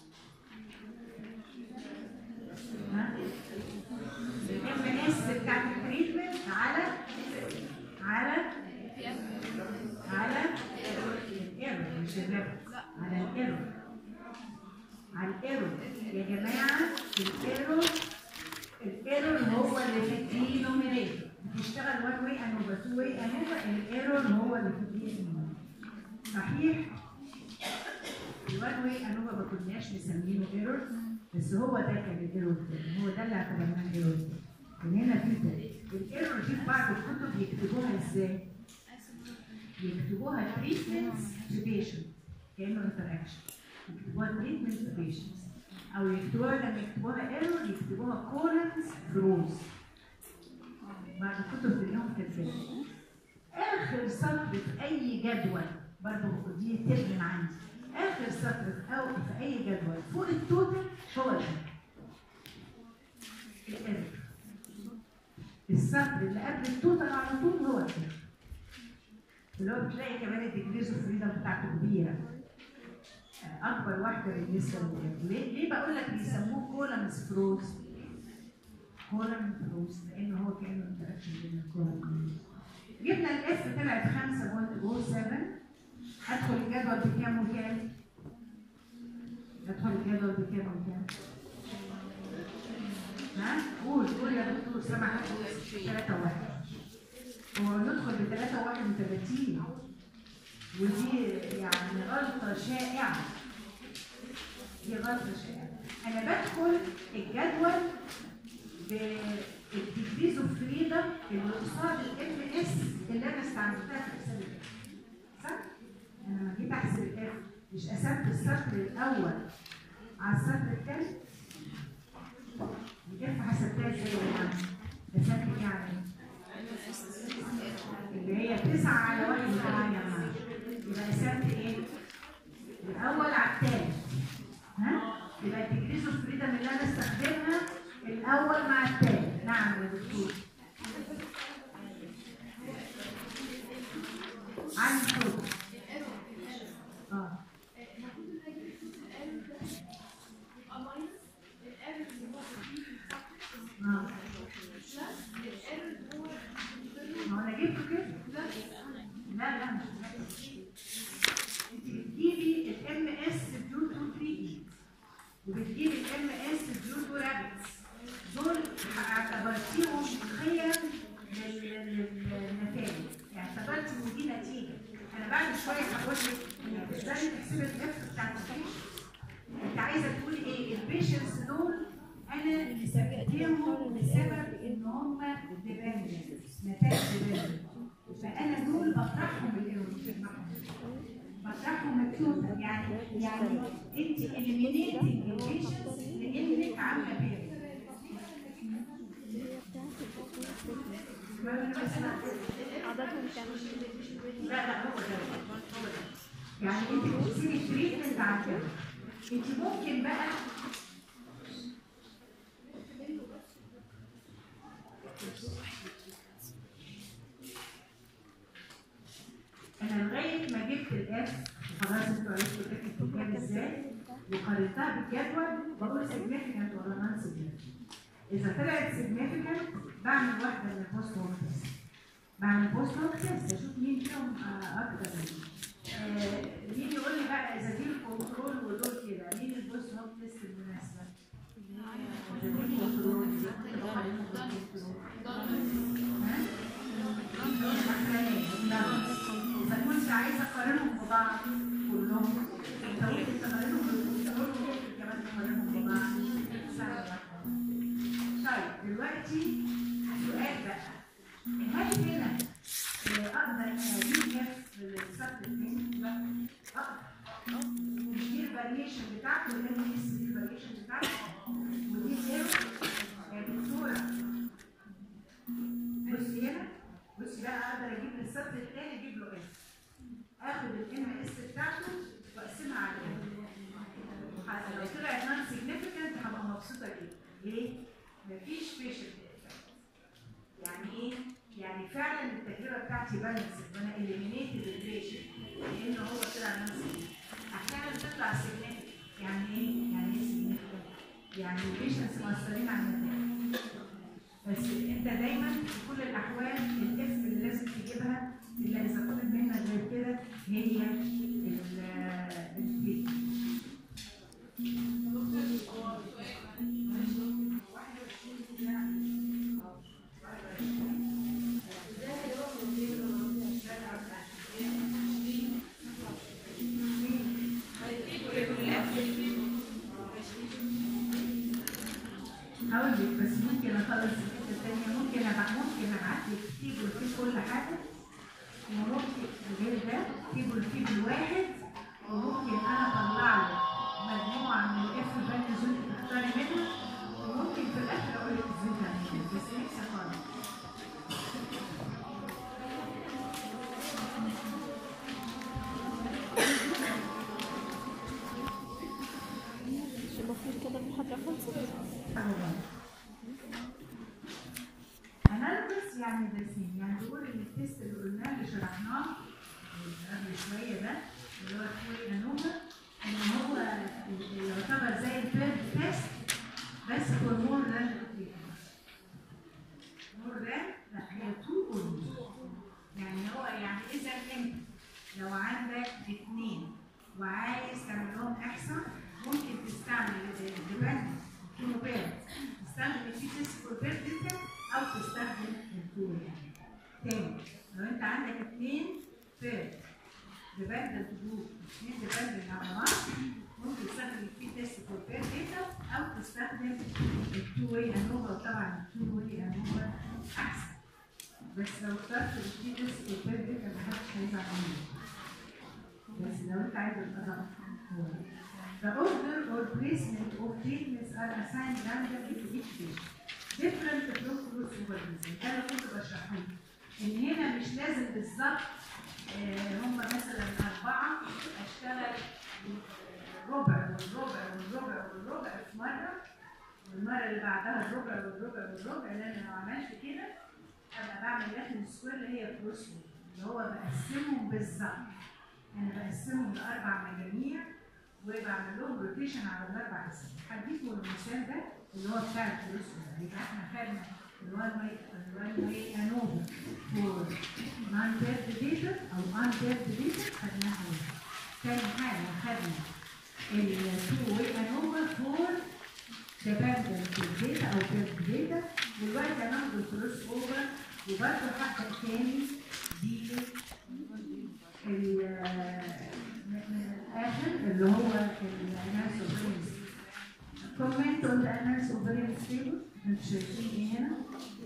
ها؟ الام اس بتاعت التريتمنت على على على الايرور مش الريفرنس على الايرور على الايرور يا جماعه الايرور الايرور هو اللي في الدينومينيتور بتشتغل وان واي انوفا تو واي انوفا الايرور هو اللي في الدينومينيتور صحيح الوان واي انوفا ما كناش مسمينه ايرور بس هو ده كان الايرور التاني هو ده اللي اعتبرناه ايرور التاني من هنا في ده الايرور دي في بعض الكتب يكتبوها ازاي؟ يكتبوها treatments to patient كانه interaction يكتبوها treatment to patients او يكتبوها لما يكتبوها error يكتبوها colons rows بعد الكتب تلاقيهم كاتبين اخر سطر في اي جدول برضه دي تب من عندي اخر سطر في او في اي جدول فوق التوتال هو ده الايرور السطر اللي قبل التوتال على طول هو ده اللي هو بتلاقي كمان الديجريز اوف فريدم بتاعته كبيره اكبر واحده بالنسبه للولاد ليه؟ ليه بقول لك بيسموه كولمز فروز كولم فروز لان هو كانه انتراكشن بين الكولم جبنا الاف طلعت 5.07 ادخل الجدول بكام وكام؟ ادخل الجدول بكام وكام؟ ها؟ قول قول يا دكتور سامع 3 1 هو ندخل ب 3 31 ودي يعني غلطة شائعة دي غلطة شائعة أنا بدخل الجدول بالديجريز اوف فريدم اللي قصاد الام اس اللي أنا استعملتها في حساب الاف صح؟ أنا لما جيت أحسب الاف مش قسمت السطر الأول على السطر الثاني الاف حسبتها ازاي يا جماعة؟ قسمت ايه على ايه؟ اللي هي 9 على 1 معايا معايا يبقى قسمت ايه؟ الاول على الثاني ها؟ يبقى الديجريز اوف فريدم اللي انا استخدمها الاول مع الثاني نعم يا دكتور عن صوت اه اه ما هو انا جبته كده لا لا مش انت بتجيبي الام اس ديو تو تريتمنت وبتجيبي الام اس ديو تو رابتس دول اعتبرتيهم خير للنتائج يعني اعتبرت ان دي نتيجه انا بعد شويه هقول لك تحسب الاف بتاعت البيشنت انت عايزه تقولي ايه البيشنتس دول انا سجلتهم بسبب ان هم ديبندنت نتائج ديبندنت فانا دول بطرحهم بالايرور بطرحهم مكتوب يعني يعني انت eliminating البيشنتس لانك عامله بيرد عضلاتهم كامل لا لا هو ده هو ده يعني انت بتسيبي التريتمنت على كده انت ممكن بقى انا لغايه ما جبت الاف خلاص انتوا عرفتوا الاف بتتجاب ازاي وقارنتها بالجدول بقول سيجنفيكانت ولا نون سيجنفيكانت اذا طلعت سيجنفيكانت بعمل واحده من البوست هوم تيست بعمل بوست هوم تيست اشوف مين فيهم آه، اكتر آه، مين يقول لي بقى اذا دي الكنترول ودول كده مين البوست هوم تيست المناسبه؟ إذا دي الكنترول إذا كنت بقارنهم بالكنترول. ها؟ إذا كنت عايزة أقارنهم ببعض كلهم أنت ممكن تقارنهم بالكنترول وممكن كمان تقارنهم ببعض سهل واحدة. طيب دلوقتي سؤال بقى هل هنا آه، أقدر أجيب اف للسبلمنت؟ لا أقدر مش دي الفاريشن بتاعته الام اس دي الفاريشن بتاعته ودي الايرور يا دكتورة بصي هنا بصي بقى اقدر اجيب للسبت الثاني اجيب له اف اخد الام اس بتاعته واقسمها على ال لو طلعت نون سيجنفيكانت هبقى مبسوطه جدا ليه؟ مفيش فيشل يعني ايه؟ يعني فعلا التجربه بتاعتي بالانس وانا اليمينيتد البيشنت لان هو طلع نون سيجنفيكانت احيانا تطلع سيجنفيكانت يعني ايه؟ يعني ايه سيجنفيكانت؟ يعني البيشنتس مؤثرين على النتائج بس انت دايما في كل الاحوال الاف اللي لازم تجيبها الا اذا طلب منك غير كده هي البيت هقول لك بس ممكن اخلص الحته الثانيه ممكن ابعت ممكن ابعت لك تيبل فيه كل حاجه وممكن غير ده تيبل فيه بالواحد وممكن انا اطلع لك مجموعه من الاف فاليوز انت تختاري منها وممكن في الاخر اقول لك ازاي تعملي بس نفسي خالص مش المفروض كده المحاضرة خلصت اناليسيس يعني درسين يعني بيقول ان التيست اللي قلناه اللي شرحناه قبل شويه ده اللي هو كوي انوما ان هو يعتبر زي البيرد تيست بس فور مور ذان مور ذان لا هي تو اور يعني هو يعني اذا انت لو عندك اثنين وعايز تعمل لهم احسن ممكن تستعمل ديبند كيلو بيرد تستخدم الفي تيست فور بيرد انت او تستخدم التول يعني تاني لو انت عندك اثنين بيرد ديبندنت جروب اثنين ديبندنت على بعض ممكن تستخدم الفي تيست فور بيرد داتا او تستخدم التو واي انوفا وطبعا التو واي انوفا احسن بس لو اخترت الفي تيست فور بيرد داتا محدش هيزعل منك بس لو انت عايز الأدق The order or placement of treatments are assigned randomly to each patient. Different from crossover ده اللي كنت بشرحه ان هنا مش لازم بالظبط آه، هم مثلا اربعه اشتغل ربع والربع والربع والربع في مره والمره اللي بعدها الربع والربع والربع لان انا لو عملت كده ابقى بعمل لكن السكوير اللي هي كروس اللي هو بقسمهم بالظبط انا بقسمهم لاربع مجاميع وبعمل لهم روتيشن على الاربع اسهم هديكم المثال ده اللي هو بتاع الكروس يبقى احنا خدنا الوان واي الوان واي انوفا فور نون بيرد ديتا او ان بيرد ديتا خدناها واحد. تاني حاجه خدنا التو واي انوفا فور ديبندنت داتا او بيرد داتا دلوقتي هناخد الكروس اوفر وبرضه هبدا تاني دي ال- من من الاخر اللي هو الاناس اوفرينس كومنت اون ذا اناس اوفرينس تيبل انتوا شايفين ايه هنا؟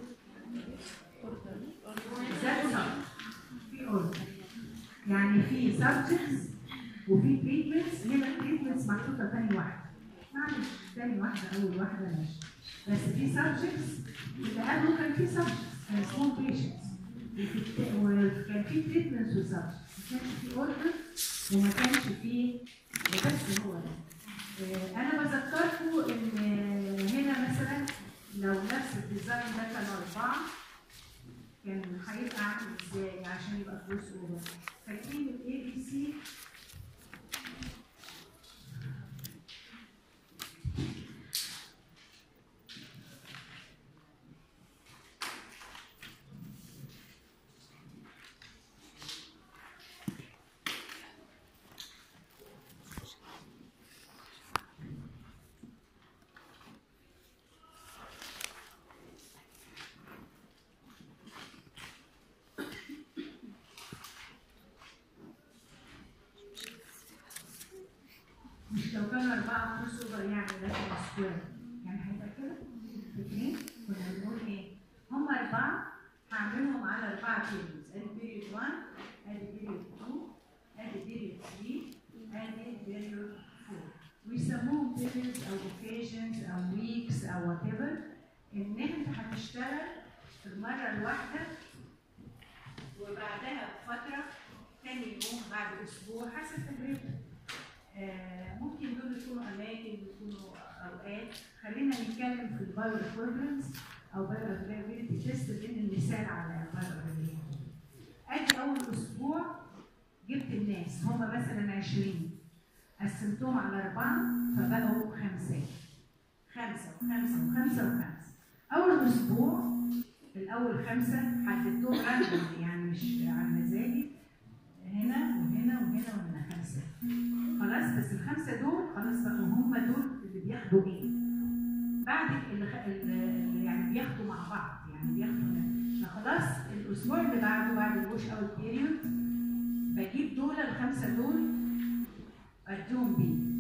ذات في اوردر يعني في سبجكتس وفي تريتمنتس هنا التريتمنتس محطوطه ثاني واحده معلش ثاني واحده اول واحده ماشي بس في سبجكتس اللي قبله كان في سبجكتس كان اسمهم بيشنتس وكان في تريتمنتس وسبجكتس ما كانش في اوردر وما كانش في بس هو ده آه، انا بذكركم ان هنا مثلا لو نفس الديزاين ده كان اربعه كان هيبقى عامل ازاي عشان يبقى كروس اوفر فاكرين الاي بي سي مش لو كانوا أربعة كروس أوفر يعني ده كان سكوير يعني هيبقى كده اثنين كنا بنقول إيه؟ هم أربعة هعملهم على أربعة بيريودز أدي بيريود 1 أدي بيريود 2 أدي بيريود 3 أدي بيريود 4 ويسموهم periods أو occasions أو weeks أو whatever إن أنت هتشتغل في المرة الواحدة وبعدها بفترة تاني يوم بعد أسبوع حسب تجربتك. آه، ممكن دول يكونوا اماكن يكونوا اوقات خلينا نتكلم في البايو بروجرامز او بايو افيلابيلتي تيست لان المثال على البايو افيلابيلتي ادي اول اسبوع جبت الناس هم مثلا 20 قسمتهم على اربعه فبقوا خمسه خمسه وخمسه وخمسه وخمسه اول اسبوع الاول خمسه حددتهم راندوم يعني مش على مزاجي هنا وهنا وهنا وهنا خمسه خلاص بس الخمسه دول خلاص بقوا هم دول اللي بياخدوا ايه بعد اللي, خ... اللي يعني بياخدوا مع بعض يعني بياخدوا فخلاص الاسبوع اللي بعده بعد الوش اوت بيريود بجيب دول الخمسه دول اديهم بيه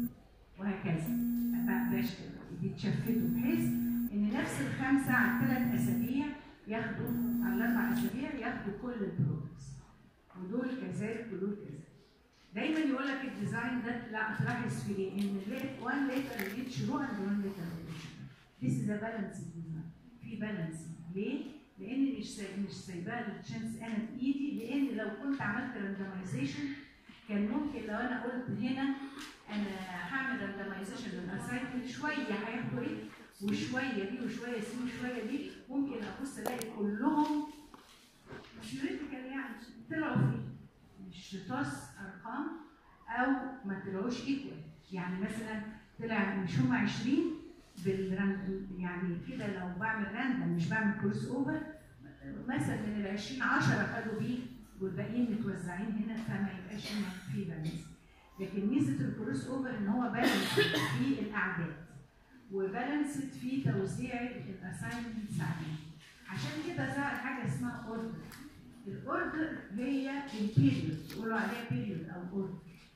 وهكذا بقى بشكل بيتشفتوا بحيث ان نفس الخمسه على الثلاث اسابيع ياخدوا على الاربع اسابيع ياخدوا كل البرودكتس ودول كذلك ودول كذلك دايما يقول لك الديزاين ده لا تلاحظ في ايه؟ ان وان ليتر ريتش رو اند وان ليتر ريتش This is a balance design. في بالانس ليه؟ لان مش ساي... مش سايباها للتشانس انا بايدي لان لو كنت عملت راندمايزيشن كان ممكن لو انا قلت هنا انا هعمل راندمايزيشن للاساينمنت شويه هياخدوا ايه وشويه دي وشويه سي وشويه دي ممكن ابص الاقي كلهم ثيوريتيكال يعني طلعوا فيه مش طاس ارقام او ما طلعوش ايكوال يعني مثلا طلع مش هم 20 بالراند يعني كده لو بعمل راندم مش بعمل كروس اوفر مثلا من ال 20 10 خدوا بيه والباقيين متوزعين هنا فما يبقاش هنا في بالانس لكن ميزه الكروس اوفر ان هو بالانس في الاعداد وبالانسد في توزيع الاساينمنتس عليه عشان كده ظهر حاجه اسمها اوردر الاوردر هي البيريود يقولوا عليها بيريود او اوردر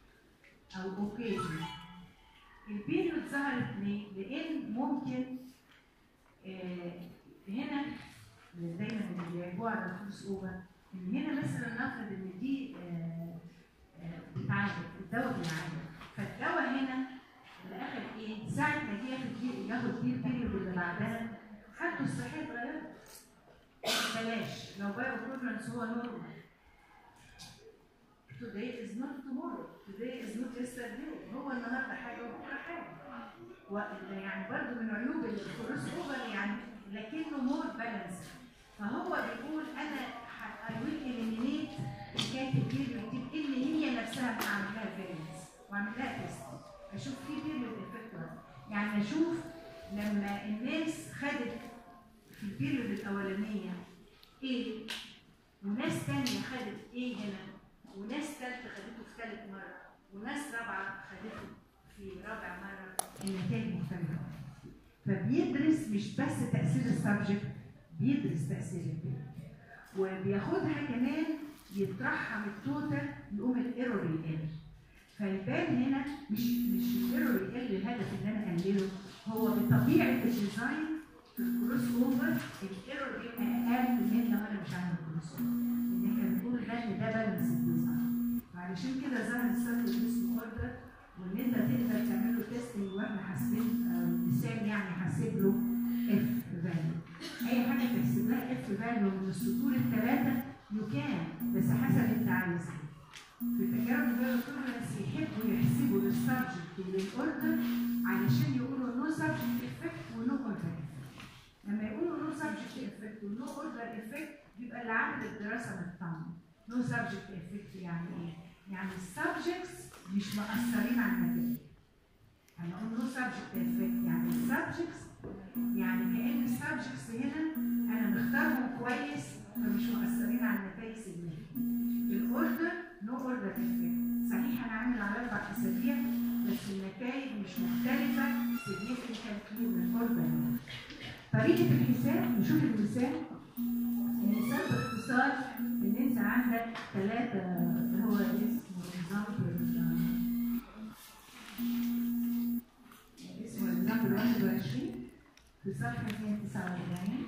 او اوكيجن البيريود ظهرت ليه؟ لان ممكن آه هنا دايما اللي بيعجبوها على الكروس اوفر ان هنا مثلا نفرض ان دي آه آه بتعالج الدواء بيعالج فالدواء هنا اللي اخد ايه؟ ساعة ما جه ياخد دي ياخد دي البيريود اللي بعدها حالته الصحية اتغيرت بلاش لو بقى بروجرامز هو نورمال today is not tomorrow today is not yesterday هو النهارده حاجه وبكره حاجه و- يعني برضه من عيوب الكروس اوفر يعني لكنه مور بالانس فهو بيقول انا اي ويل اليمينيت حكايه البيريود دي بان هي نفسها اعمل لها فيرنس واعمل لها تيست اشوف في بيريود افكت يعني اشوف لما الناس خدت في البيريود الاولانيه ايه وناس تانية خدت ايه هنا وناس ثالثه خدته في ثالث مره وناس رابعه خدته في رابع مره النتائج مختلفه فبيدرس مش بس تاثير السبجكت بيدرس تاثير البيريود وبياخدها كمان يطرحها من التوتال يقوم الايرور يقل فالبان هنا مش مش الايرور يقل الهدف اللي انا اقلله هو بطبيعه الديزاين في الكروس اوفر الايرور بيبقى اقل من لو انا مش عامل كروس اوفر لان احنا بنقول ده ان ده بالانس الديزاين فعلشان كده ظهر السيركل اسمه اوردر وان انت تقدر تعمل له تيستنج واحنا حاسبين آه، مثال يعني حاسب له اف فاليو اي حاجه تحسب لها اف فاليو من السطور الثلاثه يو كان بس حسب انت عايز ايه في التجارب البيولوجية يحبوا يحسبوا للسبجكت وللاوردر علشان يقولوا نو سبجكت افكت ونو اوردر لما يقولوا نو سبجكت افكت ونو اوردر افكت يبقى اللي عامل الدراسه مطمن نو سبجكت افكت يعني ايه؟ يعني السبجكتس مش مأثرين على النتائج انا اقول نو سبجكت افكت يعني السبجكتس يعني كأن السبجكتس هنا انا مختارهم كويس فمش مؤثرين على النتائج سلبيا الاوردر نو اوردر افكت صحيح انا عامل على اربع اسابيع بس النتائج مش مختلفه significantly من اوردر طريقه الحساب نشوف المثال المثال باختصار ان انت عندك ثلاثه اللي هو اسمه اكزامبل اسمه اكزامبل 21 في صفحه 249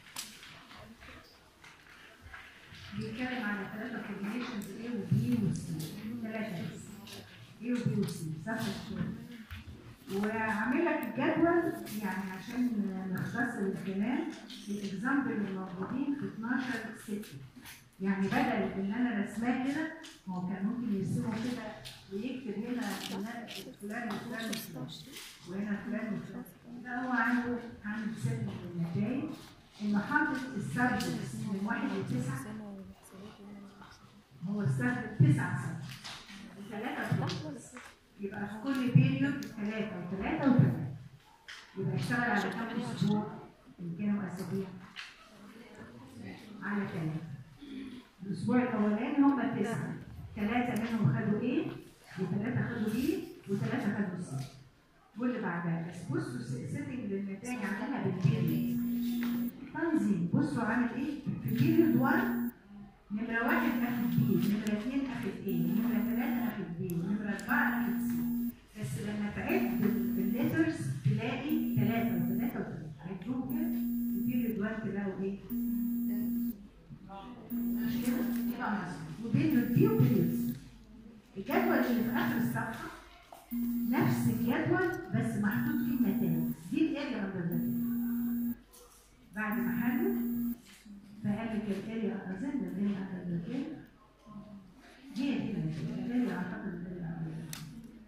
بيتكلم على ثلاثة combinations A و B و C ثلاثة بس A و B و C صفحة شوية وعامل لك الجدول يعني عشان نختصر الكلام الاكزامبل الموجودين في 12 6 يعني بدل ان انا رسماه كده هو كان ممكن يرسمه كده ويكتب هنا إن أنا فلان وفلان وفلان وهنا فلان وفلان لا هو عنده عامل ست من النتائج انه حاطط السبجكتس من واحد لتسعه هو استخدم تسع سنين ثلاثة بيريودز يبقى في كل بيريود ثلاثة وثلاثة وثلاثة يبقى اشتغل على كم أسبوع إن كانوا أسابيع على ثلاثة الأسبوع الأولاني هم تسعة ثلاثة منهم خدوا إيه وثلاثة خدوا بي وثلاثة خدوا سي واللي بعدها بس بصوا سيتنج للنتائج عملها بالبيريود تنظيم بصوا عامل إيه في بيريود 1 نمرة واحد أخد بي، نمرة اثنين أخد إيه، نمرة ثلاثة أخد بي، نمرة أربعة أخد سي. بس لما تعد بال- بالليترز تلاقي ثلاثة وثلاثة وثلاثة. عدوهم كده في بيريود 1 تلاقوا إيه؟ مش كده؟ يبقى مظبوط. وبيريود بي وبيريود سي. الجدول اللي في آخر الصفحة نفس الجدول بس محطوط فيه النتائج. دي الاريا اندر بعد ما حلوا فقال لك الاريا اظن الاريا اندر هي دي الاريا اعتقد الاريا under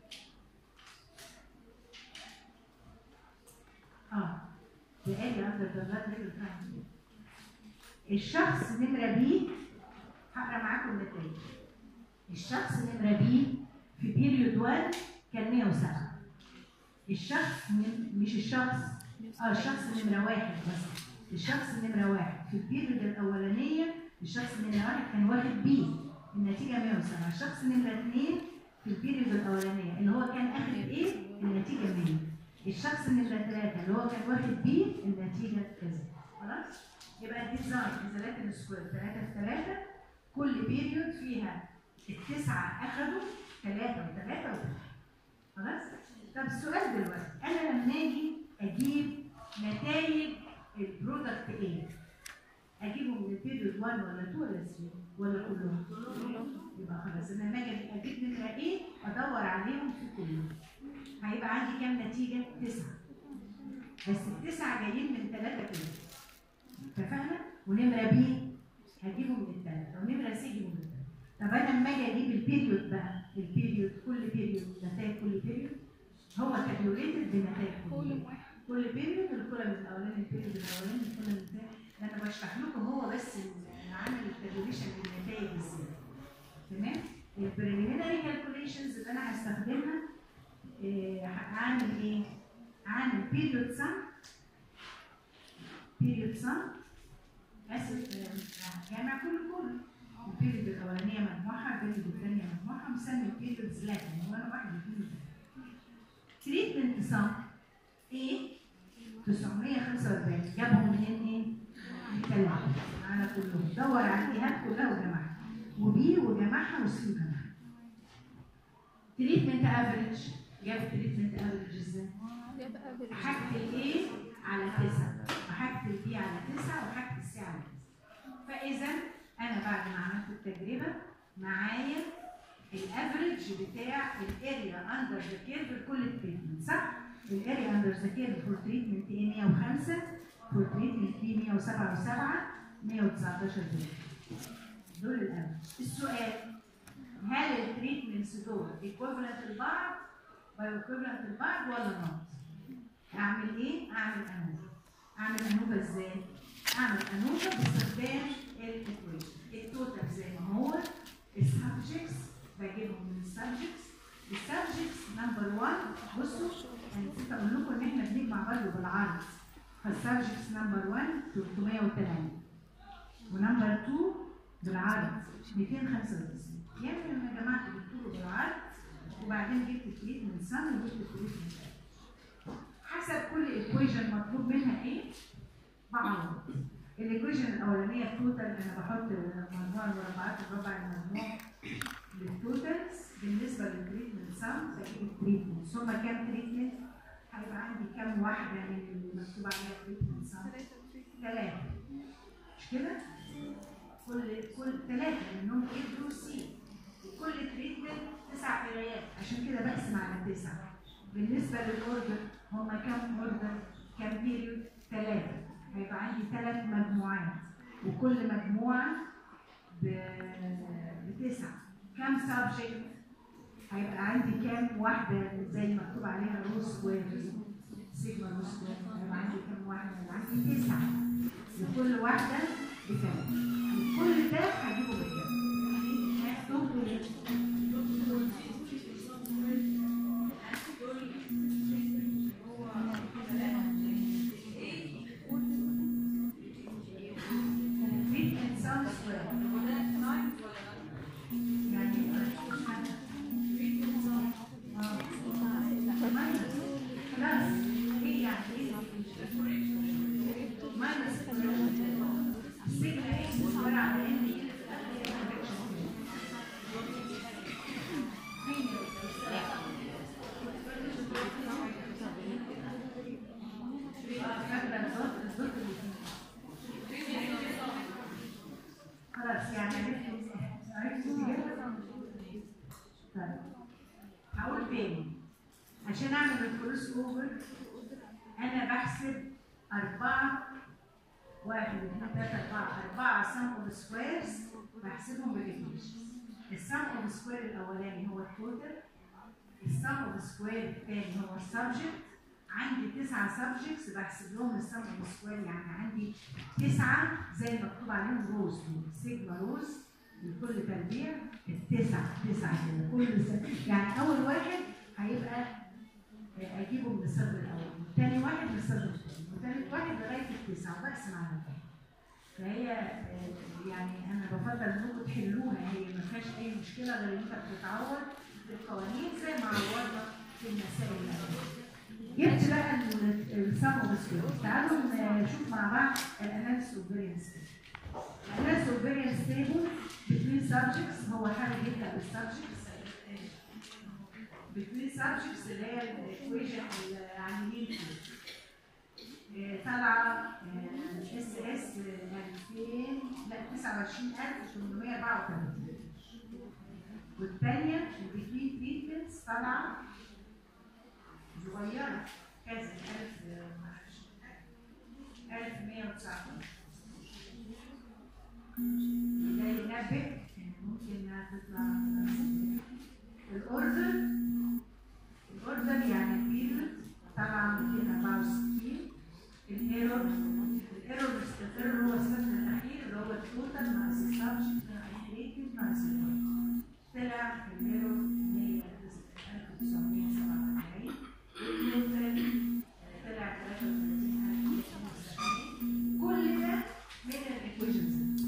اه الاريا اندر ذا ليفل فاهم الشخص نمره بي هقرا معاكم النتائج الشخص نمره بي في بيريود 1 كان 107 الشخص من- مش الشخص اه الشخص نمره واحد بس الشخص نمره واحد في البيريود الاولانيه الشخص نمره واحد كان واخد بي النتيجه 107 الشخص نمره اثنين في البيريود الاولانيه اللي هو كان اخد ايه النتيجه 100 الشخص نمره ثلاثه اللي هو كان واخد بي النتيجه كذا خلاص يبقى الديزاين نزلات السكوير 3 في 3 كل بيريود فيها التسعه اخدوا ثلاثه وثلاثه وثلاثه خلاص طب السؤال دلوقتي انا لما اجي اجيب نتائج البرودكت ايه اجيبه من البيريود 1 ولا 2 ولا 3 ولا كلهم يبقى خلاص انا لما اجي اجيب نمره ايه ادور عليهم في كلهم هيبقى عندي كام نتيجه تسعه بس التسعه جايين من ثلاثه كده اتفقنا ونمره بي هجيبه من الثلاثه ونمره سي هجيبه من الثلاثه طب انا لما اجي اجيب البيريود بقى البيريود كل بيريود نتائج كل بيريود هو تابيوليتد بنتائج كل بيريود كل بيريود الكولم الاولاني البيريود الاولاني الكولم الثاني انا بشرح لكم هو بس عامل التابيوليشن للنتائج ازاي تمام البريليمينري كالكوليشنز اللي انا هستخدمها إيه، هعمل ايه؟ هعمل بيريود سم بيريود سم اسف آه، جامع كل كل البيريود الاولانيه مجموعها البيريود الثانيه مجموعها مسمي البيريودز لكن هو انا واحد اثنين تريتمنت سم ايه 945 جابهم منين ايه؟ من ثلاثه على كلهم دور على الايهات كلها وجمعها وبي وجمعها وسي وجمعها تريتمنت افريج جاب تريتمنت افريج ازاي؟ جاب افريج حاجة الايه على تسعة وحاجة البي على تسعة وحاجة السي على تسعة فإذا أنا بعد ما عملت التجربة معايا الافريج بتاع الاريا اندر ذا كيرف لكل التريتمنت صح؟ الاريا اندر ذا كيرف فور تريتمنت ايه 105 فور تريتمنت بي 107 و7 119 دول دول الافريج السؤال هل التريتمنتس دول ايكوفلنت لبعض بايو ايكوفلنت لبعض ولا نوت؟ اعمل ايه؟ اعمل انوفا. اعمل انوفا ازاي؟ اعمل انوفا باستخدام الايكويشن. التوتال زي ما هو السبجكتس بجيبهم من السبجكتس. السبجكتس نمبر 1 بصوا انا نسيت اقول لكم ان احنا بنجمع برضه بالعرض. فالسبجكتس نمبر 1 308 ونمبر 2 بالعرض 295 يعني انا جمعت بالطول بالعرض وبعدين جبت التريتمنت سم وجبت التريتمنت حسب كل ايكويشن مطلوب منها ايه بعوض الايكويشن الاولانيه التوتال انا بحط مجموع المربعات الربع المجموع للتوتالز بالنسبه للتريتمنت سم بجيب التريتمنت ثم كام تريتمنت هيبقى عندي كام واحده من اللي مكتوب عليها تريتمنت سم ثلاثه مش كده كل كل ثلاثه منهم ايه بلو سي وكل تريتمنت تسع قرايات عشان كده بقسم على تسعه بالنسبه للاوردر هما كام اوردر كام بيريود ثلاثه هيبقى عندي ثلاث مجموعات وكل مجموعه ب- بتسعه كام سبجكت هيبقى عندي كام واحده زي ما مكتوب عليها رو سكوير سيجما رو سكوير هيبقى عندي كام واحده هيبقى عندي تسعه وكل واحده بكام كل ده هجيبه بالجنب مكتوب treatment sounds well. يعني خلاص ايه يعني ايه minus sigma x عبارة عن ان خلاص يعني عرفت عرفت تجيبها؟ طيب هقول تاني عشان اعمل الكروس اوفر انا بحسب أربعة واحد اثنين ثلاثة أربعة أربعة سم أوف سكويرز بحسبهم بالإيكويشن السم أوف سكوير الأولاني هو التوتال السم أوف سكوير الثاني هو السبجكت عندي تسعة سبجكتس بحسب لهم السم اوف سكوير يعني عندي تسعة زي ما مكتوب عليهم روز سيجما روز لكل تربيع التسعة تسعة كده كل سنة يعني أول واحد هيبقى آه، أجيبه من الصدر الأول تاني واحد من الصدر الثاني وتالت واحد لغاية التسعة وبقسم على الباقي فهي آه، يعني أنا بفضل إنكم تحلوها هي ما فيهاش أي مشكلة غير إن أنت بتتعود بالقوانين زي ما عوضنا في المسائل اللي قبل جبت بقى السم اوف سكوير تعالوا نشوف مع بعض الاناليسيس اوف فيرينس الاناليسيس اوف فيرينس تيبل between subjects هو حاجه جدا بالسبجكتس between subjects اللي هي الايكويشن العاملين فيه آه، طالعه اس اس 2000 لا 29834 والثانيه البيتوين تريتمنتس طالعه صغيرة كذا ألف معرفش ألف مية وتسعتاشر ده ينبه إن ممكن إنها تطلع الأوردر الأوردر يعني البيريود طبعا 264 الايرور الايرور الايرور هو السهم الأخير اللي هو التوتال ناقص السبجكت ناقص الريتنج ناقص الوقت طلع الايرور 100 1977 طلع 33075 كل ده من الايكويشنز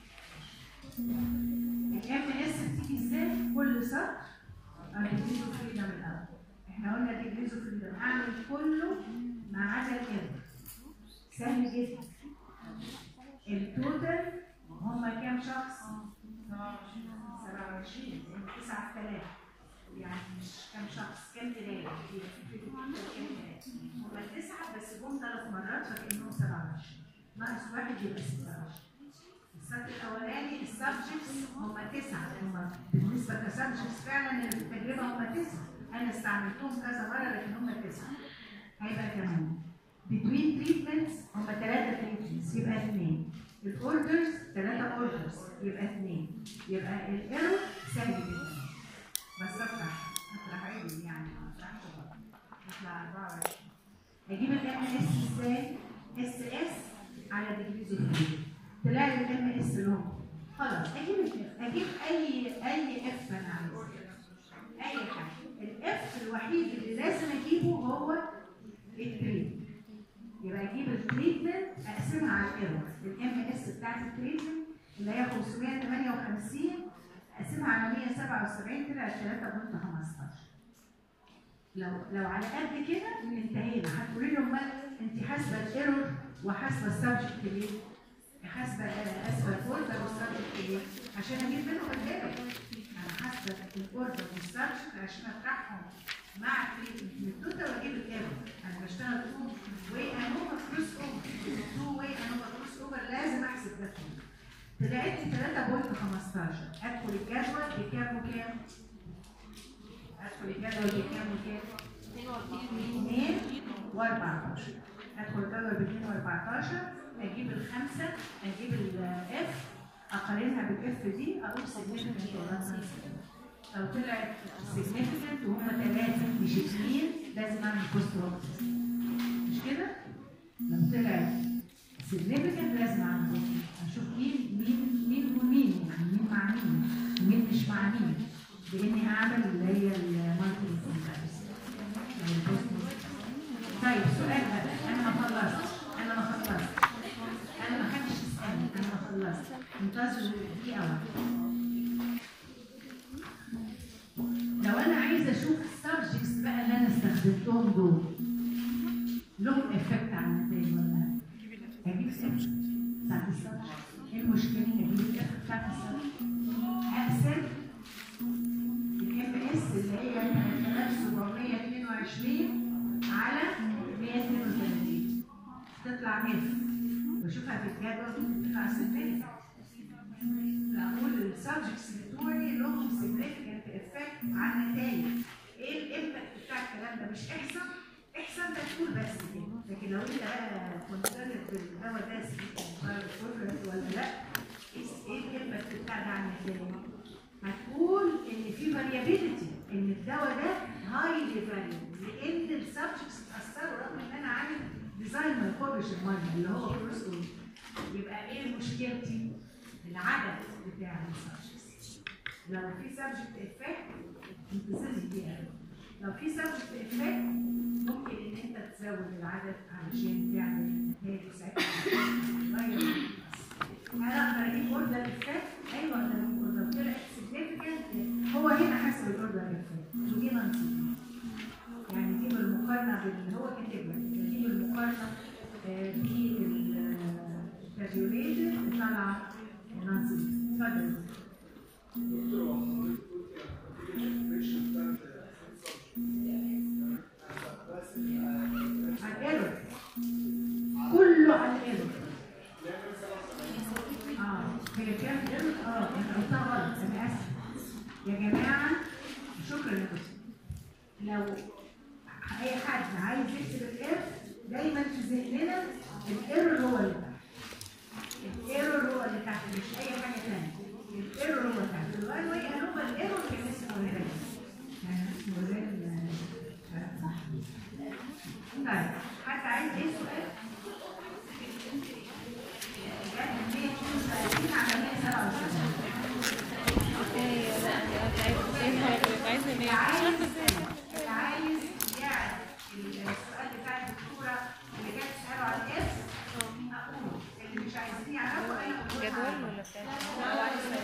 الام اس بتيجي ازاي؟ كل سطر هتجيزه فريدم الاول احنا قلنا تجيزه فريدم اعمل كله ما عدا الايرور سهل جدا التوتال هما كام شخص؟ 27 9000 يعني مش كام شخص كام قرايه هي فكره كام قرايه هم تسعه بس جم ثلاث مرات فكانهم 27 ناقص واحد يبقى 26 السبت الاولاني السبجكتس هم تسعه هم بالنسبه كسبجكتس فعلا التجربه هم تسعه انا استعملتهم كذا مره لكن هم تسعه هيبقى كمان between treatments هم ثلاثه treatments يبقى اثنين الاوردرز ثلاثه اوردرز يبقى اثنين يبقى الايرور سهل جدا بس افتح افتح عيني يعني ما افتحش بقى اطلع 24 اجيب الام اس ازاي؟ اس اس على ديجريز اوف فريدم طلع لي الام اس لهم خلاص اجيب الاف اجيب اي اي اف انا عايزه اي حاجه الاف الوحيد اللي لازم اجيبه هو التريد يبقى اجيب التريتمنت اقسمها على الايرور الام اس بتاعت التريتمنت اللي هي 558 اقسمها على 177 طلعت 3.15 لو لو على قد كده انتهينا هتقولي لهم بقى انت حاسبه الايرور وحاسبه السبجكت ليه؟ حاسبه آه، اسفه الاوردر والسبجكت ليه؟ عشان اجيب منهم الايرور انا حاسبه الاوردر والسبجكت عشان اطرحهم مع التريتمنت من التوتال واجيب الايرور انا بشتغل تو واي انوفا كروس اوفر تو واي انوفا كروس اوفر لازم احسب ده كله طلعت لي 3.15 ادخل الجدول بكام وكام؟ ادخل الجدول بكام وكام؟ 2 و14 ادخل الجدول ب 2 و14 اجيب الخمسه اجيب الاف اقارنها بالاف دي اقول significant ولا non significant. لو طلعت significant وهم ثلاثه مش اثنين لازم اعمل بوست مش كده؟ لو طلعت significant لازم اعمل بوست اشوف مين مين مين ومين يعني مين مع مين ومين مش مع مين باني اعمل اللي هي المالتي طيب سؤال بقى انا ما خلصتش انا ما خلصتش انا ما حدش يسالني انا ما خلصت انتظروا دقيقه واحده لو انا عايزه اشوف السبجكتس بقى اللي انا استخدمتهم دول لهم افكت على النتائج ولا لا؟ هجيب سبجكت بتاعت السبجكت ايه المشكله اجيب الافكت بتاعت السبجكت اقسم الام اس اللي هي 3722 على 132 تطلع اف بشوفها في الجدول تطلع سيجنفكت اقول السبجكتس بتوعي لهم سيجنفكت افكت على النتائج ايه الامباكت بتاع الكلام ده مش احسن احسن ده تقول بس كده لكن لو انت بقى كونسيرن بالهوا ده سيجنفكت ولا لا ايه الامباكت بتاع ده على النتائج هتقول ان في فاريابيلتي ان الدواء ده هايلي فاريبل لان السبجكتس اتاثروا رغم ان انا عامل ديزاين ما يخرجش الميه اللي هو كروس يبقى ايه مشكلتي؟ العدد بتاع السبجكتس لو في سبجكت افكت انتظري دي قوي لو في سبجكت افكت ممكن ان انت تزود العدد علشان تعمل نتائج ساعتها تغير انا اقدر اجيب اوردر افكت ايوه اقدر اجيب اوردر طلعت سيجنفكت هو هنا حسب الاوردر افكت ودي نانسي يعني دي بالمقارنه باللي هو كاتب لك دي بالمقارنه آه، بالكالكوليتد طالعه نانسي اتفضل على الايرور كله على الايرور اه هي كام ايرور اه انا قلتها غلط انا اسف يا جماعه شكرا يا دكتور لو اي حد عايز يكتب الاف دايما في ذهننا الايرور هو اللي تحت الايرور هو اللي تحت مش اي حاجه ثانيه الايرور هو تحت الوان واي هو الايرور كان اسمه ريال يعني اسمه ريال طيب حد عايز ايه سؤال؟ بجد 132 على 177 ايوه لا انا تعبت ايه حضرتك عايزه اللي ليه؟ عايز اللي عايز يعرف السؤال بتاع الدكتوره اللي جت تساله على الاس اقول اللي مش عايزين يعرفوا انا اقول لهم جدول عنه. ولا بتاع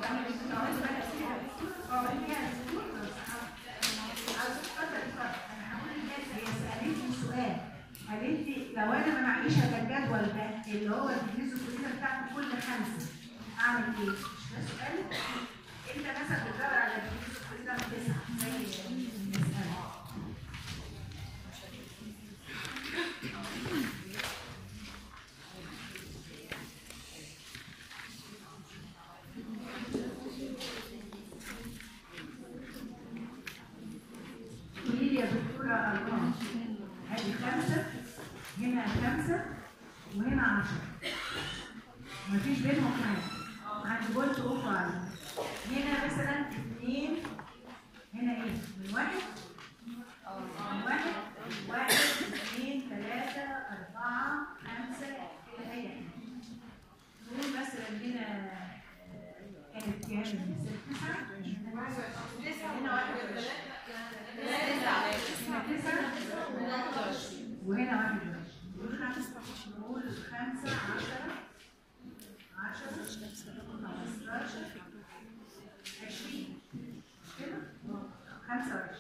قالت لي لو انا ما معيش هذا الجدول ده اللي هو التدريس الكليه بتاعته كل خمسه اعمل ايه؟ مش ده سؤال؟ انت مثلا بتدور على التدريس الكليه كده تسعة زي المسألة قولي لي يا دكتورة أرقام هذه خمسة هنا خمسة وهنا عشرة مفيش بينهم حاجة عند بولت أخرى هنا مثلا اثنين هنا ايه؟ من واحد من واحد واحد اثنين ثلاثة أربعة خمسة كده أي حاجة نقول مثلا هنا آه، كانت كام؟ تسعة هنا واحد وعشرين. هنا تسعة وهنا واحد وعشرين نقول خمسة نقول خمسة عشرة عشرة خمستاشر عشرين كده خمسة وعشرين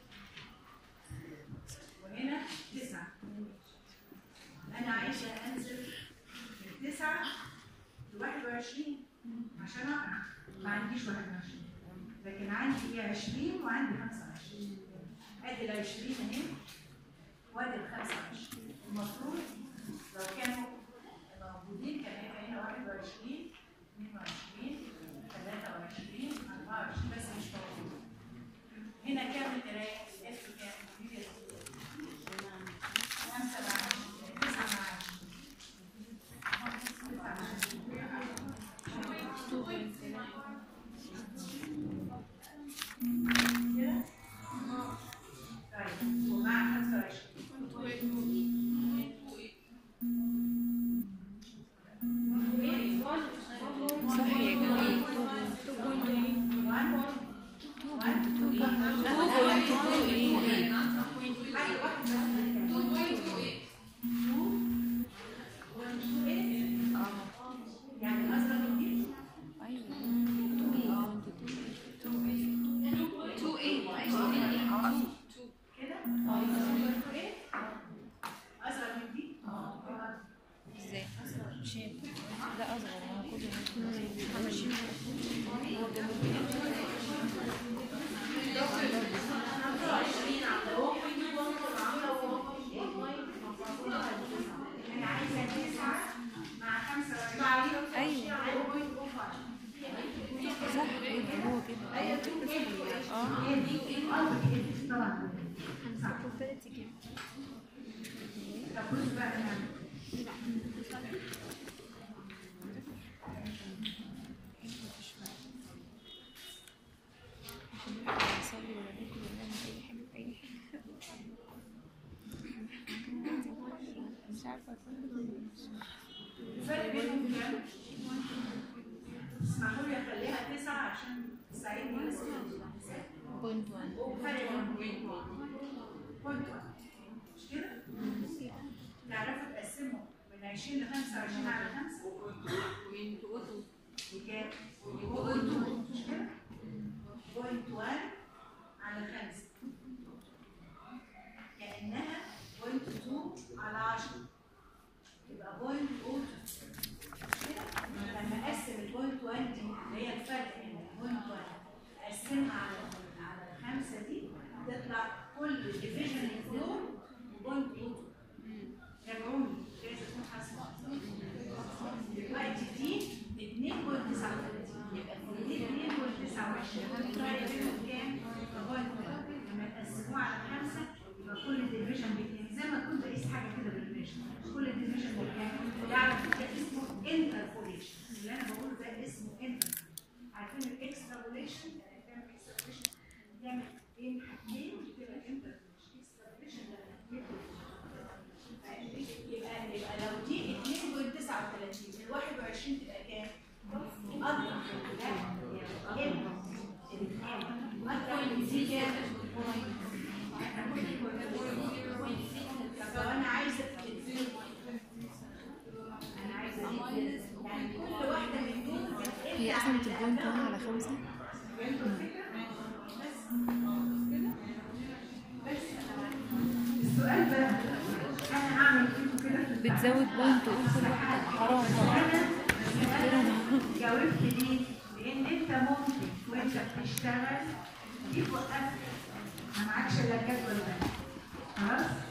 وهنا تسعة أنا عايزة أنزل من تسعة لواحد وعشرين عشان أقرأ ما عنديش واحد وعشرين لكن عندي إيه عشرين وعندي خمسة وعشرين أدي العشرين أهي وادي الخمسة وعشرين المفروض لو كانوا موجودين كان هيبقى هنا 21 22 23 24 بس مش موجود هنا كام القراية؟ اف كام؟ هي خمسة مع عشرين تسعة مع عشرين تسعة مع عشرين كده؟ طيب ومع 25 صح يا جماعة يعني أصغر من دي كده أصغر من دي ازاي؟ ده اصغر ما كله أنا عايزة تسعة مع خمسة وعشرين ايوه صح كده هو كده اه طبعا صح probability كام؟ طب بص بقى أنا نصلي ولا ناكل ولا نعمل اي حاجه في اي حاجه مش عارفه الفرق بينهم كام؟ اسمحوا لي أخليها تسعة عشان تساعدني بس بوينت 1 وفرق بينهم بوينت واحد مش كده؟ تعرفوا تقسموا من 20 ل 25 على 5 بكام؟ بوينت 2 مش كده؟ بوينت 1 على 5 كأنها بوينت 2 على 10 يبقى بوينت 0 كده؟ لما أقسم البوينت 1 دي اللي هي الفرق بين البوينت 1 أقسمها على على الخمسة دي تطلع كل ديفيجن دول بوينت 0 راجعوني لازم تكون حاسبة دلوقتي دي 2.39 يبقى دي 2.29 الفرق بينهم كام؟ بوينت واحد. لما تقسموه على خمسة يبقى كل ديفيجن باتنين زي ما كنت بقيس حاجة كده بالديفيجن كل ديفيجن بكام؟ يعرف ده اسمه انتربوليشن اللي أنا بقوله ده اسمه انتر عارفين الاكسترابوليشن يعني تعمل اكسترابوليشن تعمل بين حاجتين بتبقى انتربوليشن اكسترابوليشن ده يبقى يبقى لو دي 2.39 ال 21 تبقى كام؟ أكبر لا ام أكبر من دي كام؟ طب لو أنا عايزة تدي أنا عايزة دي يعني كل واحدة من دول هي قسمت البوينت 1 على 5 فهمتوا الفكرة؟ بس كده؟ بس السؤال بقى أنا هعمل فيكم كده في الامتحان. بتزود بوينت تقول كل واحده حرام طبعا انا جاوبت ليه؟ لان انت ممكن وانت بتشتغل دي توقفك ما معكش الا الجدول ده خلاص